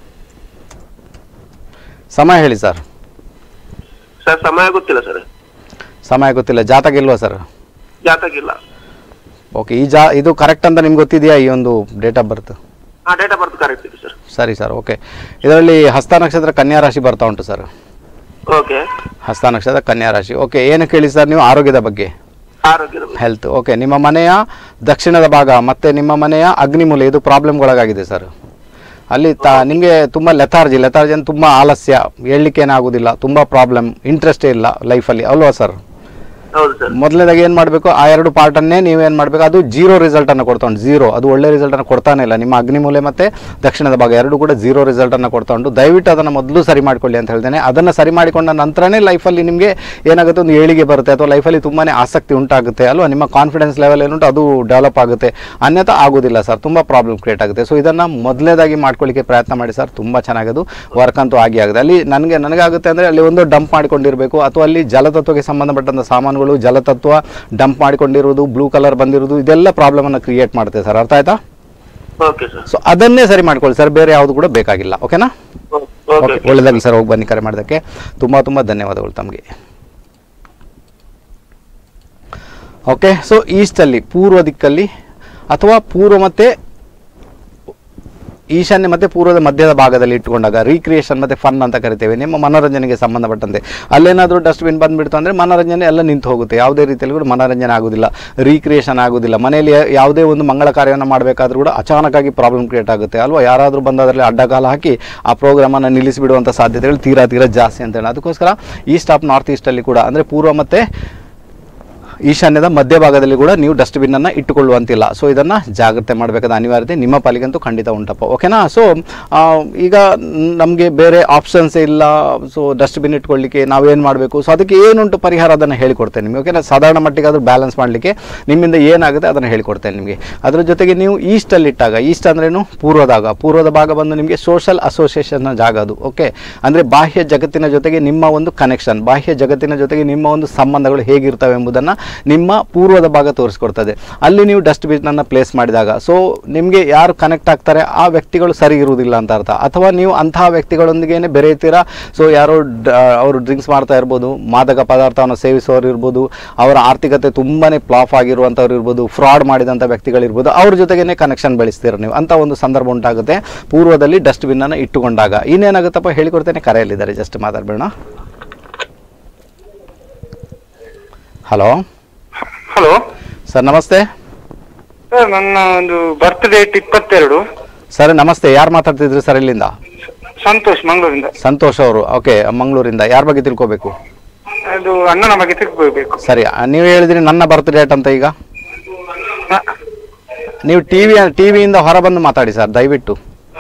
ಸಮಯ ಹೇಳಿ ಸರ್ ಸರ್ ಸಮಯ ಗೊತ್ತಿಲ್ಲ ಸರ್ ಸಮಯ ಗೊತ್ತಿಲ್ಲ ಜಾತಕ ಇಲ್ವಾ ಸರ್ ಜಾತಕ ಇಲ್ಲ ಓಕೆ ಈ ಜಾ ಇದು ಕರೆಕ್ಟ್ ಅಂತ ನಿಮ್ಗೆ ಗೊತ್ತಿದೆಯಾ ಈ ಒಂದು ಡೇಟ್ ಆಫ್ ಬರ್ತ್ ಹಾ ಡೇಟ್ ಆಫ್ ಬರ್ತ್ ಕರೆಕ್ಟ್ ಇದೆ ಸರ್ ಸರಿ ಸರ್ ಓಕೆ ಇದರಲ್ಲಿ ಹಸ್ತ ನಕ್ಷತ್ರ ಕನ್ಯಾ ರಾಶಿ ಬರ್ತಾ ಉಂಟು ಸರ್ ಓಕೆ ಹಸ್ತ ನಕ್ಷತ್ರ ಕನ್ಯಾ ರಾಶಿ ಓಕೆ ಏನು ಕೇಳಿ ಸರ್ ನೀವು ಆರೋಗ್ಯದ ಬಗ್ಗೆ ಆರೋಗ್ಯದ ಬಗ್ಗೆ ಹೆಲ್ತ್ ಓಕೆ ನಿಮ್ಮ ಮನೆಯ ದಕ್ಷಿಣದ ಭಾಗ ಮತ್ತು ನಿಮ್ಮ ಮನೆಯ ಅಗ್ನಿಮೂಲೆ ಇದು ಪ್ರಾಬ್ಲಮ್ಗೊಳಗಾಗಿದೆ ಸರ್ ಅಲ್ಲಿ ತ ನಿಮಗೆ ತುಂಬ ಲೆಥಾರ್ಜಿ ಲೆಥಾರ್ಜಿ ಅಂದ್ರೆ ತುಂಬ ಆಲಸ್ಯ ಹೇಳಲಿಕ್ಕೆ ಏನಾಗೋದಿಲ್ಲ ತುಂಬ ಪ್ರಾಬ್ಲಮ್ ಇಂಟ್ರೆಸ್ಟೇ ಇಲ್ಲ ಲೈಫಲ್ಲಿ ಅಲ್ವಾ ಸರ್ ಹೌದು ಸರ್ ಮೊದಲನೇದಾಗಿ ಏನು ಮಾಡಬೇಕು ಆ ಎರಡು ಪಾರ್ಟನ್ನೇ ನೀವೇನು ಮಾಡಬೇಕು ಅದು ಜೀರೋ ರಿಸಲ್ಟನ್ನು ಕೊಡ್ತಾ ಉಂಟು ಜೀರೋ ಅದು ಒಳ್ಳೆ ರಿಸಲ್ಟನ್ನು ಕೊಡ್ತಾನೆ ಇಲ್ಲ ನಿಮ್ಮ ಅಗ್ನಿಮೂಲೆ ಮತ್ತು ದಕ್ಷಿಣದ ಭಾಗ ಎರಡು ಕೂಡ ಜೀರೋ ರಿಸಲ್ಟನ್ನು ಕೊಡ್ತಾ ಉಂಟು ದಯವಿಟ್ಟು ಅದನ್ನು ಮೊದಲು ಸರಿ ಮಾಡ್ಕೊಳ್ಳಿ ಅಂತ ಹೇಳ್ತೇನೆ ಅದನ್ನು ಸರಿ ಮಾಡಿಕೊಂಡ ನಂತರನೇ ಲೈಫಲ್ಲಿ ನಿಮಗೆ ಏನಾಗುತ್ತೆ ಒಂದು ಏಳಿಗೆ ಬರುತ್ತೆ ಅಥವಾ ಲೈಫಲ್ಲಿ ತುಂಬಾ ಆಸಕ್ತಿ ಉಂಟಾಗುತ್ತೆ ಅಲ್ವಾ ನಿಮ್ಮ ಕಾನ್ಫಿಡೆನ್ಸ್ ಲೆವೆಲ್ ಏನುಂಟು ಅದು ಡೆವಲಪ್ ಆಗುತ್ತೆ ಅನ್ಯथा ಆಗೋದಿಲ್ಲ ಸರ್ ತುಂಬ ಪ್ರಾಬ್ಲಮ್ ಕ್ರಿಯೇಟ್ ಆಗುತ್ತೆ ಸೊ ಇದನ್ನು ಮೊದಲನೇದಾಗಿ ಮಾಡ್ಕೊಳ್ಳಿಕ್ಕೆ ಪ್ರಯತ್ನ ಮಾಡಿ ಸರ್ ತುಂಬ ಚೆನ್ನಾಗದು ವರ್ಕ್ ಅಂತೂ ಆಗಿ ಆಗುತ್ತೆ ಅಲ್ಲಿ ನನಗೆ ನನಗಾಗುತ್ತೆ ಅಂದರೆ ಅಲ್ಲಿ ಒಂದು ಡಂಪ್ ಮಾಡಿಕೊಂಡಿರಬೇಕು ಅಥವಾ ಅಲ್ಲಿ ಜಲತತ್ವಕ್ಕೆ ಸಂಬಂಧಪಟ್ಟಂಥ ಸಾಮಾನುಗಳು ಜಲತತ್ವ ಡಂಪ್ ಮಾಡಿಕೊಂಡಿರುವುದು ಬ್ಲೂ ಕಲರ್ ಬಂದಿರೋದು ಇದೆಲ್ಲ ಪ್ರಾಬ್ಲಮನ್ನು ಕ್ರಿಯೇಟ್ ಮಾಡುತ್ತೆ ಸರ್ ಅರ್ಥ ಆಯ್ತಾ ಓಕೆ ಸರ್ ಸೊ ಅದನ್ನೇ ಸರಿ ಮಾಡ್ಕೊಳ್ಳಿ ಸರ್ ಬೇರೆ ಯಾವುದು ಕೂಡ ಬೇಕಾಗಿಲ್ಲ ಓಕೆನಾ ಓಕೆ ಓಕೆ ಒಳ್ಳೆದಾಗಲಿ ಸರ್ ಹೋಗಿ ಬನ್ನಿ ಕರೆ ಮಾಡೋದಕ್ಕೆ ತುಂಬ ತುಂಬ ಧನ್ಯವಾದಗಳು ತಮಗೆ ಓಕೆ ಸೊ ಈಸ್ಟಲ್ಲಿ ಪೂರ್ವ ದಿಕ್ಕಲ್ಲಿ ಅಥವಾ ಪೂರ್ವ ಮತ್ತು ಈಶಾನ್ಯ ಮತ್ತು ಪೂರ್ವದ ಮಧ್ಯದ ಭಾಗದಲ್ಲಿ ಇಟ್ಕೊಂಡಾಗ ರೀಕ್ರಿಯೇಷನ್ ಮತ್ತು ಫನ್ ಅಂತ ಕರಿತೇವೆ ನಿಮ್ಮ ಮನೋರಂಜನೆಗೆ ಸಂಬಂಧಪಟ್ಟಂತೆ ಅಲ್ಲೇನಾದರೂ ಡಸ್ಟ್ಬಿನ್ ಬಂದುಬಿಡ್ತು ಅಂದರೆ ಮನೋರಂಜನೆ ಎಲ್ಲ ನಿಂತು ಹೋಗುತ್ತೆ ಯಾವುದೇ ರೀತಿಯಲ್ಲಿ ಕೂಡ ಮನೋರಂಜನೆ ಆಗೋದಿಲ್ಲ ರೀಕ್ರಿಯೇಷನ್ ಆಗೋದಿಲ್ಲ ಮನೆಯಲ್ಲಿ ಯಾವುದೇ ಒಂದು ಮಂಗಳ ಕಾರ್ಯವನ್ನು ಮಾಡಬೇಕಾದ್ರೂ ಕೂಡ ಅಚಾನಕ್ಕಾಗಿ ಪ್ರಾಬ್ಲಮ್ ಕ್ರಿಯೇಟ್ ಆಗುತ್ತೆ ಅಲ್ವಾ ಯಾರಾದರೂ ಬಂದು ಅದರಲ್ಲಿ ಅಡ್ಡಗಾಲ ಹಾಕಿ ಆ ಪ್ರೋಗ್ರಾಮನ್ನು ನಿಲ್ಲಿಸಿಬಿಡುವಂಥ ಸಾಧ್ಯತೆಗಳು ತೀರಾ ತೀರಾ ಜಾಸ್ತಿ ಅಂತೇಳಿ ಅದಕ್ಕೋಸ್ಕರ ಈಸ್ಟ್ ಆಫ್ ನಾರ್ತ್ ಈಸ್ಟಲ್ಲಿ ಕೂಡ ಅಂದರೆ ಪೂರ್ವ ಮತ್ತು ಈಶಾನ್ಯದ ಮಧ್ಯಭಾಗದಲ್ಲಿ ಕೂಡ ನೀವು ಡಸ್ಟ್ಬಿನ್ನನ್ನು ಇಟ್ಟುಕೊಳ್ಳುವಂತಿಲ್ಲ ಸೊ ಇದನ್ನು ಜಾಗ್ರತೆ ಮಾಡಬೇಕಾದ ಅನಿವಾರ್ಯತೆ ನಿಮ್ಮ ಪಾಲಿಗಂತೂ ಖಂಡಿತ ಉಂಟಪ್ಪ ಓಕೆನಾ ಸೊ ಈಗ ನಮಗೆ ಬೇರೆ ಆಪ್ಷನ್ಸೇ ಇಲ್ಲ ಸೊ ಡಸ್ಟ್ಬಿನ್ ಇಟ್ಕೊಳ್ಳಿಕ್ಕೆ ನಾವೇನು ಮಾಡಬೇಕು ಸೊ ಅದಕ್ಕೆ ಏನುಂಟು ಪರಿಹಾರ ಅದನ್ನು ಹೇಳಿಕೊಡ್ತೇನೆ ನಿಮಗೆ ಓಕೆನಾ ಸಾಧಾರಣ ಮಟ್ಟಿಗೆ ಆದರೂ ಬ್ಯಾಲೆನ್ಸ್ ಮಾಡಲಿಕ್ಕೆ ನಿಮ್ಮಿಂದ ಏನಾಗುತ್ತೆ ಅದನ್ನು ಹೇಳಿಕೊಡ್ತೇನೆ ನಿಮಗೆ ಅದರ ಜೊತೆಗೆ ನೀವು ಈಸ್ಟಲ್ಲಿ ಇಟ್ಟಾಗ ಈಸ್ಟ್ ಅಂದ್ರೇನು ಪೂರ್ವದಾಗ ಪೂರ್ವದ ಭಾಗ ಬಂದು ನಿಮಗೆ ಸೋಷಲ್ ಅಸೋಸಿಯೇಷನ್ನ ಜಾಗ ಅದು ಓಕೆ ಅಂದರೆ ಬಾಹ್ಯ ಜಗತ್ತಿನ ಜೊತೆಗೆ ನಿಮ್ಮ ಒಂದು ಕನೆಕ್ಷನ್ ಬಾಹ್ಯ ಜಗತ್ತಿನ ಜೊತೆಗೆ ನಿಮ್ಮ ಒಂದು ಸಂಬಂಧಗಳು ಹೇಗಿರ್ತವೆ ಎಂಬುದನ್ನು ನಿಮ್ಮ ಪೂರ್ವದ ಭಾಗ ತೋರಿಸ್ಕೊಡ್ತದೆ ಅಲ್ಲಿ ನೀವು ಡಸ್ಟ್ಬಿನ್ನನ್ನು ಪ್ಲೇಸ್ ಮಾಡಿದಾಗ ಸೊ ನಿಮಗೆ ಯಾರು ಕನೆಕ್ಟ್ ಆಗ್ತಾರೆ ಆ ವ್ಯಕ್ತಿಗಳು ಸರಿ ಇರುವುದಿಲ್ಲ ಅಂತ ಅರ್ಥ ಅಥವಾ ನೀವು ಅಂತಹ ವ್ಯಕ್ತಿಗಳೊಂದಿಗೇನೆ ಬೆರೆಯುತ್ತೀರಾ ಸೊ ಯಾರೋ ಡ- ಅವರು ಡ್ರಿಂಕ್ಸ್ ಮಾಡ್ತಾ ಇರ್ಬೋದು ಮಾದಕ ಪದಾರ್ಥವನ್ನು ಸೇವಿಸುವವರು ಇರ್ಬೋದು ಅವರ ಆರ್ಥಿಕತೆ ತುಂಬಾ ಫ್ಲಾಪ್ ಆಗಿರುವಂಥವ್ರು ಇರ್ಬೋದು ಫ್ರಾಡ್ ಮಾಡಿದಂಥ ವ್ಯಕ್ತಿಗಳಿರ್ಬೋದು ಅವ್ರ ಜೊತೆಗೇನೆ ಕನೆಕ್ಷನ್ ಬೆಳೆಸ್ತೀರ ನೀವು ಅಂತ ಒಂದು ಸಂದರ್ಭ ಉಂಟಾಗುತ್ತೆ ಪೂರ್ವದಲ್ಲಿ ಡಸ್ಟ್ಬಿನ್ನನ್ನು ಇಟ್ಟುಕೊಂಡಾಗ ಇನ್ನೇನಾಗುತ್ತಪ್ಪ ಹೇಳಿಕೊಡ್ತೇನೆ ಕರೆಯಲ್ಲಿದ್ದಾರೆ ಜಸ್ಟ್ ಮಾತಾಡಬೇಡ ಹಲೋ ಹಲೋ ಸರ್ ನಮಸ್ತೆ ಸರ್ ನನ್ನ ಒಂದು ಬರ್ತ್ ಡೇಟ್ ಇಪ್ಪತ್ತೆರಡು ಸರ್ ನಮಸ್ತೆ ಯಾರು ಮಾತಾಡ್ತಿದ್ರಿ ಸರ್ ಇಲ್ಲಿಂದ ಸಂತೋಷ್ ಮಂಗಳೂರಿಂದ ಸಂತೋಷ್ ಅವರು ಓಕೆ ಮಂಗಳೂರಿಂದ ಯಾರ ಬಗ್ಗೆ ತಿಳ್ಕೊಬೇಕು ಅದು ಅಣ್ಣನ ಬಗ್ಗೆ ತಿಳ್ಕೊಬೇಕು ಸರಿ ಆ, ನೀವು ಹೇಳಿದ್ರಿ ನನ್ನ ಬರ್ತ್ ಡೇಟ್ ಅಂತ ಈಗ ನೀವು ಟಿ ವಿ ಟಿ ವಿಯಿಂದ ಹೊರಬಂದು ಮಾತಾಡಿ ಸರ್ ದಯವಿಟ್ಟು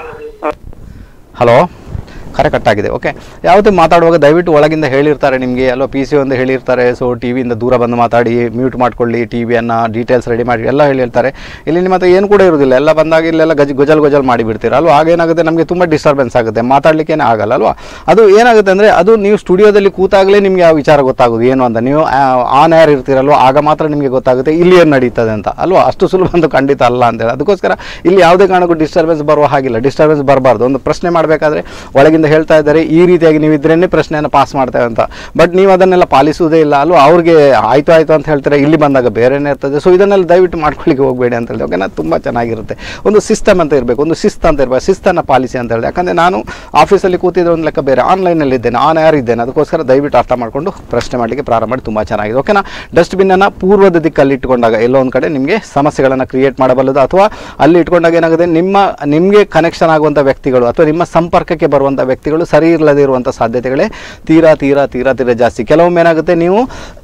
ಹಲೋ ಕರೆ ಕಟ್ಟಾಗಿದೆ ಓಕೆ ಯಾವತ್ತೂ ಮಾತಾಡುವಾಗ ದಯವಿಟ್ಟು ಒಳಗಿಂದ ಹೇಳಿರ್ತಾರೆ ನಿಮಗೆ ಅಲ್ವಾ ಪಿ ಸಿ ಒಂದು ಹೇಳಿರ್ತಾರೆ ಸೊ ಟಿ ವಿಯಿಂದ ದೂರ ಬಂದು ಮಾತಾಡಿ ಮ್ಯೂಟ್ ಮಾಡ್ಕೊಳ್ಳಿ ಟಿ ವಿಯನ್ನು ಡೀಟೇಲ್ಸ್ ರೆಡಿ ಮಾಡಿ ಎಲ್ಲ ಹೇಳಿರ್ತಾರೆ ಇಲ್ಲಿ ನಿಮ್ಮ ಹತ್ರ ಏನು ಕೂಡ ಇರೋದಿಲ್ಲ ಎಲ್ಲ ಬಂದಾಗ ಇಲ್ಲೆಲ್ಲ ಗಜ್ ಗೊಜಲ್ ಗೊಜಲ್ ಮಾಡಿಬಿಡ್ತೀರ ಅಲ್ವಾ ಆಗೇನಾಗುತ್ತೆ ನಮಗೆ ತುಂಬ ಡಿಸ್ಟರ್ಬೆನ್ಸ್ ಆಗುತ್ತೆ ಮಾತಾಡ್ಲಿಕ್ಕೇನೆ ಆಗಲ್ಲ ಅಲ್ವಾ ಅದು ಏನಾಗುತ್ತೆ ಅಂದರೆ ಅದು ನೀವು ಸ್ಟುಡಿಯೋದಲ್ಲಿ ಕೂತಾಗಲೇ ನಿಮಗೆ ಆ ವಿಚಾರ ಗೊತ್ತಾಗೋದು ಏನು ಅಂತ ನೀವು ಆನ್ ಏರ್ ಇರ್ತೀರಲ್ವ ಆಗ ಮಾತ್ರ ನಿಮಗೆ ಗೊತ್ತಾಗುತ್ತೆ ಇಲ್ಲಿ ಏನು ನಡೀತದೆ ಅಂತ ಅಲ್ವಾ ಅಷ್ಟು ಸುಲಭ ಅಂತೂ ಖಂಡಿತ ಅಲ್ಲ ಅಂತೇಳಿ ಅದಕ್ಕೋಸ್ಕರ ಇಲ್ಲಿ ಯಾವುದೇ ಕಾರಣಕ್ಕೂ ಡಿಸ್ಟರ್ಬೆನ್ಸ್ ಬರುವ ಹಾಗಿಲ್ಲ ಡಿಸ್ಟರ್ಬೆನ್ಸ್ ಬರಬಾರ್ದು ಒಂದು ಪ್ರಶ್ನೆ ಮಾಡಬೇಕಾದ್ರೆ ಒಳಗಿಂದ ಹೇಳ್ತಾ ಇದ್ದಾರೆ ಈ ರೀತಿಯಾಗಿ ನೀವು ಇದ್ರೇನೆ ಪ್ರಶ್ನೆಯನ್ನು ಪಾಸ್ ಮಾಡ್ತೇವೆ ಅಂತ ಬಟ್ ನೀವು ಅದನ್ನೆಲ್ಲ ಪಾಲಿಸುವುದೇ ಇಲ್ಲ ಅಲ್ವಾ ಅವ್ರಿಗೆ ಆಯ್ತು ಆಯ್ತು ಅಂತ ಹೇಳ್ತಾರೆ ಇಲ್ಲಿ ಬಂದಾಗ ಬೇರೆನೇ ಇರ್ತದೆ ಸೊ ಇದನ್ನೆಲ್ಲ ದಯವಿಟ್ಟು ಮಾಡ್ಕೊಳ್ಳಿಕ್ಕೆ ಹೋಗಬೇಡಿ ಅಂತ ಹೇಳಿ ಓಕೆನಾ ತುಂಬ ಚೆನ್ನಾಗಿರುತ್ತೆ ಒಂದು ಸಿಸ್ಟಮ್ ಅಂತ ಇರಬೇಕು ಒಂದು ಶಿಸ್ತು ಅಂತ ಇರಬೇಕು ಶಿಸ್ತನ್ನು ಪಾಲಿಸಿ ಅಂತ ಹೇಳಿದೆ ಯಾಕಂದರೆ ನಾನು ಆಫೀಸಲ್ಲಿ ಕೂತಿದ್ದ ಒಂದು ಲೆಕ್ಕ ಬೇರೆ ಆನ್ಲೈನಲ್ಲಿ ಇದ್ದೇನೆ ಆನ್ ಯಾರು ಇದ್ದೇನೆ ಅದಕ್ಕೋಸ್ಕರ ದಯವಿಟ್ಟು ಅರ್ಥ ಮಾಡಿಕೊಂಡು ಪ್ರಶ್ನೆ ಮಾಡಲಿಕ್ಕೆ ಪ್ರಾರಂಭ ಮಾಡಿ ತುಂಬ ಚೆನ್ನಾಗಿದೆ ಓಕೆನಾ ಡಸ್ಟ್ಬಿನ್ನನ್ನು ಪೂರ್ವದ ದಿಕ್ಕಲ್ಲಿ ಇಟ್ಕೊಂಡಾಗ ಎಲ್ಲೋ ಒಂದು ಕಡೆ ನಿಮಗೆ ಸಮಸ್ಯೆಗಳನ್ನು ಕ್ರಿಯೇಟ್ ಮಾಡಬಲ್ಲದು ಅಥವಾ ಅಲ್ಲಿ ಇಟ್ಕೊಂಡಾಗ ಏನಾಗುತ್ತೆ ನಿಮ್ಮ ನಿಮಗೆ ಕನೆಕ್ಷನ್ ಆಗುವಂಥ ವ್ಯಕ್ತಿಗಳು ಅಥವಾ ನಿಮ್ಮ ಸಂಪರ್ಕಕ್ಕೆ ಬರುವಂಥ ವ್ಯಕ್ತಿಗಳು ಸರಿ ಇರಲ್ಲದೇ ಇರುವಂಥ ಸಾಧ್ಯತೆಗಳೇ ತೀರಾ ತೀರಾ ತೀರಾ ತೀರಾ ಜಾಸ್ತಿ ಕೆಲವೊಮ್ಮೆ ಏನಾಗುತ್ತೆ ನೀವು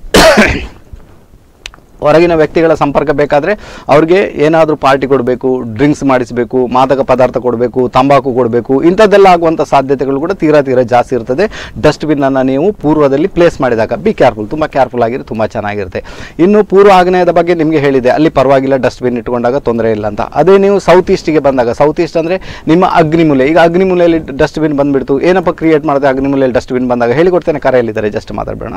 ಹೊರಗಿನ ವ್ಯಕ್ತಿಗಳ ಸಂಪರ್ಕ ಬೇಕಾದರೆ ಅವ್ರಿಗೆ ಏನಾದರೂ ಪಾರ್ಟಿ ಕೊಡಬೇಕು ಡ್ರಿಂಕ್ಸ್ ಮಾಡಿಸಬೇಕು ಮಾದಕ ಪದಾರ್ಥ ಕೊಡಬೇಕು ತಂಬಾಕು ಕೊಡಬೇಕು ಇಂಥದ್ದೆಲ್ಲ ಆಗುವಂಥ ಸಾಧ್ಯತೆಗಳು ಕೂಡ ತೀರಾ ತೀರಾ ಜಾಸ್ತಿ ಇರ್ತದೆ ಡಸ್ಟ್ಬಿನ್ನನ್ನು ನೀವು ಪೂರ್ವದಲ್ಲಿ ಪ್ಲೇಸ್ ಮಾಡಿದಾಗ ಬಿ ಕೇರ್ಫುಲ್ ತುಂಬ ಕೇರ್ಫುಲ್ ಆಗಿರಿ ತುಂಬ ಚೆನ್ನಾಗಿರುತ್ತೆ ಇನ್ನು ಪೂರ್ವ ಆಗ್ನೇಯದ ಬಗ್ಗೆ ನಿಮಗೆ ಹೇಳಿದೆ ಅಲ್ಲಿ ಪರವಾಗಿಲ್ಲ ಡಸ್ಟ್ಬಿನ್ ಇಟ್ಕೊಂಡಾಗ ತೊಂದರೆ ಇಲ್ಲ ಅಂತ ಅದೇ ನೀವು ಸೌತ್ ಈಸ್ಟಿಗೆ ಬಂದಾಗ ಸೌತ್ ಈಸ್ಟ್ ಅಂದರೆ ನಿಮ್ಮ ಅಗ್ನಿಮೂಲೆ ಈಗ ಅಗ್ನಿಮೂಲೆಯಲ್ಲಿ ಡಸ್ಟ್ಬಿನ್ ಬಂದುಬಿಡ್ತು ಏನಪ್ಪ ಕ್ರಿಯೇಟ್ ಮಾಡಿದೆ ಅಗ್ನಿಮೂಲೆಯಲ್ಲಿ ಡಸ್ಟ್ಬಿನ್ ಬಂದಾಗ ಹೇಳಿಕೊಡ್ತೇನೆ ಕರೆಯಲ್ಲಿದ್ದಾರೆ ಜಸ್ಟ್ ಮಾತಾಡಬೇಡ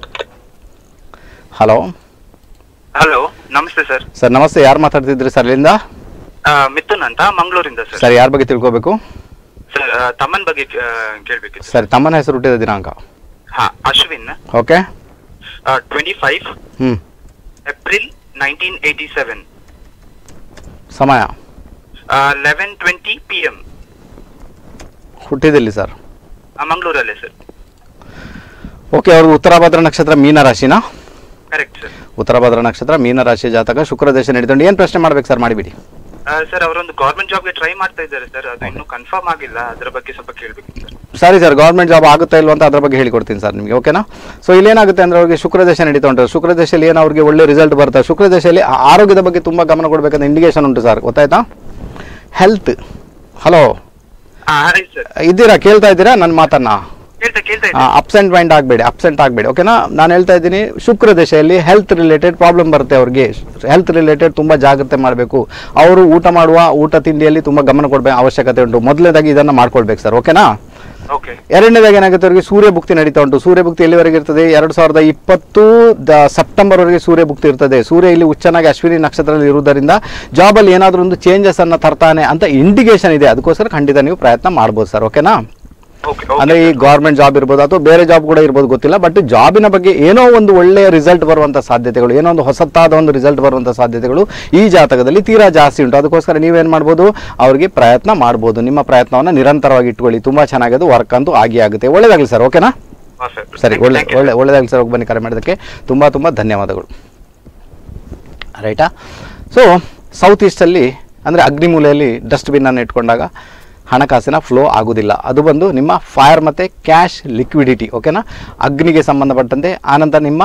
ಹಲೋ ಹಲೋ ನಮಸ್ತೆ ಸರ್ ಸರ್ ನಮಸ್ತೆ ಯಾರು ಮಾತಾಡ್ತಿದ್ರಿ ಸರ್ ಇಲ್ಲಿಂದ ಮಿಥುನ್ ಅಂತ ಮಂಗಳೂರಿಂದ ಸರ್ ಸರ್ ಯಾರ ಬಗ್ಗೆ ತಿಳ್ಕೊಬೇಕು ಸರ್ ಆ, ತಮ್ಮನ್ ಬಗ್ಗೆ ಆ, ಕೇಳ್ಬೇಕಿತ್ತು ಸರ್ ತಮ್ಮನ ಹೆಸರು ಹುಟ್ಟಿದ ದಿನಾಂಕ ಹಾ ಅಶ್ವಿನ್ ಓಕೆ ಟ್ವೆಂಟಿ ಫೈವ್ ಹ್ಞೂ ಏಪ್ರಿಲ್ ನೈನ್ಟೀನ್ ಏಯ್ಟಿ ಸೆವೆನ್ ಸಮಯ ಲೆವೆನ್ ಟ್ವೆಂಟಿ ಪಿ ಎಂ ಹುಟ್ಟಿದಿಲ್ಲಿ ಸರ್ ಮಂಗಳೂರಲ್ಲೇ ಸರ್ ಓಕೆ ಅವ್ರಿಗೆ ಉತ್ತರ ಭದ್ರ ನಕ್ಷತ್ರ ಮೀನ ರಾಶಿನಾ ಕರೆಕ್ಟ್ ಸರ್ ಉತ್ತರ ಭದ್ರ ನಕ್ಷತ್ರ ಮೀನ ರಾಶಿ ಜಾತಕ ಶುಕ್ರ ದೇಶ ನಡೀತಂಡು ಏನು ಪ್ರಶ್ನೆ ಮಾಡ್ಬೇಕು ಸರ್ ಮಾಡಿಬಿಡಿ ಸರ್ ಅವರೊಂದು ಗೌರ್ಮೆಂಟ್ ಜಾಬ್ಗೆ ಟ್ರೈ ಮಾಡ್ತಾ ಇದ್ದಾರೆ ಸರ್ ಅದು ಇನ್ನೂ ಕನ್ಫರ್ಮ್ ಆಗಿಲ್ಲ ಅದ್ರ ಬಗ್ಗೆ ಸ್ವಲ್ಪ ಕೇಳ್ಬೇಕಿತ್ತು ಸರ್ ಸರಿ ಸರ್ ಗೌರ್ಮೆಂಟ್ ಜಾಬ್ ಆಗುತ್ತಾ ಇಲ್ವಾ ಅಂತ ಅದ್ರ ಬಗ್ಗೆ ಹೇಳಿಕೊಡ್ತೀನಿ ಸರ್ ನಿಮಗೆ ಓಕೆನಾ ಸೊ ಇಲ್ಲೇನಾಗುತ್ತೆ ಅಂದರೆ ಅವ್ರಿಗೆ ಶುಕ್ರ ದೇಶ ನಡೀತಾ ಉಂಟು ಶುಕ್ರ ದೇಶದಲ್ಲಿ ಏನು ಅವ್ರಿಗೆ ಒಳ್ಳೆ ರಿಸಲ್ಟ್ ಬರುತ್ತೆ ಶುಕ್ರ ದೇಶದಲ್ಲಿ ಆ- ಆರೋಗ್ಯದ ಬಗ್ಗೆ ತುಂಬ ಗಮನ ಕೊಡಬೇಕಂತ ಇಂಡಿಕೇಶನ್ ಉಂಟು ಸರ್ ಗೊತ್ತಾಯ್ತಾ ಹೆಲ್ತ್ ಹಲೋ ಹಾ ಆಯ್ತು ಸರ್ ಇದ್ದೀರಾ ಕೇಳ್ತಾ ಇದ್ದೀರಾ ನನ್ನ ಮಾತನ್ನ ಕೇಳ್ತಾ ಕೇಳ್ತಾ ಇದ್ದೀನಿ ಅಬ್ಸೆಂಟ್ ಮೈಂಡ್ ಆಗಬೇಡಿ ಅಬ್ಸೆಂಟ್ ಆಗಬೇಡಿ ಓಕೆನಾ ನಾನು ಹೇಳ್ತಾ ಇದ್ದೀನಿ ಶುಕ್ರ ದೇಶದಲ್ಲಿ ಹೆಲ್ತ್ ರಿಲೇಟೆಡ್ ಪ್ರಾಬ್ಲಮ್ ಬರುತ್ತೆ ಅವ್ರಿಗೆ ಹೆಲ್ತ್ ರಿಲೇಟೆಡ್ ತುಂಬ ಜಾಗ್ರತೆ ಮಾಡಬೇಕು ಅವರು ಊಟ ಮಾಡುವ ಊಟ ತಿಂಡಿಯಲ್ಲಿ ತುಂಬ ಗಮನ ಕೊಡಬೇಕು ಅವಶ್ಯಕತೆ ಉಂಟು ಮೊದಲನೇದಾಗಿ ಇದನ್ನು ಮಾಡ್ಕೊಳ್ಬೇಕು ಸರ್ ಓಕೆನಾ ಓಕೆ ಎರಡನೇದಾಗಿ ಏನಾಗುತ್ತೆ ಅವರಿಗೆ ಸೂರ್ಯ ಭುಕ್ತಿ ನಡೀತಾ ಉಂಟು ಸೂರ್ಯ ಭುಕ್ತಿ ಎಲ್ಲಿವರೆಗೆ ಇರ್ತದೆ ಎರಡು ಸಾವಿರದ ಇಪ್ಪತ್ತು ದ ಸೆಪ್ಟೆಂಬರ್ ವರೆಗೆ ಸೂರ್ಯ ಭುಕ್ತಿ ಇರ್ತದೆ ಸೂರ್ಯ ಇಲ್ಲಿ ಉಚ್ಚನಾಗಿ ಅಶ್ವಿನಿ ನಕ್ಷತ್ರದಲ್ಲಿ ಇರುವುದರಿಂದ ಜಾಬಲ್ಲಿ ಏನಾದರೂ ಒಂದು ಚೇಂಜಸ್ ಅನ್ನು ತರ್ತಾನೆ ಅಂತ ಇಂಡಿಕೇಶನ್ ಇದೆ ಅದಕ್ಕೋಸ್ಕರ ಖಂಡಿತ ನೀವು ಪ್ರಯತ್ನ ಮಾಡ್ಬೋದು ಸರ್ ಓಕೆನಾ ಓಕೆ ಅಂದ್ರೆ ಈ ಗೌರ್ಮೆಂಟ್ ಜಾಬ್ ಇರ್ಬೋದು ಅಥವಾ ಬೇರೆ ಜಾಬ್ ಕೂಡ ಇರ್ಬೋದು ಗೊತ್ತಿಲ್ಲ ಬಟ್ ಜಾಬಿನ ಬಗ್ಗೆ ಏನೋ ಒಂದು ಒಳ್ಳೆಯ ರಿಸಲ್ಟ್ ಬರುವಂತ ಸಾಧ್ಯತೆಗಳು ಏನೋ ಒಂದು ಹೊಸತಾದ ಒಂದು ರಿಸಲ್ಟ್ ಬರುವಂತ ಸಾಧ್ಯತೆಗಳು ಈ ಜಾತಕದಲ್ಲಿ ತೀರಾ ಜಾಸ್ತಿ ಉಂಟು ಅದಕ್ಕೋಸ್ಕರ ನೀವೇನ್ ಮಾಡ್ಬೋದು ಅವ್ರಿಗೆ ಪ್ರಯತ್ನ ಮಾಡ್ಬೋದು ನಿಮ್ಮ ಪ್ರಯತ್ನವನ್ನ ನಿರಂತರವಾಗಿ ಇಟ್ಕೊಳ್ಳಿ ತುಂಬಾ ಚೆನ್ನಾಗಿದೆ ವರ್ಕ್ ಅಂತೂ ಆಗಿ ಆಗುತ್ತೆ ಒಳ್ಳೇದಾಗಲಿ ಸರ್ ಓಕೆನಾ ಹಾಂ ಸರ್ ಸರಿ ಒಳ್ಳೆ ಒಳ್ಳೆ ಒಳ್ಳೆದಾಗಲಿ ಸರ್ ಹೋಗಿ ಬನ್ನಿ ಕರೆ ಮಾಡೋದಕ್ಕೆ ತುಂಬ ತುಂಬ ಧನ್ಯವಾದಗಳು ರೈಟಾ ಸೊ ಸೌತ್ ಈಸ್ಟಲ್ಲಿ ಅಂದರೆ ಅಗ್ನಿಮೂಲೆಯಲ್ಲಿ ಡಸ್ಟ್ಬಿನ್ನನ್ನು ಇಟ್ಕೊಂಡಾಗ ಹಣಕಾಸಿನ ಫ್ಲೋ ಆಗೋದಿಲ್ಲ ಅದು ಬಂದು ನಿಮ್ಮ ಫೈರ್ ಮತ್ತು ಕ್ಯಾಶ್ ಲಿಕ್ವಿಡಿಟಿ ಓಕೆನಾ ಅಗ್ನಿಗೆ ಸಂಬಂಧಪಟ್ಟಂತೆ ಆನಂತರ ನಿಮ್ಮ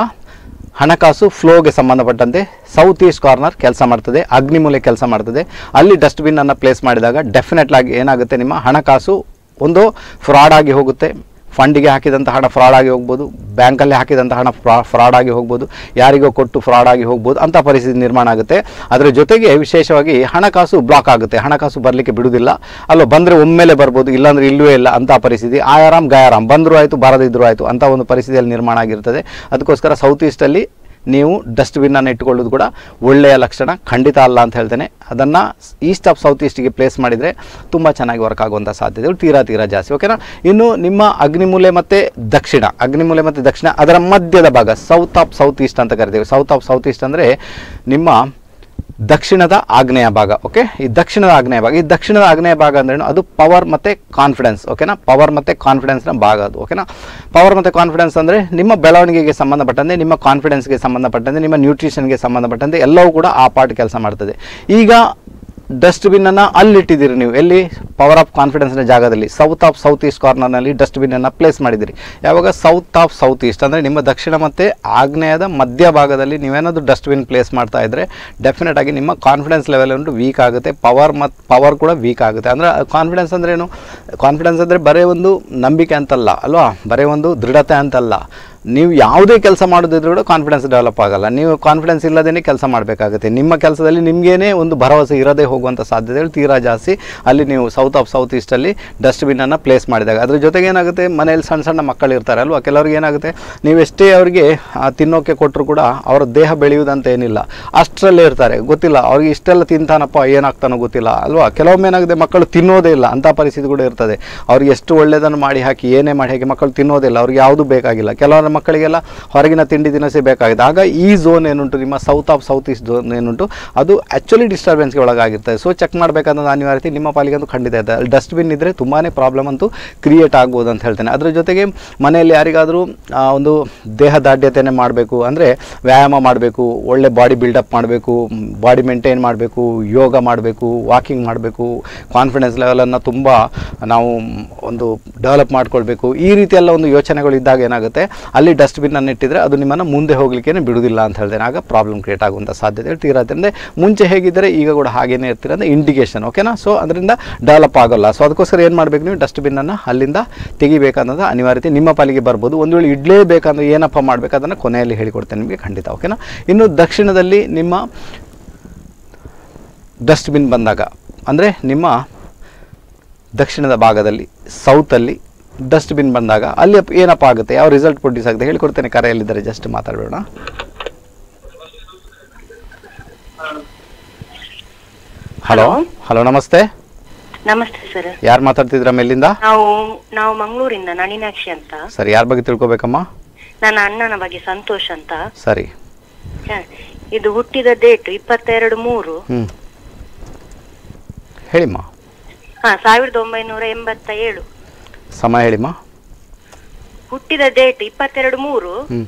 ಹಣಕಾಸು ಫ್ಲೋಗೆ ಸಂಬಂಧಪಟ್ಟಂತೆ ಸೌತ್ ಈಸ್ಟ್ ಕಾರ್ನರ್ ಕೆಲಸ ಮಾಡ್ತದೆ ಅಗ್ನಿಮೂಲೆ ಕೆಲಸ ಮಾಡ್ತದೆ ಅಲ್ಲಿ ಡಸ್ಟ್ಬಿನ್ನನ್ನು ಪ್ಲೇಸ್ ಮಾಡಿದಾಗ ಡೆಫಿನೆಟ್ಲಾಗಿ ಏನಾಗುತ್ತೆ ನಿಮ್ಮ ಹಣಕಾಸು ಒಂದು ಫ್ರಾಡ್ ಆಗಿ ಹೋಗುತ್ತೆ ಫಂಡಿಗೆ ಹಾಕಿದಂಥ ಹಣ ಫ್ರಾಡ್ ಆಗಿ ಹೋಗ್ಬೋದು ಬ್ಯಾಂಕಲ್ಲಿ ಹಾಕಿದಂಥ ಹಣ ಫ್ರಾಡ್ ಆಗಿ ಹೋಗ್ಬೋದು ಯಾರಿಗೋ ಕೊಟ್ಟು ಫ್ರಾಡ್ ಆಗಿ ಹೋಗ್ಬೋದು ಅಂಥ ಪರಿಸ್ಥಿತಿ ನಿರ್ಮಾಣ ಆಗುತ್ತೆ ಅದರ ಜೊತೆಗೆ ವಿಶೇಷವಾಗಿ ಹಣಕಾಸು ಬ್ಲಾಕ್ ಆಗುತ್ತೆ ಹಣಕಾಸು ಬರಲಿಕ್ಕೆ ಬಿಡುವುದಿಲ್ಲ ಅಲ್ಲೋ ಬಂದರೆ ಒಮ್ಮೆಲೆ ಬರ್ಬೋದು ಇಲ್ಲಾಂದ್ರೆ ಇಲ್ಲವೇ ಇಲ್ಲ ಅಂಥ ಪರಿಸ್ಥಿತಿ ಆಯಾರಾಮ್ ಗಯಾರಾಮ್ ಬಂದರೂ ಆಯಿತು ಬಾರದಿದ್ದರೂ ಆಯಿತು ಅಂಥ ಒಂದು ಪರಿಸ್ಥಿತಿಯಲ್ಲಿ ನಿರ್ಮಾಣ ಆಗಿರ್ತದೆ ಅದಕ್ಕೋಸ್ಕರ ಸೌತ್ ಈಸ್ಟಲ್ಲಿ ನೀವು ಡಸ್ಟ್ಬಿನ್ನನ್ನು ಇಟ್ಟುಕೊಳ್ಳೋದು ಕೂಡ ಒಳ್ಳೆಯ ಲಕ್ಷಣ ಖಂಡಿತ ಅಲ್ಲ ಅಂತ ಹೇಳ್ತೇನೆ ಅದನ್ನು ಈಸ್ಟ್ ಆಫ್ ಸೌತ್ ಈಸ್ಟಿಗೆ ಪ್ಲೇಸ್ ಮಾಡಿದರೆ ತುಂಬ ಚೆನ್ನಾಗಿ ವರ್ಕ್ ಆಗುವಂಥ ಸಾಧ್ಯತೆಗಳು ತೀರಾ ತೀರಾ ಜಾಸ್ತಿ ಓಕೆನಾ ಇನ್ನು ನಿಮ್ಮ ಅಗ್ನಿಮೂಲೆ ಮತ್ತು ದಕ್ಷಿಣ ಅಗ್ನಿಮೂಲೆ ಮತ್ತು ದಕ್ಷಿಣ ಅದರ ಮಧ್ಯದ ಭಾಗ ಸೌತ್ ಆಫ್ ಸೌತ್ ಈಸ್ಟ್ ಅಂತ ಕರಿತೀವಿ ಸೌತ್ ಆಫ್ ಸೌತ್ ಈಸ್ಟ್ ಅಂದರೆ ನಿಮ್ಮ ದಕ್ಷಿಣದ ಆಗ್ನೇಯ ಭಾಗ ಓಕೆ ಈ ದಕ್ಷಿಣದ ಆಗ್ನೇಯ ಭಾಗ ಈ ದಕ್ಷಿಣದ ಆಗ್ನೇಯ ಭಾಗ ಅಂದ್ರೇನು ಅದು ಪವರ್ ಮತ್ತು ಕಾನ್ಫಿಡೆನ್ಸ್ ಓಕೆನಾ ಪವರ್ ಮತ್ತು ಕಾನ್ಫಿಡೆನ್ಸ್ನ ಭಾಗ ಅದು ಓಕೆನಾ ಪವರ್ ಮತ್ತು ಕಾನ್ಫಿಡೆನ್ಸ್ ಅಂದರೆ ನಿಮ್ಮ ಬೆಳವಣಿಗೆಗೆ ಸಂಬಂಧಪಟ್ಟಂತೆ ನಿಮ್ಮ ಕಾನ್ಫಿಡೆನ್ಸ್ಗೆ ಸಂಬಂಧಪಟ್ಟಂತೆ ನಿಮ್ಮ ನ್ಯೂಟ್ರಿಷನ್ಗೆ ಸಂಬಂಧಪಟ್ಟಂತೆ ಎಲ್ಲವೂ ಕೂಡ ಆ ಪಾರ್ಟ್ ಕೆಲಸ ಮಾಡ್ತದೆ ಈಗ ಡಸ್ಟ್ಬಿನ್ನನ್ನು ಅಲ್ಲಿಟ್ಟಿದ್ದೀರಿ ನೀವು ಎಲ್ಲಿ ಪವರ್ ಆಫ್ ಕಾನ್ಫಿಡೆನ್ಸ್ನ ಜಾಗದಲ್ಲಿ ಸೌತ್ ಆಫ್ ಸೌತ್ ಈಸ್ಟ್ ಕಾರ್ನರ್ನಲ್ಲಿ ಡಸ್ಟ್ಬಿನ್ನನ್ನು ಪ್ಲೇಸ್ ಮಾಡಿದ್ದೀರಿ ಯಾವಾಗ ಸೌತ್ ಆಫ್ ಸೌತ್ ಈಸ್ಟ್ ಅಂದರೆ ನಿಮ್ಮ ದಕ್ಷಿಣ ಮತ್ತು ಆಗ್ನೇಯದ ಮಧ್ಯ ಭಾಗದಲ್ಲಿ ನೀವೇನಾದರೂ ಡಸ್ಟ್ಬಿನ್ ಪ್ಲೇಸ್ ಮಾಡ್ತಾ ಇದ್ದರೆ ಡೆಫಿನೆಟ್ ಆಗಿ ನಿಮ್ಮ ಕಾನ್ಫಿಡೆನ್ಸ್ ಲೆವೆಲ್ ಉಂಟು ವೀಕ್ ಆಗುತ್ತೆ ಪವರ್ ಮತ್ತು ಪವರ್ ಕೂಡ ವೀಕ್ ಆಗುತ್ತೆ ಅಂದರೆ ಕಾನ್ಫಿಡೆನ್ಸ್ ಅಂದರೆ ಏನು ಕಾನ್ಫಿಡೆನ್ಸ್ ಅಂದರೆ ಬರೀ ಒಂದು ನಂಬಿಕೆ ಅಂತಲ್ಲ ಅಲ್ವಾ ಬರೀ ಒಂದು ದೃಢತೆ ಅಂತಲ್ಲ ನೀವು ಯಾವುದೇ ಕೆಲಸ ಮಾಡೋದಿದ್ರು ಕೂಡ ಕಾನ್ಫಿಡೆನ್ಸ್ ಡೆವಲಪ್ ಆಗಲ್ಲ ನೀವು ಕಾನ್ಫಿಡೆನ್ಸ್ ಇಲ್ಲದೇ ಕೆಲಸ ಮಾಡಬೇಕಾಗುತ್ತೆ ನಿಮ್ಮ ಕೆಲಸದಲ್ಲಿ ನಿಮಗೇನೆ ಒಂದು ಭರವಸೆ ಇರದೇ ಹೋಗುವಂಥ ಸಾಧ್ಯತೆಗಳು ತೀರಾ ಜಾಸ್ತಿ ಅಲ್ಲಿ ನೀವು ಸೌತ್ ಆಫ್ ಸೌತ್ ಈಸ್ಟಲ್ಲಿ ಡಸ್ಟ್ಬಿನ್ನನ್ನು ಪ್ಲೇಸ್ ಮಾಡಿದಾಗ ಅದ್ರ ಜೊತೆಗೆ ಏನಾಗುತ್ತೆ ಮನೆಯಲ್ಲಿ ಸಣ್ಣ ಸಣ್ಣ ಮಕ್ಕಳು ಇರ್ತಾರೆ ಅಲ್ವಾ ಕೆಲವ್ರಿಗೆ ಏನಾಗುತ್ತೆ ನೀವು ಎಷ್ಟೇ ಅವರಿಗೆ ಆ, ತಿನ್ನೋಕೆ ಕೊಟ್ಟರು ಕೂಡ ಅವರ ದೇಹ ಬೆಳೆಯುವುದಂತ ಏನಿಲ್ಲ ಅಷ್ಟರಲ್ಲೇ ಇರ್ತಾರೆ ಗೊತ್ತಿಲ್ಲ ಅವ್ರಿಗೆ ಇಷ್ಟೆಲ್ಲ ತಿಂತಾನಪ್ಪ ಏನಾಗ್ತಾನೋ ಗೊತ್ತಿಲ್ಲ ಅಲ್ವಾ ಕೆಲವೊಮ್ಮೆ ಏನಾಗುತ್ತೆ ಮಕ್ಕಳು ತಿನ್ನೋದೇ ಇಲ್ಲ ಅಂಥ ಪರಿಸ್ಥಿತಿ ಕೂಡ ಇರ್ತದೆ ಅವ್ರಿಗೆ ಎಷ್ಟು ಒಳ್ಳೆಯದನ್ನು ಮಾಡಿ ಹಾಕಿ ಏನೇ ಮಾಡಿ ಹಾಕಿ ಮಕ್ಕಳು ತಿನ್ನೋದಿಲ್ಲ ಅವ್ರಿಗೆ ಯಾವುದು ಬೇಕಾಗಿಲ್ಲ ಕೆಲವರ ಮಕ್ಕಳಿಗೆಲ್ಲ ಹೊರಗಿನ ತಿಂಡಿ ತಿನಿಸೇ ಬೇಕಾಗಿದೆ ಆಗ ಈ ಝೋನ್ ಏನುಂಟು ನಿಮ್ಮ south of south east zone ಏನುಂಟು ಅದು ಆ್ಯಕ್ಚುಲಿ ಡಿಸ್ಟರ್ಬೆನ್ಸ್ಗೆ ಒಳಗಾಗಿರ್ತದೆ ಸೊ ಚೆಕ್ ಮಾಡಬೇಕಾದ ಅನಿವಾರ್ಯತೆ ನಿಮ್ಮ ಪಾಲಿಗಂತೂ ಖಂಡಿತ ಇದೆ ಅಲ್ಲಿ ಡಸ್ಟ್ಬಿನ್ ಇದ್ದರೆ ತುಂಬಾ ಪ್ರಾಬ್ಲಮ್ ಅಂತೂ ಕ್ರಿಯೇಟ್ ಆಗ್ಬೋದು ಅಂತ ಹೇಳ್ತೇನೆ ಅದ್ರ ಜೊತೆಗೆ ಮನೆಯಲ್ಲಿ ಯಾರಿಗಾದರೂ ಆ, ಒಂದು ದೇಹ ದಾಢ್ಯತೆಯೇ ಮಾಡಬೇಕು ಅಂದರೆ ವ್ಯಾಯಾಮ ಮಾಡಬೇಕು ಒಳ್ಳೆ ಬಾಡಿ ಬಿಲ್ಡಪ್ ಮಾಡಬೇಕು ಬಾಡಿ ಮೇಂಟೈನ್ ಮಾಡಬೇಕು ಯೋಗ ಮಾಡಬೇಕು ವಾಕಿಂಗ್ ಮಾಡಬೇಕು ಕಾನ್ಫಿಡೆನ್ಸ್ ಲೆವೆಲನ್ನು ತುಂಬ ನಾವು ಒಂದು ಡೆವಲಪ್ ಮಾಡ್ಕೊಳ್ಬೇಕು ಈ ರೀತಿ ಎಲ್ಲ ಒಂದು ಯೋಚನೆಗಳು ಇದ್ದಾಗ ಏನಾಗುತ್ತೆ ಅಲ್ಲಿ ಡಸ್ಟ್ಬಿನ್ನನ್ನು ಇಟ್ಟಿದ್ರೆ ಅದು ನಿಮ್ಮನ್ನು ಮುಂದೆ ಹೋಗಲಿಕ್ಕೆ ಬಿಡುವುದಿಲ್ಲ ಅಂತ ಹೇಳ್ತೇನೆ ಆಗ ಪ್ರಾಬ್ಲಮ್ ಕ್ರಿಯೇಟ್ ಆಗುವಂಥ ಸಾಧ್ಯತೆ ತೀರಾ ಅಂದರೆ ಮುಂಚೆ ಹೇಗಿದ್ದರೆ ಈಗ ಕೂಡ ಹಾಗೇನೇ ಇರ್ತೀರ ಅಂದರೆ ಇಂಡಿಕೇಶನ್ ಓಕೆನಾ ಸೊ ಅದರಿಂದ ಡೆವಲಪ್ ಆಗೋಲ್ಲ ಸೊ ಅದಕ್ಕೋಸ್ಕರ ಏನು ಮಾಡಬೇಕು ನೀವು ಡಸ್ಟ್ಬಿನ್ನನ್ನು ಅಲ್ಲಿಂದ ತೆಗಿಬೇಕನ್ನೋದು ಅನಿವಾರ್ಯತೆ ನಿಮ್ಮ ಪಾಲಿಗೆ ಬರ್ಬೋದು ಒಂದು ವೇಳೆ ಇಡಲೇಬೇಕಂದ್ರೆ ಏನಪ್ಪ ಮಾಡಬೇಕು ಅದನ್ನು ಕೊನೆಯಲ್ಲಿ ಹೇಳಿಕೊಡ್ತೇನೆ ನಿಮಗೆ ಖಂಡಿತ ಓಕೆನಾ ಇನ್ನು ದಕ್ಷಿಣದಲ್ಲಿ ನಿಮ್ಮ ಡಸ್ಟ್ಬಿನ್ ಬಂದಾಗ ಅಂದರೆ ನಿಮ್ಮ ದಕ್ಷಿಣದ ಭಾಗದಲ್ಲಿ ಸೌತಲ್ಲಿ ಡಸ್ಟ್ಬಿನ್ ಬಂದಾಗ ಅಲ್ಲಿ ಅಪ್- ಏನಪ್ಪ ಆಗುತ್ತೆ ಯಾವ ರಿಸಲ್ಟ್ ಪ್ರೊಡ್ಯೂಸ್ ಆಗುತ್ತೆ ಹೇಳ್ಕೊಡ್ತೇನೆ ಕರೆಯಲ್ಲಿದ್ದರೆ ಜಸ್ಟ್ ಮಾತಾಡಬೇಡ ಹಲೋ ಹಲೋ ನಮಸ್ತೆ ನಮಸ್ತೆ ಸರ್ ಯಾರು ಮಾತಾಡ್ತಿದ್ರ ಮೇಲಿಂದ ನಾವು ನಾವು ಮಂಗಳೂರಿಂದ ನಳಿನಾಕ್ಷಿ ಅಂತ ಸರಿ ಯಾರ ಬಗ್ಗೆ ತಿಳ್ಕೊಬೇಕಮ್ಮ ನನ್ನ ಅಣ್ಣನ ಬಗ್ಗೆ ಸಂತೋಷ್ ಅಂತ ಸರಿ ಹ, ಇದು ಹುಟ್ಟಿದ ಡೇಟ್ ಇಪ್ಪತ್ತೆರಡು ಮೂರು ಹ್ಞೂ ಹೇಳಿಮ್ಮ ಹಾ ಸಾವಿರದ ಒಂಬೈನೂರ ಎಂಬತ್ತ ಏಳು ಸಮಯ ಹೇಳಿಮ್ಮ ಹುಟ್ಟಿದ ಡೇಟ್ ಇಪ್ಪತ್ತೆರಡು ಮೂರು ಹ್ಞೂ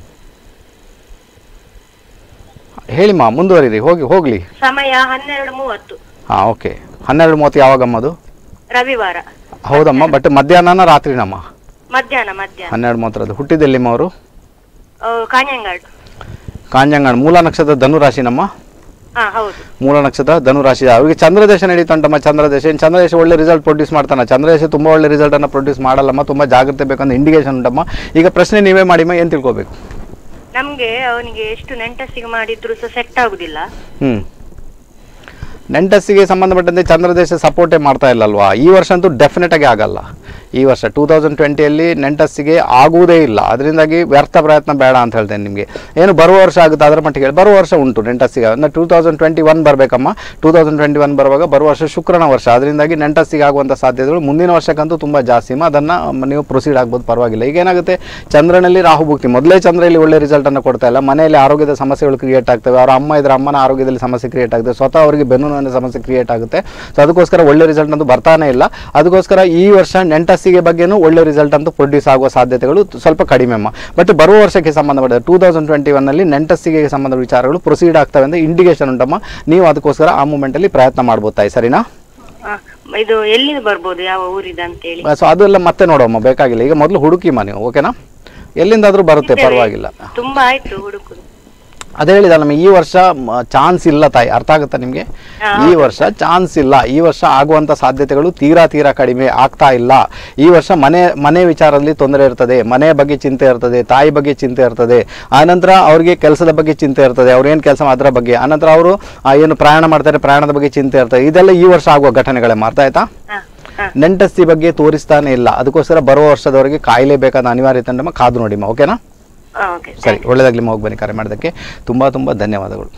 ಹೇಳಿಮ್ಮ ಮುಂದುವರಿರಿ ಹೋಗಿ ಹೋಗಲಿ ಸಮಯ ಹನ್ನೆರಡು ಮೂವತ್ತು ಹಾಂ ಓಕೆ ಹನ್ನೆರಡು ಮೂವತ್ತು ಯಾವಾಗಮ್ಮ ಅದು ರವಿವಾರ ಹೌದಮ್ಮ ಬಟ್ ಮಧ್ಯಾಹ್ನನ ರಾತ್ರಿನಮ್ಮ ಮಧ್ಯಾಹ್ನ ಮಧ್ಯಾಹ್ನ ಹನ್ನೆರಡು ಮೂವತ್ತರದ್ದು ಹುಟ್ಟಿದೆಲ್ಲಿಮ್ಮ ಅವರು ಆ, ಕಾഞ്ഞങ്ങാട് ಕಾಂಜಂಗಾಣ ಮೂಲ ನಕ್ಷತ್ರ ಧನುರಾಶಿನಮ್ಮ ಹಾ ಹೌದು ಮೂಲ ನಕ್ಷತ್ರ ಧನುರಾಶಿ ಅವರಿಗೆ ಚಂದ್ರದೇಶ ನಡೀತುಂಟಮ್ಮ ಚಂದ್ರದೇಶ ಏನು ಚಂದ್ರದೇಶ ಒಳ್ಳೆ ರಿಸಲ್ಟ್ ಪ್ರೊಡ್ಯೂಸ್ ಮಾಡ್ತಾನೆ ಚಂದ್ರದೇಶ ತುಂಬ ಒಳ್ಳೆ ರಿಸಲ್ಟನ್ನು ಪ್ರೊಡ್ಯೂಸ್ ಮಾಡಲ್ಲಮ್ಮ ತುಂಬ ಜಾಗ್ರತೆ ಬೇಕಂತ ಇಂಡಿಕೇಶನ್ ಉಂಟಮ್ಮ ಈಗ ಪ್ರಶ್ನೆ ನೀವೇ ಮಾಡಿಮ್ಮ ಏನು ತಿಳ್ಕೊಬೇಕು ನಮ್ಗೆ ಅವನಿಗೆ ಎಷ್ಟು ನೆಂಟಸ್ಸಿಗೆ ಮಾಡಿದ್ರು ಸಹ ಸೆಟ್ ಆಗುದಿಲ್ಲ ಹ್ಞೂ ನೆಂಟಸ್ಸಿಗೆ ಸಂಬಂಧಪಟ್ಟಂತೆ ಚಂದ್ರದೇಶ ಸಪೋರ್ಟೇ ಮಾಡ್ತಾ ಇಲ್ಲ ಅಲ್ವಾ ಈ ವರ್ಷ ಅಂತೂ ಡೆಫಿನೆಟ್ ಆಗಿ ಆಗಲ್ಲ ಈ ವರ್ಷ ಟೂ ತೌಸಂಡ್ ಟ್ವೆಂಟಿಯಲ್ಲಿ ನೆಂಟಸ್ಸಿಗೆ ಆಗುವುದೇ ಇಲ್ಲ ಅದರಿಂದಾಗಿ ವ್ಯರ್ಥ ಪ್ರಯತ್ನ ಬೇಡ ಅಂತ ಹೇಳ್ತೇನೆ ನಿಮಗೆ ಏನು ಬರುವ ವರ್ಷ ಆಗುತ್ತೆ ಅದರ ಮಟ್ಟಿಗೆ ಹೇಳಿ. ಬರುವ ವರ್ಷ ಉಂಟು ನೆಂಟಸ್ಸಿಗೆ ಅಂದರೆ ಟೂ ತೌಸಂಡ್ ಟ್ವೆಂಟಿ ಒನ್ ಬರಬೇಕಮ್ಮ ಟೂ ತೌಸಂಡ್ ಟ್ವೆಂಟಿ ಒನ್ ಬರುವಾಗ ಬರುವ ವರ್ಷ ಶುಕ್ರನ ವರ್ಷ ಅದರಿಂದಾಗಿ ನೆಂಟಸ್ಸಿಗೆ ಆಗುವಂಥ ಸಾಧ್ಯತೆಗಳು ಮುಂದಿನ ವರ್ಷಕ್ಕಂತೂ ತುಂಬ ಜಾಸ್ತಿ ಅದನ್ನು ನೀವು ಪ್ರೊಸೀಡ್ ಆಗ್ಬೋದು ಪರವಾಗಿಲ್ಲ ಈಗ ಏನಾಗುತ್ತೆ ಚಂದ್ರನಲ್ಲಿ ರಾಹು ಭುಕ್ತಿ ಮೊದಲೇ ಚಂದ್ರ ಇಲ್ಲಿ ಒಳ್ಳೆ ರಿಸಲ್ಟನ್ನು ಕೊಡ್ತಾ ಇಲ್ಲ ಮನೆಯಲ್ಲಿ ಆರೋಗ್ಯದ ಸಮಸ್ಯೆಗಳು ಕ್ರಿಯೇಟ್ ಆಗ್ತವೆ ಅವರ ಅಮ್ಮ ಇದ್ರೆ ಅಮ್ಮನ ಆರೋಗ್ಯದಲ್ಲಿ ಸಮಸ್ಯೆ ಕ್ರಿಯೇಟ್ ಆಗುತ್ತೆ ಸ್ವತಃ ಅವರಿಗೆ ಬೆನ್ನು ನೋವಿನ ಸಮಸ್ಯೆ ಕ್ರಿಯೇಟ್ ಆಗುತ್ತೆ ಸೊ ಅದಕ್ಕೋಸ್ಕರ ಒಳ್ಳೆ ರಿಸಲ್ಟ್ ಅಂತೂ ಬರ್ತಾನೆ ಇಲ್ಲ ಅದಕ್ಕೋಸ್ಕರ ಈ ವರ್ಷ ನೆಂಟಸ್ಸಿಗೆ ಬಗ್ಗೆನೂ ಒಳ್ಳೆ ರಿಸಲ್ಟ್ ಅಂತೂ ಪ್ರೊಡ್ಯೂಸ್ ಆಗುವ ಸಾಧ್ಯತೆಗಳು ಸ್ವಲ್ಪ ಕಡಿಮೆ ಅಮ್ಮ ಬಟ್ ಬರುವ ವರ್ಷಕ್ಕೆ ಸಂಬಂಧಪಟ್ಟ ಟೂ ತೌಸಂಡ್ ಟ್ವೆಂಟಿ ಒನ್ನಲ್ಲಿ ನೆಂಟಸ್ಸಿಗೆ ಸಂಬಂಧ ವಿಚಾರಗಳು ಪ್ರೊಸೀಡ್ ಆಗ್ತವೆ ಅಂತ ಇಂಡಿಕೇಶನ್ ಉಂಟಮ್ಮ ನೀವು ಅದಕ್ಕೋಸ್ಕರ ಆ ಮೂಮೆಂಟಲ್ಲಿ ಪ್ರಯತ್ನ ಮಾಡ್ಬೋದು ತಾಯಿ ಸರಿನಾ ಆ, ಇದು ಎಲ್ಲಿಂದ ಬರ್ಬೋದು ಯಾವ ಊರಿದ ಅಂತ ಹೇಳಿ ಸೊ ಅದೆಲ್ಲ ಮತ್ತೆ ನೋಡೋಮ್ಮ ಬೇಕಾಗಿಲ್ಲ ಈಗ ಮೊದಲು ಹುಡುಕಿಮ್ಮ ನೀವು ಓಕೆನಾ ಎಲ್ಲಿಂದಾದರೂ ಬರುತ್ತೆ ಪರವಾಗಿಲ್ಲ ತುಂಬಾ ಆಯ್ತು ಹುಡುಕುದು ಅದೇ ಹೇಳಿದ ನಮಗೆ ಈ ವರ್ಷ ಚಾನ್ಸ್ ಇಲ್ಲ ತಾಯಿ ಅರ್ಥ ಆಗುತ್ತಾ ನಿಮಗೆ ಈ ವರ್ಷ ಚಾನ್ಸ್ ಇಲ್ಲ ಈ ವರ್ಷ ಆಗುವಂಥ ಸಾಧ್ಯತೆಗಳು ತೀರಾ ತೀರಾ ಕಡಿಮೆ ಆಗ್ತಾ ಇಲ್ಲ ಈ ವರ್ಷ ಮನೆ ಮನೆ ವಿಚಾರದಲ್ಲಿ ತೊಂದರೆ ಇರ್ತದೆ ಮನೆ ಬಗ್ಗೆ ಚಿಂತೆ ಇರ್ತದೆ ತಾಯಿ ಬಗ್ಗೆ ಚಿಂತೆ ಇರ್ತದೆ ಆನಂತರ ಅವರಿಗೆ ಕೆಲಸದ ಬಗ್ಗೆ ಚಿಂತೆ ಇರ್ತದೆ ಅವ್ರು ಏನು ಕೆಲಸ ಅದರ ಬಗ್ಗೆ ಆನಂತರ ಅವರು ಏನು ಪ್ರಯಾಣ ಮಾಡ್ತಾರೆ ಪ್ರಯಾಣದ ಬಗ್ಗೆ ಚಿಂತೆ ಇರ್ತದೆ ಇದೆಲ್ಲ ಈ ವರ್ಷ ಆಗುವ ಘಟನೆಗಳೇ ಅರ್ಥ ಆಯ್ತಾ ಹಾ ಹಾ ನೆಂಟಸ್ತಿ ಬಗ್ಗೆ ತೋರಿಸ್ತಾನೆ ಇಲ್ಲ ಅದಕ್ಕೋಸ್ಕರ ಬರುವ ವರ್ಷದವರೆಗೆ ಕಾಯಲೇಬೇಕಾದ ಅನಿವಾರ್ಯತೆ ನಮ್ಮ ಕಾದು ನೋಡಿಮ್ಮ ಓಕೆನಾ ಓಕೆ ಸರಿ ಒಳ್ಳೆದಾಗಲಿ ಹೋಗಿ ಬನ್ನಿ ಕರೆ ಮಾಡೋದಕ್ಕೆ ತುಂಬ ತುಂಬ ಧನ್ಯವಾದಗಳು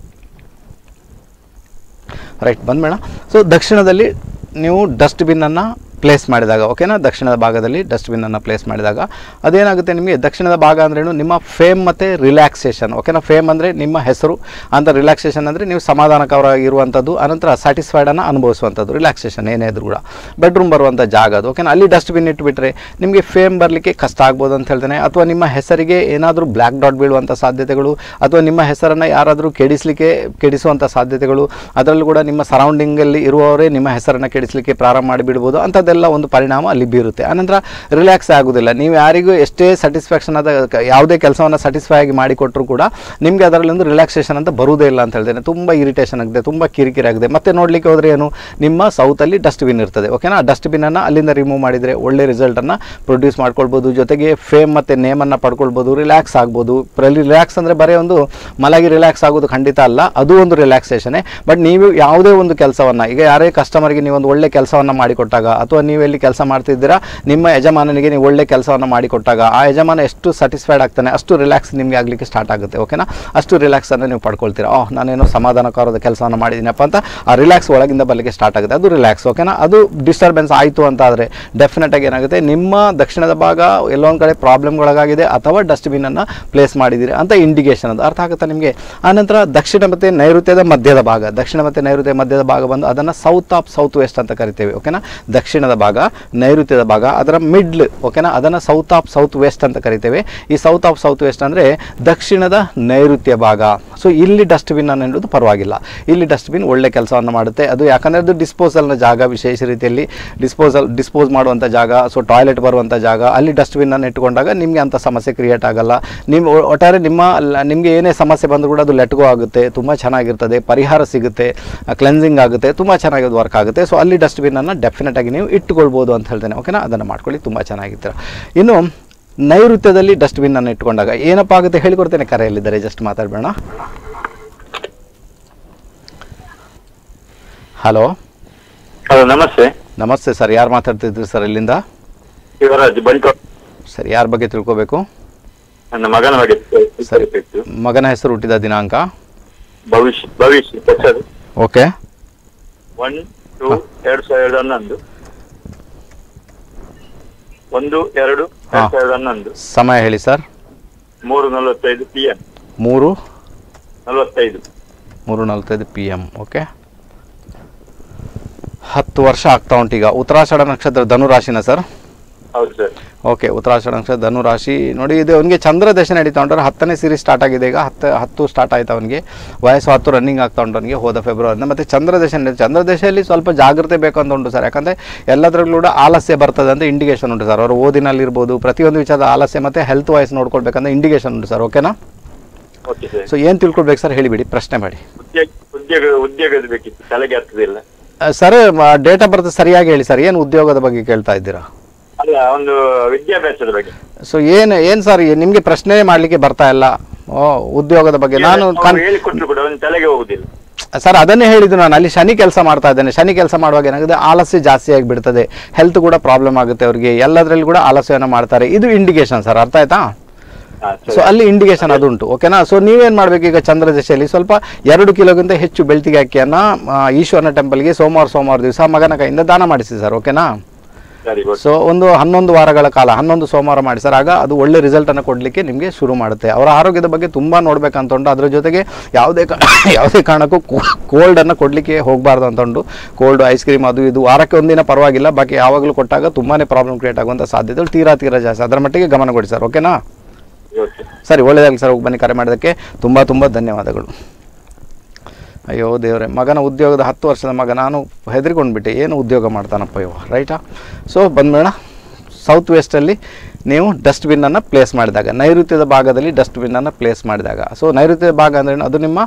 ರೈಟ್ ಬಂದ್ಬೇಡ ಸೊ ದಕ್ಷಿಣದಲ್ಲಿ ನೀವು ಡಸ್ಟ್ಬಿನ್ನನ್ನು ಪ್ಲೇಸ್ ಮಾಡಿದಾಗ ಓಕೆನಾ ದಕ್ಷಿಣದ ಭಾಗದಲ್ಲಿ ಡಸ್ಟ್ಬಿನ್ನನ್ನು ಪ್ಲೇಸ್ ಮಾಡಿದಾಗ ಅದೇನಾಗುತ್ತೆ ನಿಮಗೆ ದಕ್ಷಿಣದ ಭಾಗ ಅಂದ್ರೇನು ನಿಮ್ಮ ಫೇಮ್ ಮತ್ತು ರಿಲ್ಯಾಕ್ಸೇಷನ್ ಓಕೆನಾ ಫೇಮ್ ಅಂದರೆ ನಿಮ್ಮ ಹೆಸರು ಅಂತ ರಿಲ್ಯಾಕ್ಸೇಷನ್ ಅಂದರೆ ನೀವು ಸಮಾಧಾನಕರವಾಗಿರುವಂಥದ್ದು ಅನಂತರ ಸ್ಯಾಟಿಸ್ಫೈಡನ್ನು ಅನುಭವಿಸುವಂಥದ್ದು ರಿಲ್ಯಾಕ್ಸೇಷನ್ ಏನೇ ಇದ್ರೂ ಕೂಡ ಬೆಡ್ರೂಮ್ ಬರುವಂಥ ಜಾಗ ಅದು ಓಕೆನಾ ಅಲ್ಲಿ ಡಸ್ಟ್ಬಿನ್ ಇಟ್ಬಿಟ್ರೆ ನಿಮಗೆ ಫೇಮ್ ಬರಲಿಕ್ಕೆ ಕಷ್ಟ ಆಗ್ಬೋದು ಅಂತ ಹೇಳ್ತೇನೆ ಅಥವಾ ನಿಮ್ಮ ಹೆಸರಿಗೆ ಏನಾದರೂ ಬ್ಲ್ಯಾಕ್ ಡಾಟ್ ಬೀಳುವಂಥ ಸಾಧ್ಯತೆಗಳು ಅಥವಾ ನಿಮ್ಮ ಹೆಸರನ್ನು ಯಾರಾದರೂ ಕೆಡಿಸಲಿಕ್ಕೆ ಕೆಡಿಸುವಂಥ ಸಾಧ್ಯತೆಗಳು ಅದರಲ್ಲೂ ಕೂಡ ನಿಮ್ಮ ಸರೌಂಡಿಂಗಲ್ಲಿ ಇರುವವರೇ ನಿಮ್ಮ ಹೆಸರನ್ನು ಕೆಡಿಸಲಿಕ್ಕೆ ಪ್ರಾರಂಭ ಮಾಡಿಬಿಡ್ಬೋದು ಅಂಥದ್ದೆಲ್ಲ ಒಂದು ಪರಿಣಾಮ ಅಲ್ಲಿ ಬೀರುತ್ತೆ ಆನಂತರ ರಿಲ್ಯಾಕ್ಸ್ ಆಗೋದಿಲ್ಲ ನೀವು ಯಾರಿಗೂ ಎಷ್ಟೇ ಸ್ಯಾಟಿಸ್ಫ್ಯಾಕ್ಷನ್ ಆದ ಕ- ಯಾವುದೇ ಕೆಲಸವನ್ನು ಸ್ಯಾಟಿಸ್ಫೈ ಆಗಿ ಮಾಡಿಕೊಟ್ಟರು ಕೂಡ ನಿಮಗೆ ಅದರಲ್ಲಿ ಒಂದು ರಿಲ್ಯಾಕ್ಸೇಷನ್ ಅಂತ ಬರುವುದೇ ಇಲ್ಲ ಅಂತ ಹೇಳ್ತೇನೆ ತುಂಬ ಇರಿಟೇಷನ್ ಆಗಿದೆ ತುಂಬ ಕಿರಿಕಿರಿ ಆಗಿದೆ ಮತ್ತೆ ನೋಡಲಿಕ್ಕೆ ಹೋದರೆ ಏನು ನಿಮ್ಮ ಸೌತಲ್ಲಿ ಡಸ್ಟ್ಬಿನ್ ಇರ್ತದೆ ಓಕೆನಾ ಡಸ್ಟ್ಬಿನ್ನನ್ನು ಅಲ್ಲಿಂದ ರಿಮೂವ್ ಮಾಡಿದರೆ ಒಳ್ಳೆ ರಿಸಲ್ಟನ್ನು ಪ್ರೊಡ್ಯೂಸ್ ಮಾಡ್ಕೊಳ್ಬೋದು ಜೊತೆಗೆ ಫೇಮ್ ಮತ್ತು ನೇಮನ್ನು ಪಡ್ಕೊಳ್ಬೋದು ರಿಲ್ಯಾಕ್ಸ್ ಆಗ್ಬೋದು ರಿಲ್ಯಾಕ್ಸ್ ಅಂದರೆ ಬರೀ ಒಂದು ಮಲಗಿ ರಿಲ್ಯಾಕ್ಸ್ ಆಗೋದು ಖಂಡಿತ ಅಲ್ಲ ಅದು ಒಂದು ರಿಲ್ಯಾಕ್ಸೇಷನೇ ಬಟ್ ನೀವು ಯಾವುದೇ ಒಂದು ಕೆಲಸವನ್ನು ಈಗ ಯಾರೇ ಕಸ್ಟಮರ್ಗೆ ನೀವು ಒಂದು ಒಳ್ಳೆ ಕೆಲಸವನ್ನು ಮಾಡಿಕೊಟ್ಟಾಗ ಅಥವಾ ನೀವು ಎಲ್ಲಿ ಕೆಲಸ ಮಾಡ್ತಿದ್ದೀರಾ ನಿಮ್ಮ ಯಜಮಾನನಿಗೆ ನೀವು ಒಳ್ಳೆ ಕೆಲಸವನ್ನು ಮಾಡಿಕೊಟ್ಟಾಗ ಆ ಯಜಮಾನ ಎಷ್ಟು ಸ್ಯಾಟಿಸ್ಫೈಡ್ ಆಗ್ತಾನೆ ಅಷ್ಟು ರಿಲ್ಯಾಕ್ಸ್ ನಿಮಗೆ ಆಗಲಿಕ್ಕೆ ಸ್ಟಾರ್ಟ್ ಆಗುತ್ತೆ ಓಕೆನಾ ಅಷ್ಟು ರಿಲ್ಯಾಕ್ಸನ್ನು ನೀವು ಪಡ್ಕೊಳ್ತೀರಾ ಓಹ್ ನಾನೇನೋ ಸಮಾಧಾನಕರದ ಕೆಲಸವನ್ನು ಮಾಡಿದ್ದೀನಪ್ಪ ಅಂತ ಆ ರಿಲ್ಯಾಕ್ಸ್ ಒಳಗಿಂದ ಬರಲಿಕ್ಕೆ ಸ್ಟಾರ್ಟ್ ಆಗುತ್ತೆ ಅದು ರಿಲ್ಯಾಕ್ಸ್ ಓಕೆನಾ ಅದು ಡಿಸ್ಟರ್ಬೆನ್ಸ್ ಆಯಿತು ಅಂತ ಆದರೆ ಡೆಫಿನೆಟಾಗಿ ಏನಾಗುತ್ತೆ ನಿಮ್ಮ ದಕ್ಷಿಣದ ಭಾಗ ಎಲ್ಲೊಂದು ಕಡೆ ಪ್ರಾಬ್ಲಮ್ಗಳಾಗಿದೆ ಅಥವಾ ಡಸ್ಟ್ಬಿನ್ನನ್ನು ಪ್ಲೇಸ್ ಮಾಡಿದ್ದೀರಿ ಅಂತ ಇಂಡಿಕೇಶನ್ ಅದು ಅರ್ಥ ಆಗುತ್ತಾ ನಿಮಗೆ ಆನಂತರ ದಕ್ಷಿಣ ಮತ್ತು ನೈಋತ್ಯದ ಮಧ್ಯದ ಭಾಗ ದಕ್ಷಿಣ ಮತ್ತು ನೈಋತ್ಯ ಮಧ್ಯದ ಭಾಗ ಬಂದು ಅದನ್ನು ಸೌತ್ ಆಫ್ ಸೌತ್ ವೆಸ್ಟ್ ಅಂತ ಕರಿತೇವೆ ಓಕೆನಾ ದಕ್ಷಿಣದ ಭಾಗ ನೈಋತ್ಯದ ಭಾಗ ಅದರ ಮಿಡ್ಲ್ ಓಕೆನಾ ಅದನ್ನು ಸೌತ್ ಆಫ್ ಸೌತ್ ವೆಸ್ಟ್ ಅಂತ ಕರಿತೇವೆ ಈ ಸೌತ್ ಆಫ್ ಸೌತ್ ವೆಸ್ಟ್ ಅಂದರೆ ದಕ್ಷಿಣದ ನೈಋತ್ಯ ಭಾಗ ಸೊ ಇಲ್ಲಿ ಡಸ್ಟ್ಬಿನ್ ಅನ್ನು ಇಡೋದು ಪರವಾಗಿಲ್ಲ ಇಲ್ಲಿ ಡಸ್ಟ್ಬಿನ್ ಒಳ್ಳೆ ಕೆಲಸವನ್ನು ಮಾಡುತ್ತೆ ಅದು ಯಾಕಂದರೆ ಅದು ಡಿಸ್ಪೋಸಲ್ನ ಜಾಗ ವಿಶೇಷ ರೀತಿಯಲ್ಲಿ ಡಿಸ್ಪೋಸಲ್ ಡಿಸ್ಪೋಸ್ ಮಾಡುವಂಥ ಜಾಗ ಸೊ ಟಾಯ್ಲೆಟ್ ಬರುವಂಥ ಜಾಗ ಅಲ್ಲಿ ಡಸ್ಟ್ಬಿನ್ನನ್ನು ಇಟ್ಕೊಂಡಾಗ ನಿಮಗೆ ಅಂಥ ಸಮಸ್ಯೆ ಕ್ರಿಯೇಟ್ ಆಗಲ್ಲ ನಿಮ್ಮ ಒ- ಒಟ್ಟಾರೆ ನಿಮ್ಮ ಲ- ನಿಮಗೆ ಏನೇ ಸಮಸ್ಯೆ ಬಂದರೂ ಕೂಡ ಅದು ಲೆಟ್ಗೋ ಆಗುತ್ತೆ ತುಂಬ ಚೆನ್ನಾಗಿರ್ತದೆ ಪರಿಹಾರ ಸಿಗುತ್ತೆ ಕ್ಲೆನ್ಸಿಂಗ್ ಆಗುತ್ತೆ ತುಂಬ ಚೆನ್ನಾಗಿ ಅದು ವರ್ಕ್ ಆಗುತ್ತೆ ಸೊ ಅಲ್ಲಿ ಡಸ್ಟ್ಬಿನ್ನನ್ನು ಡೆಫಿನೆಟ್ ಆಗಿ ನೀವು ಇಟ್ಟುಕೊಳ್ಬೋದು ಅಂತ ಹೇಳ್ತೇನೆ ಓಕೆನಾ ಅದನ್ನು ಮಾಡ್ಕೊಳ್ಳಿ ತುಂಬ ಚೆನ್ನಾಗಿರ್ತೀರ ಇನ್ನು ನೈಋತ್ಯದಲ್ಲಿ ಡಸ್ಟ್ಬಿನ್ನನ್ನು ಇಟ್ಕೊಂಡಾಗ ಏನಪ್ಪ ಆಗುತ್ತೆ ಹೇಳಿಕೊಡ್ತೇನೆ ಕರೆಯಲ್ಲಿದ್ದಾರೆ ಜಸ್ಟ್ ಮಾತಾಡಬೇಡ ಹಲೋ ಹಲೋ ನಮಸ್ತೆ ನಮಸ್ತೆ ಸರ್ ಯಾರು ಮಾತಾಡ್ತಿದ್ರಿ ಸರ್ ಇಲ್ಲಿಂದ ಶಿವರಾಜ್ ಬಂಟು ಸರ್ ಯಾರ ಬಗ್ಗೆ ತಿಳ್ಕೊಬೇಕು ನನ್ನ ಮಗನ ಬಗ್ಗೆ ಸರಿ ಮಗನ ಹೆಸರು ಹುಟ್ಟಿದ ದಿನಾಂಕ ಭವಿಷ್ಯ ಭವಿಷ್ಯ ಹೆಸರು ಓಕೆ ಒನ್ ಟೂ ಎರಡ್ ಸಾವಿರದ ಹನ್ನೊಂದು ಒಂದು ಎರಡು ಹಾ. ಎರಡ್ ಸಾವಿರದ ಹನ್ನೊಂದು ಸಮಯ ಹೇಳಿ ಸರ್ ಮೂರು ನಲವತ್ತೈದು ಪಿ ಎಂ ಮೂರು ನಲವತ್ತೈದು ಮೂರು ನಲವತ್ತೈದು ಪಿ ಎಮ್ ಓಕೆ ಹತ್ತು ವರ್ಷ ಆಗ್ತಾ ಉಂಟು ಈಗ ಉತ್ತರಾಷಾಢ ನಕ್ಷತ್ರ ಧನುರಾಶಿನ ಸರ್ ಹೌದು ಸರ್ ಓಕೆ ಉತ್ತರಾಷಾಢ ನಕ್ಷತ್ರ ಧನುರಾಶಿ ನೋಡಿ ಇದು ಅವನಿಗೆ ಚಂದ್ರ ದಶೆ ನಡೀತಾ ಉಂಟು ಹತ್ತನೇ ಸೀರೀಸ್ ಸ್ಟಾರ್ಟ್ ಆಗಿದೆ ಈಗ ಹತ್ತು ಹತ್ತು ಸ್ಟಾರ್ಟ್ ಆಯ್ತು ಅವನಿಗೆ ವಯಸ್ಸು ಹತ್ತು ರನ್ನಿಂಗ್ ಆಗ್ತಾ ಉಂಟು ಅವನಿಗೆ ಹೋದ ಫೆಬ್ರವರಿಯಿಂದ ಮತ್ತು ಚಂದ್ರ ದಶೆ ನಡೀತು ಚಂದ್ರ ದಶೆಯಲ್ಲಿ ಸ್ವಲ್ಪ ಜಾಗ್ರತೆ ಬೇಕು ಅಂತ ಉಂಟು ಸರ್ ಯಾಕಂದರೆ ಎಲ್ಲದರಲ್ಲೂ ಕೂಡ ಆಲಸ್ಯ ಬರ್ತದೆ ಅಂತ ಇಂಡಿಕೇಶನ್ ಉಂಟು ಸರ್ ಅವರು ಓದಿನಲ್ಲಿರ್ಬೋದು ಪ್ರತಿಯೊಂದು ವಿಚಾರದ ಆಲಸ್ಯ ಮತ್ತು ಹೆಲ್ತ್ ವೈಸ್ ನೋಡ್ಕೊಳ್ಬೇಕಂತ ಇಂಡಿಕೇಶನ್ ಉಂಟು ಸರ್ ಓಕೆನಾ ಓಕೆ ಸರ್ ಸೊ ಏನು ತಿಳ್ಕೊಳ್ಬೇಕು ಸರ್ ಹೇಳಿಬಿಡಿ ಪ್ರಶ್ನೆ ಮಾಡಿ ಉದ್ಯೋಗ ಉದ್ಯೋಗ ಉದ್ಯೋಗದ ಬೇಕಿತ್ತು ತಲೆಗೆ ಆಗ್ತದಿಲ್ಲ ಸರ್ ಡೇಟ್ ಆಫ್ ಬರ್ತ್ ಸರಿಯಾಗಿ ಹೇಳಿ ಸರ್ ಏನು ಉದ್ಯೋಗದ ಬಗ್ಗೆ ಕೇಳ್ತಾ ಇದ್ದೀರಾ ಅಲ್ಲ ಒಂದು ವಿದ್ಯಾಭ್ಯಾಸದ ಬಗ್ಗೆ ಸೊ ಏನು ಏನು ಸರ್ ನಿಮಗೆ ಪ್ರಶ್ನೆ ಮಾಡಲಿಕ್ಕೆ ಬರ್ತಾ ಇಲ್ಲ ಓ ಉದ್ಯೋಗದ ಬಗ್ಗೆ ನಾನು ಅವ್ರು ಕನ್ ಹೇಳಿಕೊಟ್ರು ಕೂಡ ಒಂದು ತಲೆಗೆ ಹೋಗುದಿಲ್ಲ ಸರ್ ಅದನ್ನೇ ಹೇಳಿದ್ದು ನಾನು ಅಲ್ಲಿ ಶನಿ ಕೆಲಸ ಮಾಡ್ತಾ ಇದ್ದೇನೆ ಶನಿ ಕೆಲಸ ಮಾಡುವಾಗ ಏನಾಗುತ್ತೆ ಆಲಸ್ಯ ಜಾಸ್ತಿ ಆಗಿಬಿಡ್ತದೆ ಹೆಲ್ತ್ ಕೂಡ ಪ್ರಾಬ್ಲಮ್ ಆಗುತ್ತೆ ಅವರಿಗೆ ಎಲ್ಲದರಲ್ಲಿ ಕೂಡ ಆಲಸ್ಯವನ್ನು ಮಾಡ್ತಾರೆ ಇದು ಇಂಡಿಕೇಶನ್ ಸರ್ ಅರ್ಥ ಆಯ್ತಾ ಹಾ, ಸೊ ಸರಿ. ಅಲ್ಲಿ ಇಂಡಿಕೇಶನ್ ಅದುಂಟು ಓಕೆನಾ ಸೊ ನೀವೇನು ಮಾಡಬೇಕು ಈಗ ಚಂದ್ರ ದಶೆಯಲ್ಲಿ ಸ್ವಲ್ಪ ಎರಡು ಕಿಲೋಗಿಂತ ಹೆಚ್ಚು ಬೆಳ್ತಿಗೆ ಅಕ್ಕಿಯನ್ನು ಆ, ಈಶ್ವರನ ಟೆಂಪಲ್ಗೆ ಸೋಮವಾರ ಸೋಮವಾರ ದಿವಸ ಮಗನ ಕೈಯಿಂದ ದಾನ ಮಾಡಿಸಿ ಸರ್ ಓಕೆನಾ ಸರಿ ಓಕೆ ಸೊ ಒಂದು ಹನ್ನೊಂದು ವಾರಗಳ ಕಾಲ ಹನ್ನೊಂದು ಸೋಮವಾರ ಮಾಡಿ ಸರ್ ಆಗ ಅದು ಒಳ್ಳೆ ರಿಸಲ್ಟನ್ನು ಕೊಡಲಿಕ್ಕೆ ನಿಮಗೆ ಶುರು ಮಾಡುತ್ತೆ ಅವರ ಆರೋಗ್ಯದ ಬಗ್ಗೆ ತುಂಬ ನೋಡ್ಬೇಕಂತ ಉಂಟು ಅದ್ರ ಜೊತೆಗೆ ಯಾವುದೇ ಕಾ- ಯಾವುದೇ ಕಾರಣಕ್ಕೂ ಕೋಲ್ಡನ್ನು ಕೊಡಲಿಕ್ಕೆ ಹೋಗಬಾರ್ದು ಅಂತ ಉಂಟು ಕೋಲ್ಡ್ ಐಸ್ ಕ್ರೀಮ್ ಅದು ಇದು ವಾರಕ್ಕೆ ಒಂದಿನ ಪರವಾಗಿಲ್ಲ ಬಾಕಿ ಯಾವಾಗಲೂ ಕೊಟ್ಟಾಗ ತುಂಬಾ ಪ್ರಾಬ್ಲಮ್ ಕ್ರಿಯೇಟ್ ಆಗುವಂಥ ಸಾಧ್ಯತೆಗಳು ತೀರಾ ತೀರಾ ಜಾಸ್ತಿ ಅದರ ಮಟ್ಟಿಗೆ ಗಮನ ಕೊಡಿ ಸರ್ ಓಕೆನಾ ಓಕೆ ಸರಿ ಒಳ್ಳೆಯದಾಗಲಿ ಸರ್ ಹೋಗಿ ಬನ್ನಿ ಕರೆ ಮಾಡೋದಕ್ಕೆ ತುಂಬ ತುಂಬ ಧನ್ಯವಾದಗಳು ಅಯ್ಯೋ ದೇವರೇ ಮಗನ ಉದ್ಯೋಗದ ಹತ್ತು ವರ್ಷದ ಮಗ ನಾನು ಹೆದರಿಕೊಂಡ್ಬಿಟ್ಟೆ ಏನು ಉದ್ಯೋಗ ಮಾಡ್ತಾನಪ್ಪ ಇವ ರೈಟಾ ಸೊ ಬಂದ್ಬೇಡ ಸೌತ್ ವೆಸ್ಟಲ್ಲಿ ನೀವು ಡಸ್ಟ್ಬಿನ್ನನ್ನು ಪ್ಲೇಸ್ ಮಾಡಿದಾಗ ನೈಋತ್ಯದ ಭಾಗದಲ್ಲಿ ಡಸ್ಟ್ಬಿನ್ನನ್ನು ಪ್ಲೇಸ್ ಮಾಡಿದಾಗ ಸೊ ನೈಋತ್ಯದ ಭಾಗ ಅಂದ್ರೆ ಅದು ನಿಮ್ಮ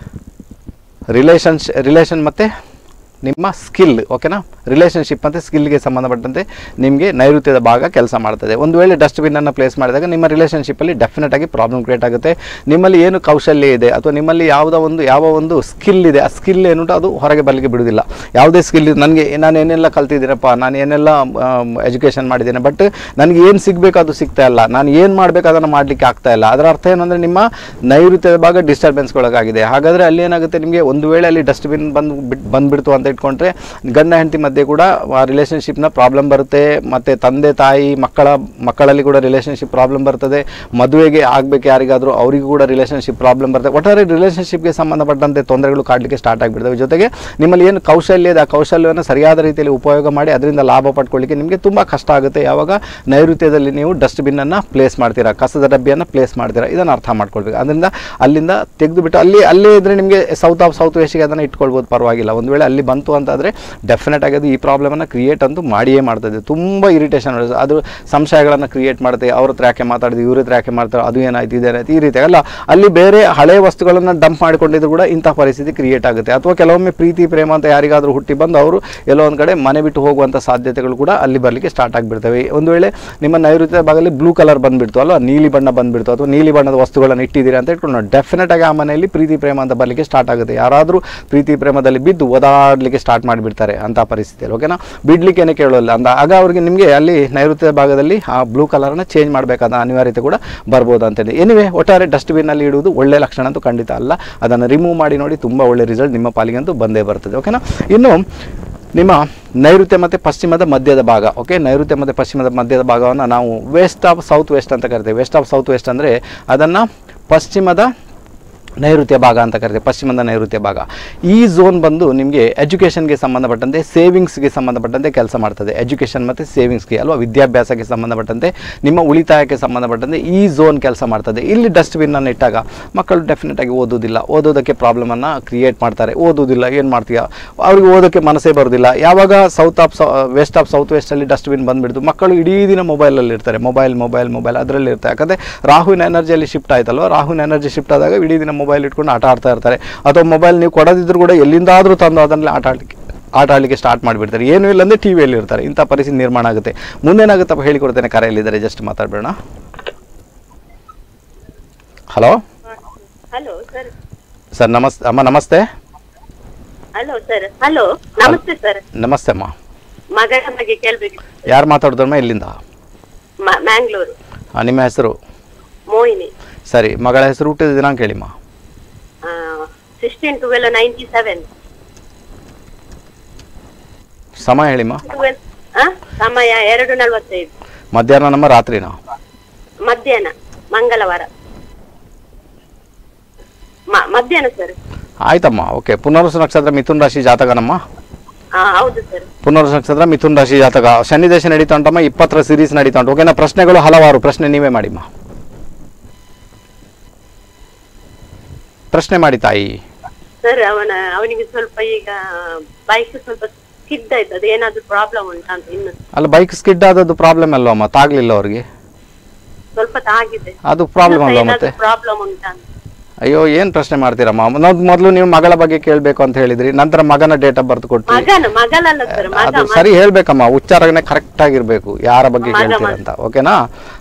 ರಿಲೇಷನ್ಶ್ ರಿಲೇಷನ್ ಮತ್ತು ನಿಮ್ಮ ಸ್ಕಿಲ್ ಓಕೆನಾ ರಿಲೇಷನ್ಶಿಪ್ ಮತ್ತು ಸ್ಕಿಲ್ಗೆ ಸಂಬಂಧಪಟ್ಟಂತೆ ನಿಮಗೆ ನೈಋತ್ಯದ ಭಾಗ ಕೆಲಸ ಮಾಡ್ತದೆ ಒಂದು ವೇಳೆ ಡಸ್ಟ್ಬಿನ್ನನ್ನು ಪ್ಲೇಸ್ ಮಾಡಿದಾಗ ನಿಮ್ಮ ರಿಲೇಷನ್ಶಿಪ್ಪಲ್ಲಿ ಡೆಫಿನೆಟ್ ಆಗಿ ಪ್ರಾಬ್ಲಮ್ ಕ್ರಿಯೇಟ್ ಆಗುತ್ತೆ ನಿಮ್ಮಲ್ಲಿ ಏನು ಕೌಶಲ್ಯ ಇದೆ ಅಥವಾ ನಿಮ್ಮಲ್ಲಿ ಯಾವುದೋ ಒಂದು ಯಾವ ಒಂದು ಸ್ಕಿಲ್ ಇದೆ ಆ ಸ್ಕಿಲ್ ಏನುಂಟು ಅದು ಹೊರಗೆ ಬರಲಿಕ್ಕೆ ಬಿಡುವುದಿಲ್ಲ ಯಾವುದೇ ಸ್ಕಿಲ್ ನನಗೆ ನಾನು ಏನೆಲ್ಲ ಕಲ್ತಿದ್ದೀನಪ್ಪ ನಾನು ಏನೆಲ್ಲ ಎಜುಕೇಷನ್ ಮಾಡಿದ್ದೇನೆ ಬಟ್ ನನಗೆ ಏನು ಸಿಗಬೇಕು ಅದು ಸಿಗ್ತಾ ಇಲ್ಲ ನಾನು ಏನು ಮಾಡಬೇಕು ಅದನ್ನು ಮಾಡಲಿಕ್ಕೆ ಆಗ್ತಾ ಇಲ್ಲ ಅದರ ಅರ್ಥ ಏನಂದರೆ ನಿಮ್ಮ ನೈಋತ್ಯದ ಭಾಗ ಡಿಸ್ಟರ್ಬೆನ್ಸ್ಗೊಳಗಾಗಿದೆ ಹಾಗಾದರೆ ಅಲ್ಲಿ ಏನಾಗುತ್ತೆ ನಿಮಗೆ ಒಂದು ವೇಳೆ ಅಲ್ಲಿ ಡಸ್ಟ್ಬಿನ್ ಬಂದು ಬಿಟ್ ಬಂದುಬಿಡ್ತು ಅಂತ ಇಟ್ಕೊಂಡ್ರೆ ಗಂಡ ಹೆಂಡತಿ ಮಧ್ಯೆ ಕೂಡ ರಿಲೇಷನ್ಶಿಪ್ನ ಪ್ರಾಬ್ಲಮ್ ಬರುತ್ತೆ ಮತ್ತು ತಂದೆ ತಾಯಿ ಮಕ್ಕಳ ಮಕ್ಕಳಲ್ಲಿ ಕೂಡ ರಿಲೇಷನ್ಶಿಪ್ ಪ್ರಾಬ್ಲಮ್ ಬರ್ತದೆ ಮದುವೆಗೆ ಆಗಬೇಕು ಯಾರಿಗಾದರೂ ಅವರಿಗೂ ಕೂಡ ರಿಲೇಷನ್ಶಿಪ್ ಪ್ರಾಬ್ಲಮ್ ಬರ್ತದೆ ಒಟ್ಟಾರೆ ರಿಲೇಷನ್ಶಿಪ್ಗೆ ಸಂಬಂಧಪಟ್ಟಂತೆ ತೊಂದರೆಗಳು ಕಾಡಲಿಕ್ಕೆ ಸ್ಟಾರ್ಟ್ ಆಗಿಬಿಡ್ತವೆ ಜೊತೆಗೆ ನಿಮ್ಮಲ್ಲಿ ಏನು ಕೌಶಲ್ಯ ಇದೆ ಆ ಕೌಶಲ್ಯವನ್ನು ಸರಿಯಾದ ರೀತಿಯಲ್ಲಿ ಉಪಯೋಗ ಮಾಡಿ ಅದರಿಂದ ಲಾಭ ಪಡ್ಕೊಳ್ಳಿಕ್ಕೆ ನಿಮಗೆ ತುಂಬ ಕಷ್ಟ ಆಗುತ್ತೆ ಯಾವಾಗ ನೈಋತ್ಯದಲ್ಲಿ ನೀವು ಡಸ್ಟ್ಬಿನ್ನನ್ನು ಪ್ಲೇಸ್ ಮಾಡ್ತೀರಾ ಕಸದ ಡಬ್ಬಿಯನ್ನು ಪ್ಲೇಸ್ ಮಾಡ್ತೀರಾ ಇದನ್ನು ಅರ್ಥ ಮಾಡ್ಕೊಳ್ಬೇಕು ಅದರಿಂದ ಅಲ್ಲಿಂದ ತೆಗೆದುಬಿಟ್ಟು ಅಲ್ಲಿ ಅಲ್ಲೇ ಇದ್ದರೆ ನಿಮಗೆ ಸೌತ್ ಆಫ್ ಸೌತ್ ವೆಸ್ಟ್ಗೆ ಅದನ್ನು ಇಟ್ಕೊಳ್ಬೋದು ಪರವಾಗಿಲ್ಲ ಒಂದು ವೇಳೆ ಅಲ್ಲಿ ಬಂತು ಅಂತಾದರೆ ಡೆಫಿನೆಟ್ ಆಗಿ ಅದು ಈ ಪ್ರಾಬ್ಲಮನ್ನು ಕ್ರಿಯೇಟ್ ಅಂತೂ ಮಾಡಿಯೇ ಮಾಡ್ತದೆ ತುಂಬ ಇರಿಟೇಷನ್ ಅದು ಸಂಶಯಗಳನ್ನು ಕ್ರಿಯೇಟ್ ಮಾಡುತ್ತೆ ಅವ್ರ ಹತ್ರ ಯಾಕೆ ಮಾತಾಡಿದ್ರು ಇವ್ರ ಹತ್ರ ಯಾಕೆ ಮಾಡ್ತಾರೆ ಅದು ಏನಾಯ್ತು ಇದೇನಾಯ್ತು ಈ ರೀತಿ ಅಲ್ಲ ಅಲ್ಲಿ ಬೇರೆ ಹಳೆ ವಸ್ತುಗಳನ್ನು ಡಂಪ್ ಮಾಡಿಕೊಂಡಿದ್ರು ಕೂಡ ಇಂಥ ಪರಿಸ್ಥಿತಿ ಕ್ರಿಯೇಟ್ ಆಗುತ್ತೆ ಅಥವಾ ಕೆಲವೊಮ್ಮೆ ಪ್ರೀತಿ ಪ್ರೇಮ ಅಂತ ಯಾರಿಗಾದರೂ ಹುಟ್ಟಿ ಬಂದು ಅವರು ಎಲ್ಲೋ ಒಂದು ಕಡೆ ಮನೆ ಬಿಟ್ಟು ಹೋಗುವಂಥ ಸಾಧ್ಯತೆಗಳು ಕೂಡ ಅಲ್ಲಿ ಬರಲಿಕ್ಕೆ ಸ್ಟಾರ್ಟ್ ಆಗಿಬಿಡ್ತವೆ ಒಂದು ವೇಳೆ ನಿಮ್ಮ ನೈಋತ್ಯ ಭಾಗದಲ್ಲಿ ಬ್ಲೂ ಕಲರ್ ಬಂದುಬಿಡ್ತು ಅಲ್ವಾ ನೀಲಿ ಬಣ್ಣ ಬಂದುಬಿಡ್ತು ಅಥವಾ ನೀಲಿ ಬಣ್ಣದ ವಸ್ತುಗಳನ್ನು ಇಟ್ಟಿದ್ದೀರಿ ಅಂತ ಇಟ್ಕೊಂಡು ಡೆಫಿನೆಟ್ ಆಗಿ ಆ ಮನೆಯಲ್ಲಿ ಪ್ರೀತಿ ಪ್ರೇಮ ಅಂತ ಬರಲಿಕ್ಕೆ ಸ್ಟಾರ್ಟ್ ಆಗುತ್ತೆ ಯಾರಾದರೂ ಪ್ರೀತಿ ಪ್ರೇಮದಲ್ಲಿ ಬಿದ್ದು ಓದಾಡಲಿಕ್ಕೆ ಸ್ಟಾರ್ಟ್ ಮಾಡಿಬಿಡ್ತಾರೆ ಅಂಥ ಪರಿಸ್ಥಿತಿಯಲ್ಲಿ ಓಕೆನಾ ಬಿಡ್ಲಿಕ್ಕೇನೆ ಕೇಳೋಲ್ಲ ಅಂದ ಆಗ ಅವರಿಗೆ ನಿಮಗೆ ಅಲ್ಲಿ ನೈಋತ್ಯ ಭಾಗದಲ್ಲಿ ಆ ಬ್ಲೂ ಕಲರ್ನ ಚೇಂಜ್ ಮಾಡಬೇಕಾದ ಅನಿವಾರ್ಯತೆ ಕೂಡ ಬರ್ಬೋದು ಅಂತೇಳಿ ಎನಿವೆ ಒಟ್ಟಾರೆ ಡಸ್ಟ್ಬಿನ್ನಲ್ಲಿ ಇಡುವುದು ಒಳ್ಳೆ ಲಕ್ಷಣ ಅಂತೂ ಖಂಡಿತ ಅಲ್ಲ ಅದನ್ನು ರಿಮೂವ್ ಮಾಡಿ ನೋಡಿ ತುಂಬ ಒಳ್ಳೆ ರಿಸಲ್ಟ್ ನಿಮ್ಮ ಪಾಲಿಗಂತೂ ಬಂದೇ ಬರ್ತದೆ ಓಕೆನಾ ಇನ್ನು ನಿಮ್ಮ ನೈಋತ್ಯ ಮತ್ತು ಪಶ್ಚಿಮದ ಮಧ್ಯದ ಭಾಗ ಓಕೆ ನೈಋತ್ಯ ಮತ್ತು ಪಶ್ಚಿಮದ ಮಧ್ಯದ ಭಾಗವನ್ನು ನಾವು ವೆಸ್ಟ್ ಆಫ್ ಸೌತ್ ವೆಸ್ಟ್ ಅಂತ ಕರಿತೇವೆ ವೆಸ್ಟ್ ಆಫ್ ಸೌತ್ ವೆಸ್ಟ್ ಅಂದರೆ ಅದನ್ನು ಪಶ್ಚಿಮದ ನೈಋತ್ಯ ಭಾಗ ಅಂತ ಕರಿತೀವಿ ಪಶ್ಚಿಮದ ನೈಋತ್ಯ ಭಾಗ ಈ ಝೋನ್ ಬಂದು ನಿಮಗೆ ಎಜುಕೇಷನ್ಗೆ ಸಂಬಂಧಪಟ್ಟಂತೆ ಸೇವಿಂಗ್ಸ್ಗೆ ಸಂಬಂಧಪಟ್ಟಂತೆ ಕೆಲಸ ಮಾಡ್ತದೆ ಎಜುಕೇಷನ್ ಮತ್ತು ಸೇವಿಂಗ್ಸ್ಗೆ ಅಲ್ವಾ ವಿದ್ಯಾಭ್ಯಾಸಕ್ಕೆ ಸಂಬಂಧಪಟ್ಟಂತೆ ನಿಮ್ಮ ಉಳಿತಾಯಕ್ಕೆ ಸಂಬಂಧಪಟ್ಟಂತೆ ಈ ಝೋನ್ ಕೆಲಸ ಮಾಡ್ತದೆ ಇಲ್ಲಿ ಡಸ್ಟ್ಬಿನ್ನನ್ನು ಇಟ್ಟಾಗ ಮಕ್ಕಳು ಡೆಫಿನೆಟ್ ಆಗಿ ಓದೋದಿಲ್ಲ ಓದೋದಕ್ಕೆ ಪ್ರಾಬ್ಲಮನ್ನು ಕ್ರಿಯೇಟ್ ಮಾಡ್ತಾರೆ ಓದೋದಿಲ್ಲ ಏನು ಮಾಡ್ತೀಯ ಅವ್ರಿಗೆ ಓದೋಕ್ಕೆ ಮನಸ್ಸೇ ಬರೋದಿಲ್ಲ ಯಾವಾಗ south of west of south ವೆಸ್ಟಲ್ಲಿ ಡಸ್ಟ್ಬಿನ್ ಬಂದುಬಿಡ್ತು ಮಕ್ಕಳು ಇಡೀ ದಿನ ಮೊಬೈಲಲ್ಲಿ ಇರ್ತಾರೆ ಮೊಬೈಲ್ ಮೊಬೈಲ್ ಮೊಬೈಲ್ ಅದರಲ್ಲಿ ಇರ್ತಾರೆ ಯಾಕಂದರೆ ರಾಹುವಿನ ಎನರ್ಜಿಯಲ್ಲಿ ಶಿಫ್ಟ್ ಆಯ್ತಲ್ವ ರಾಹುವಿನ ಎನರ್ಜಿ ಶಿಫ್ಟ್ ಆದಾಗ ಇಡೀ ದಿನ ಮೊಬೈಲ್ ಇಟ್ಕೊಂಡು ಆಟ ಆಡ್ತಾ ಇರ್ತಾರೆ ಅಥವಾ ಮೊಬೈಲ್ ನೀವು ಕೊಡದಿದ್ರು ಕೂಡ ಎಲ್ಲಿಂದಾದರೂ ತಂದು ಅದನ್ನೇ ಆಟ ಆಡಲಿಕ್ಕೆ ಆಟ ಆಡಲಿಕ್ಕೆ ಸ್ಟಾರ್ಟ್ ಮಾಡಿಬಿಡ್ತಾರೆ ಏನೂ ಇಲ್ಲ ಅಂದರೆ ಟಿ ವಿಯಲ್ಲಿ ಇರ್ತಾರೆ ಇಂಥ ಪರಿಸ್ಥಿತಿ ನಿರ್ಮಾಣ ಆಗುತ್ತೆ ಮುಂದೇನಾಗುತ್ತಪ್ಪ ಹೇಳಿಕೊಡ್ತೇನೆ ಕರೆಯಲ್ಲಿದ್ದಾರೆ ಜಸ್ಟ್ ಮಾತಾಡಬೇಡ ಹಲೋ ಹಲೋ ಸರ್ ಸರ್ ನಮಸ್ತೆ ಅಮ್ಮ ನಮಸ್ತೆ ಹಲೋ ಸರ್ ಹಲೋ ನಮಸ್ತೆ ಸರ್ ನಮಸ್ತೆ ಅಮ್ಮ ಮಗಳ ಬಗ್ಗೆ ಕೇಳ್ಬೇಕು ಯಾರು ಮಾತಾಡಿದ್ರಮ್ಮ ಎಲ್ಲಿಂದ ಮ- ಮ್ಯಾಂಗ್ಳೂರು ಆ, ನಿಮ್ಮ ಹೆಸರು ಮೋಹಿನಿ ಸರಿ ಮಗಳ ಹೆಸರು ಹುಟ್ಟಿದ ದಿನಾಂಕ ಹೇಳಿಮ್ಮ ಸಿಕ್ಸ್ಟೀನ್ ಟ್ವೆಲ್ ನೈಂಟಿ ಸೆವೆನ್ ಸಮಯ ಹೇಳಿಮ್ಮ ಟ್ವೆಲ್ ಸಮಯ ಎರಡು ನಲವತ್ತೈದು ಮಧ್ಯಾಹ್ನ ನಮ್ಮ ರಾತ್ರಿನಾ ಮಧ್ಯಾಹ್ನ ಮಂಗಳವಾರ ಮ- ಮಧ್ಯಾಹ್ನ ಸರ್ ಆಯ್ತಮ್ಮ ಓಕೆ ಪುನರ್ವಸು ನಕ್ಷತ್ರ ಮಿಥುನ್ ರಾಶಿ ಜಾತಕನಮ್ಮ ಹಾ ಹೌದು ಸರ್ ಪುನರ್ವಸು ನಕ್ಷತ್ರ ಮಿಥುನ್ ರಾಶಿ ಜಾತಕ ಶನಿ ದೇಶ ನಡೀತಾ ಉಂಟಮ್ಮ ಇಪ್ಪತ್ತರ ಸೀರೀಸ್ ನಡೀತಾ ಉಂಟು ಓಕೆನಾ ಪ್ರಶ್ನೆಗಳು ಹಲವಾರು ಪ್ರಶ್ನೆ ನೀವೇ ಮಾಡಿಮ್ಮ ಪ್ರಶ್ನೆ ಮಾಡಿ ತಾಯಿ ಸರ್ ಅವನ ಅವನಿಗೆ ಸ್ವಲ್ಪ ಈಗ ಬೈಕ್ ಸ್ವಲ್ಪ ಸ್ಕಿಡ್ ಆಯ್ತು ಅದು ಏನಾದ್ರು ಪ್ರಾಬ್ಲಮ್ ಉಂಟಾ ಅಂತ ಇನ್ನು ಅಲ್ಲ ಬೈಕ್ ಸ್ಕಿಡ್ ಆದದ್ದು ಪ್ರಾಬ್ಲಮ್ ಅಲ್ವಮ್ಮ ತಾಗ್ಲಿಲ್ಲ ಅವ್ರಿಗೆ ಸ್ವಲ್ಪ ತಾಗಿದೆ ಅದು ಪ್ರಾಬ್ಲಮ್ ಅಲ್ವಾ ಮತ್ತೆ ಪ್ರಾಬ್ಲಮ್ ಉಂಟಾ ಅಂತ ಅಯ್ಯೋ ಏನು ಪ್ರಶ್ನೆ ಮಾಡ್ತೀರಮ್ಮ ನಾವು ಮೊದಲು ನೀವು ಮಗಳ ಬಗ್ಗೆ ಕೇಳಬೇಕು ಅಂತ ಹೇಳಿದ್ರಿ ನಂತರ ಮಗನ ಡೇಟ್ ಆಫ್ ಬರ್ತ್ ಕೊಟ್ರಿ ಮಗನ ಮಗಳಲ್ಲ ಸರ್ ಮಗ ಅದು ಸರಿ ಹೇಳ್ಬೇಕಮ್ಮ ಉಚ್ಚಾರಣೆ ಕರೆಕ್ಟ್ ಆಗಿರ್ಬೇಕು ಯಾರ ಬಗ್ಗೆ ಮಗ, ಕೇಳ್ತೀರ ಮಗ. ಅಂತ ಓಕೆನಾ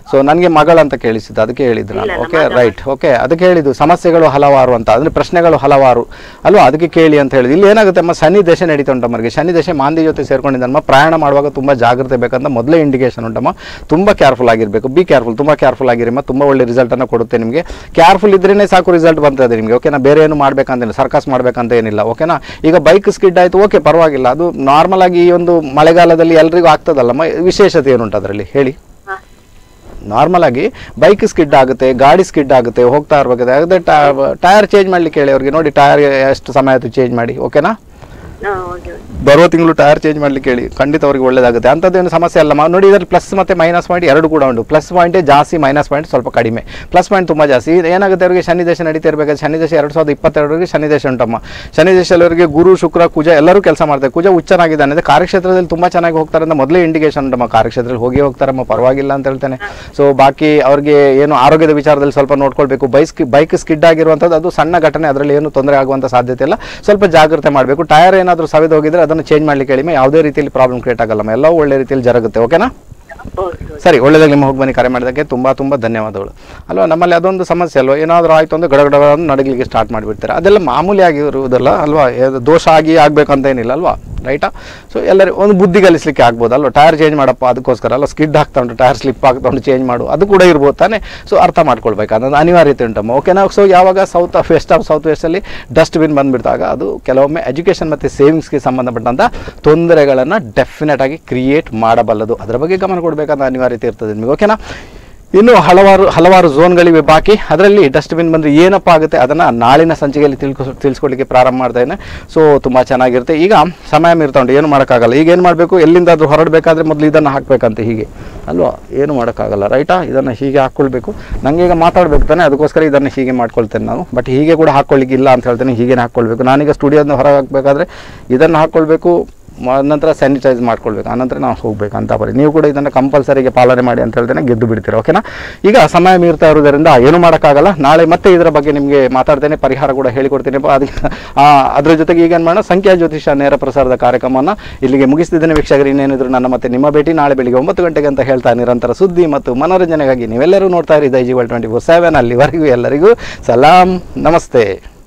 ಸೊ ನನಗೆ ಮಗಳಂತ ಕೇಳಿಸಿದ್ದು ಅದಕ್ಕೆ ಹೇಳಿದ್ದು ನಾನು ಇಲ್ಲ, ಓಕೆ ಮಗ ರೈಟ್ ಓಕೆ ಅದಕ್ಕೆ ಹೇಳಿದ್ದು ಸಮಸ್ಯೆಗಳು ಹಲವಾರು ಅಂತ ಅಂದರೆ ಪ್ರಶ್ನೆಗಳು ಹಲವಾರು ಅಲ್ವಾ ಅದಕ್ಕೆ ಕೇಳಿ ಅಂತ ಹೇಳಿದ್ದು ಇಲ್ಲಿ ಏನಾಗುತ್ತೆ ಅಮ್ಮ ಶನಿ ದಶೆ ನಡೀತಾ ಉಂಟಮ್ಮರಿಗೆ ಶನಿ ದಶೆ ಮಾಂದಿ ಜೊತೆ ಸೇರ್ಕೊಂಡಿದ್ದಮ್ಮ ಪ್ರಯಾಣ ಮಾಡುವಾಗ ತುಂಬ ಜಾಗ್ರತೆ ಬೇಕಂತ ಮೊದಲೇ ಇಂಡಿಕೇಶನ್ ಉಂಟಮ್ಮ ತುಂಬ ಕೇರ್ಫುಲ್ ಆಗಿರಬೇಕು ಬಿ ಕೇರ್ಫುಲ್ ತುಂಬ ಕೇರ್ಫುಲ್ ಆಗಿರಮ್ಮ ತುಂಬ ಒಳ್ಳೆ ರಿಸಲ್ಟನ್ನು ಕೊಡುತ್ತೆ ನಿಮಗೆ ಕೇರ್ಫುಲ್ ಇದ್ರೇ ಸಾಕು ರಿಸಲ್ಟ್ ಬರ್ತದೆ ನಿಮಗೆ ಓಕೆನಾ ಬೇರೆ ಏನು ಮಾಡ್ಬೇಕಂತೇನಿಲ್ಲ ಸರ್ಕಸ್ ಮಾಡ್ಬೇಕಂತ ಏನಿಲ್ಲ ಓಕೆನಾ ಈಗ ಬೈಕ್ ಸ್ಕಿಡ್ ಆಯಿತು ಓಕೆ ಪರವಾಗಿಲ್ಲ ಅದು ನಾರ್ಮಲ್ ಆಗಿ ಈ ಒಂದು ಮಳೆಗಾಲದಲ್ಲಿ ಎಲ್ರಿಗೂ ಆಗ್ತದಲ್ಲಮ್ಮ ವಿಶೇಷತೆ ಏನುಂಟು ಅದರಲ್ಲಿ ಹೇಳಿ ಹಾ. ನಾರ್ಮಲ್ ಆಗಿ ಬೈಕ್ ಸ್ಕಿಡ್ ಆಗುತ್ತೆ ಗಾಡಿ ಸ್ಕಿಡ್ ಆಗುತ್ತೆ ಹೋಗ್ತಾ ಇರ್ಬೇಕಾದ್ರೆ ಅದೇ ಟೈರ್ ಚೇಂಜ್ ಮಾಡ್ಲಿಕ್ಕೆ ಹೇಳಿ ಅವ್ರಿಗೆ ನೋಡಿ ಟೈರ್ ಎಷ್ಟು ಸಮಯ ಆಯ್ತು ಚೇಂಜ್ ಮಾಡಿ ಓಕೆನಾ ಹಾ, ಓಕೆ ಓಕೆ. ಬರುವ ತಿಂಗಳು ಟೈರ್ ಚೇಂಜ್ ಮಾಡ್ಲಿಕ್ಕೆ ಹೇಳಿ ಖಂಡಿತ ಅವ್ರಿಗೆ ಒಳ್ಳೇದಾಗುತ್ತೆ ಅಂಥದ್ದೇನು ಸಮಸ್ಯೆ ಅಲ್ಲ ಮ- ನೋಡಿ ಇದರಲ್ಲಿ ಪ್ಲಸ್ ಮತ್ತು ಮೈನಸ್ ಪಾಯಿಂಟ್ ಎರಡು ಕೂಡ ಉಂಟು ಪ್ಲಸ್ ಪಾಯಿಂಟೇ ಜಾಸ್ತಿ ಮೈನಸ್ ಪಾಯಿಂಟ್ ಸ್ವಲ್ಪ ಕಡಿಮೆ ಪ್ಲಸ್ ಪಾಯಿಂಟ್ ತುಂಬ ಜಾಸ್ತಿ ಇದು ಏನಾಗುತ್ತೆ ಅವರಿಗೆ ಶನಿ ದೇಶ ನಡೀತಾ ಇರಬೇಕಾದ್ರೆ ಶನಿ ದೇಶ ಎರಡು ಸಾವಿರದ ಇಪ್ಪತ್ತೆರಡರಿಗೆ ಶನಿ ದೇಶ ಉಂಟಮ್ಮ ಶನಿ ದೇಶದಲ್ಲಿ ಅವರಿಗೆ ಗುರು ಶುಕ್ರ ಕುಜ ಎಲ್ಲರೂ ಕೆಲಸ ಮಾಡ್ತಾರೆ ಕುಜ ಉಚ್ಚನಾಗಿದ್ದಾನೆ ಅಂದರೆ ಕಾರ್ಯಕ್ಷೇತ್ರದಲ್ಲಿ ತುಂಬ ಚೆನ್ನಾಗಿ ಹೋಗ್ತಾರೆ ಅಂತ ಮೊದಲೇ ಇಂಡಿಕೇಶನ್ ಉಂಟಮ್ಮ ಕಾರ್ಯಕ್ಷೇತ್ರದಲ್ಲಿ ಹೋಗಿ ಹೋಗ್ತಾರಮ್ಮ ಪರವಾಗಿಲ್ಲ ಅಂತ ಹೇಳ್ತೇನೆ ಸೊ ಬಾಕಿ ಅವ್ರಿಗೆ ಏನು ಆರೋಗ್ಯದ ವಿಚಾರದಲ್ಲಿ ಸ್ವಲ್ಪ ನೋಡ್ಕೊಳ್ಬೇಕು ಬೈಕ್ ಬೈಕ್ ಸ್ಕಿಡ್ ಆಗಿರುವಂಥದ್ದು ಅದು ಸಣ್ಣ ಘಟನೆ ಅದರಲ್ಲಿ ಏನು ತೊಂದರೆ ಆಗುವಂಥ ಸಾಧ್ಯತೆ ಇಲ್ಲ ಸ್ವಲ್ಪ ಜಾಗ್ರತೆ ಮಾಡಬೇಕು ಟೈರ್ ಏನಾದರೂ ಸವಿದು ಹೋಗಿದ್ರೆ ಅದನ್ನು ಚೇಂಜ್ ಮಾಡ್ಲಿಕ್ಕೆ ಹೇಳಿ ಯಾವುದೇ ರೀತಿಯಲ್ಲಿ ಪ್ರಾಬ್ಲಮ್ ಕ್ರಿಯೇಟ್ ಆಗಲ್ಲಮ್ಮ ಎಲ್ಲವೂ ಒಳ್ಳೆ ರೀತಿಯಲ್ಲಿ ಜರುಗುತ್ತೆ ಓಕೆನಾ ಓಕೆ ಓಕೆ. ಸರಿ ಒಳ್ಳೆದಾಗಿ ನಿಮ್ಮ ಹೋಗಿ ಬನ್ನಿ ಕರೆ ಮಾಡಿದ್ದಕ್ಕೆ ತುಂಬ ತುಂಬ ಧನ್ಯವಾದಗಳು ಅಲ್ವಾ ನಮ್ಮಲ್ಲಿ ಅದೊಂದು ಸಮಸ್ಯೆ ಅಲ್ವಾ ಏನಾದರೂ ಆಯಿತು ಅಂದರೆ ಗಡಗಡ ನಡಗಲಿಕ್ಕೆ ಸ್ಟಾರ್ಟ್ ಮಾಡಿಬಿಡ್ತಾರೆ ಅದೆಲ್ಲ ಮಾಮೂಲಿ ಆಗಿರುವುದಲ್ಲ ಅಲ್ವಾ ಅದು ದೋಷ ಆಗಿ ಆಗಬೇಕಂತ ಏನಿಲ್ಲ ಅಲ್ವಾ ರೈಟಾ ಸೊ ಎಲ್ಲರೂ ಒಂದು ಬುದ್ಧಿ ಕಲಿಸ್ಲಿಕ್ಕೆ ಆಗ್ಬೋದು ಅಲ್ವಾ ಟೈರ್ ಚೇಂಜ್ ಮಾಡಪ್ಪ ಅದಕ್ಕೋಸ್ಕರ ಅಲ್ಲ ಸ್ಕಿಡ್ ಆಗ್ತಾ ಉಂಟು ಟೈರ್ ಸ್ಲಿಪ್ ಆಗ್ತಾ ಉಂಟು ಚೇಂಜ್ ಮಾಡು ಅದು ಕೂಡ ಇರ್ಬೋದು ತಾನೇ ಸೊ ಅರ್ಥ ಮಾಡ್ಕೊಳ್ಬೇಕು ಅನ್ನೋದು ಅನಿವಾರ್ಯತೆ ಉಂಟಮ್ಮ ಓಕೆನಾ ಸೊ ಯಾವಾಗ south of west of south ವೆಸ್ಟಲ್ಲಿ ಡಸ್ಟ್ಬಿನ್ ಬಂದುಬಿಡ್ತಾಗ ಅದು ಕೆಲವೊಮ್ಮೆ ಎಜುಕೇಷನ್ ಮತ್ತು ಸೇವಿಂಗ್ಸ್ಗೆ ಸಂಬಂಧಪಟ್ಟಂಥ ತೊಂದರೆಗಳನ್ನು ಡೆಫಿನೆಟ್ ಆಗಿ ಕ್ರಿಯೇಟ್ ಮಾಡಬಲ್ಲದು ಅದರ ಬಗ್ಗೆ ಗಮನ ಕೊಡಬೇಕಂತ ಅನಿವಾರ್ಯತೆ ಇರ್ತದೆ ನಿಮಗೆ ಓಕೆನಾ ಇನ್ನು ಹಲವಾರು ಹಲವಾರು ಝೋನ್ಗಳಿವೆ ಬಾಕಿ ಅದರಲ್ಲಿ ಡಸ್ಟ್ಬಿನ್ ಬಂದರೆ ಏನಪ್ಪ ಆಗುತ್ತೆ ಅದನ್ನು ನಾಳಿನ ಸಂಚಿಕೆಯಲ್ಲಿ ತಿಳ್ಕೊ ತಿಳಿಸ್ಕೊಡ್ಲಿಕ್ಕೆ ಪ್ರಾರಂಭ ಮಾಡ್ತಾ ಇದ್ದೇನೆ ಸೊ ತುಂಬ ಚೆನ್ನಾಗಿರುತ್ತೆ ಈಗ ಸಮಯ ಮೀರ್ತಾ ಉಂಟು ಏನು ಮಾಡೋಕ್ಕಾಗಲ್ಲ ಈಗ ಏನು ಮಾಡಬೇಕು ಎಲ್ಲಿಂದಾದರೂ ಹೊರಡಬೇಕಾದ್ರೆ ಮೊದಲು ಇದನ್ನು ಹಾಕಬೇಕಂತ ಹೀಗೆ ಅಲ್ವಾ ಏನು ಮಾಡೋಕ್ಕಾಗಲ್ಲ ರೈಟಾ ಇದನ್ನು ಹೀಗೆ ಹಾಕ್ಕೊಳ್ಬೇಕು ನನಗೆ ಈಗ ಮಾತಾಡಬೇಕು ತಾನೆ ಅದಕ್ಕೋಸ್ಕರ ಇದನ್ನು ಹೀಗೆ ಮಾಡ್ಕೊಳ್ತೇನೆ ನಾನು ಬಟ್ ಹೀಗೆ ಕೂಡ ಹಾಕ್ಕೊಳ್ಳಿಕ್ಕೆ ಇಲ್ಲ ಅಂತ ಹೇಳ್ತೇನೆ ಹೀಗೇನೆ ಹಾಕ್ಕೊಳ್ಬೇಕು ನಾನೀಗ ಸ್ಟುಡಿಯೋದಿಂದ ಹೊರಗೆ ಹಾಕಬೇಕಾದ್ರೆ ಇದನ್ನು ಹಾಕ್ಕೊಳ್ಬೇಕು ಮ- ನಂತರ ಸ್ಯಾನಿಟೈಸ್ ಮಾಡ್ಕೊಳ್ಬೇಕು ಆನಂತರ ನಾವು ಹೋಗ್ಬೇಕು ಅಂತ ಬರೀ ನೀವು ಕೂಡ ಇದನ್ನು ಕಂಪಲ್ಸರಿಗೆ ಪಾಲನೆ ಮಾಡಿ ಅಂತ ಹೇಳ್ತೇನೆ ಗೆದ್ದು ಬಿಡ್ತೀರಾ ಓಕೆನಾ ಈಗ ಸಮಯ ಮೀರ್ತಾ ಇರೋದರಿಂದ ಏನು ಮಾಡೋಕ್ಕಾಗಲ್ಲ ನಾಳೆ ಮತ್ತೆ ಇದರ ಬಗ್ಗೆ ನಿಮಗೆ ಮಾತಾಡ್ತೇನೆ ಪರಿಹಾರ ಕೂಡ ಹೇಳಿಕೊಡ್ತೀನಿ ಪ- ಅದಕ್ಕೆ ಆ, ಅದ್ರ ಜೊತೆಗೆ ಈಗ ಏನು ಮಾಡೋಣ ಸಂಖ್ಯಾ ಜ್ಯೋತಿಷ ನೇರ ಪ್ರಸಾರದ ಕಾರ್ಯಕ್ರಮವನ್ನು ಇಲ್ಲಿಗೆ ಮುಗಿಸ್ತಿದ್ದೇನೆ ವೀಕ್ಷಕರು ಇನ್ನೇನಿದ್ರು ನನ್ನ ಮತ್ತೆ ನಿಮ್ಮ ಭೇಟಿ ನಾಳೆ ಬೆಳಿಗ್ಗೆ ಒಂಬತ್ತು ಗಂಟೆಗೆ ಅಂತ ಹೇಳ್ತಾ ನಿರಂತರ ಸುದ್ದಿ ಮತ್ತು ಮನೋರಂಜನೆಗಾಗಿ ನೀವೆಲ್ಲರೂ ನೋಡ್ತಾ ಇರಿ ದೈಜಿವಲ್ ಟ್ವೆಂಟಿ ಫೋರ್ ಸೆವೆನ್ ಅಲ್ಲಿವರೆಗೂ ಎಲ್ಲರಿಗೂ ಸಲಾಂ ನಮಸ್ತೆ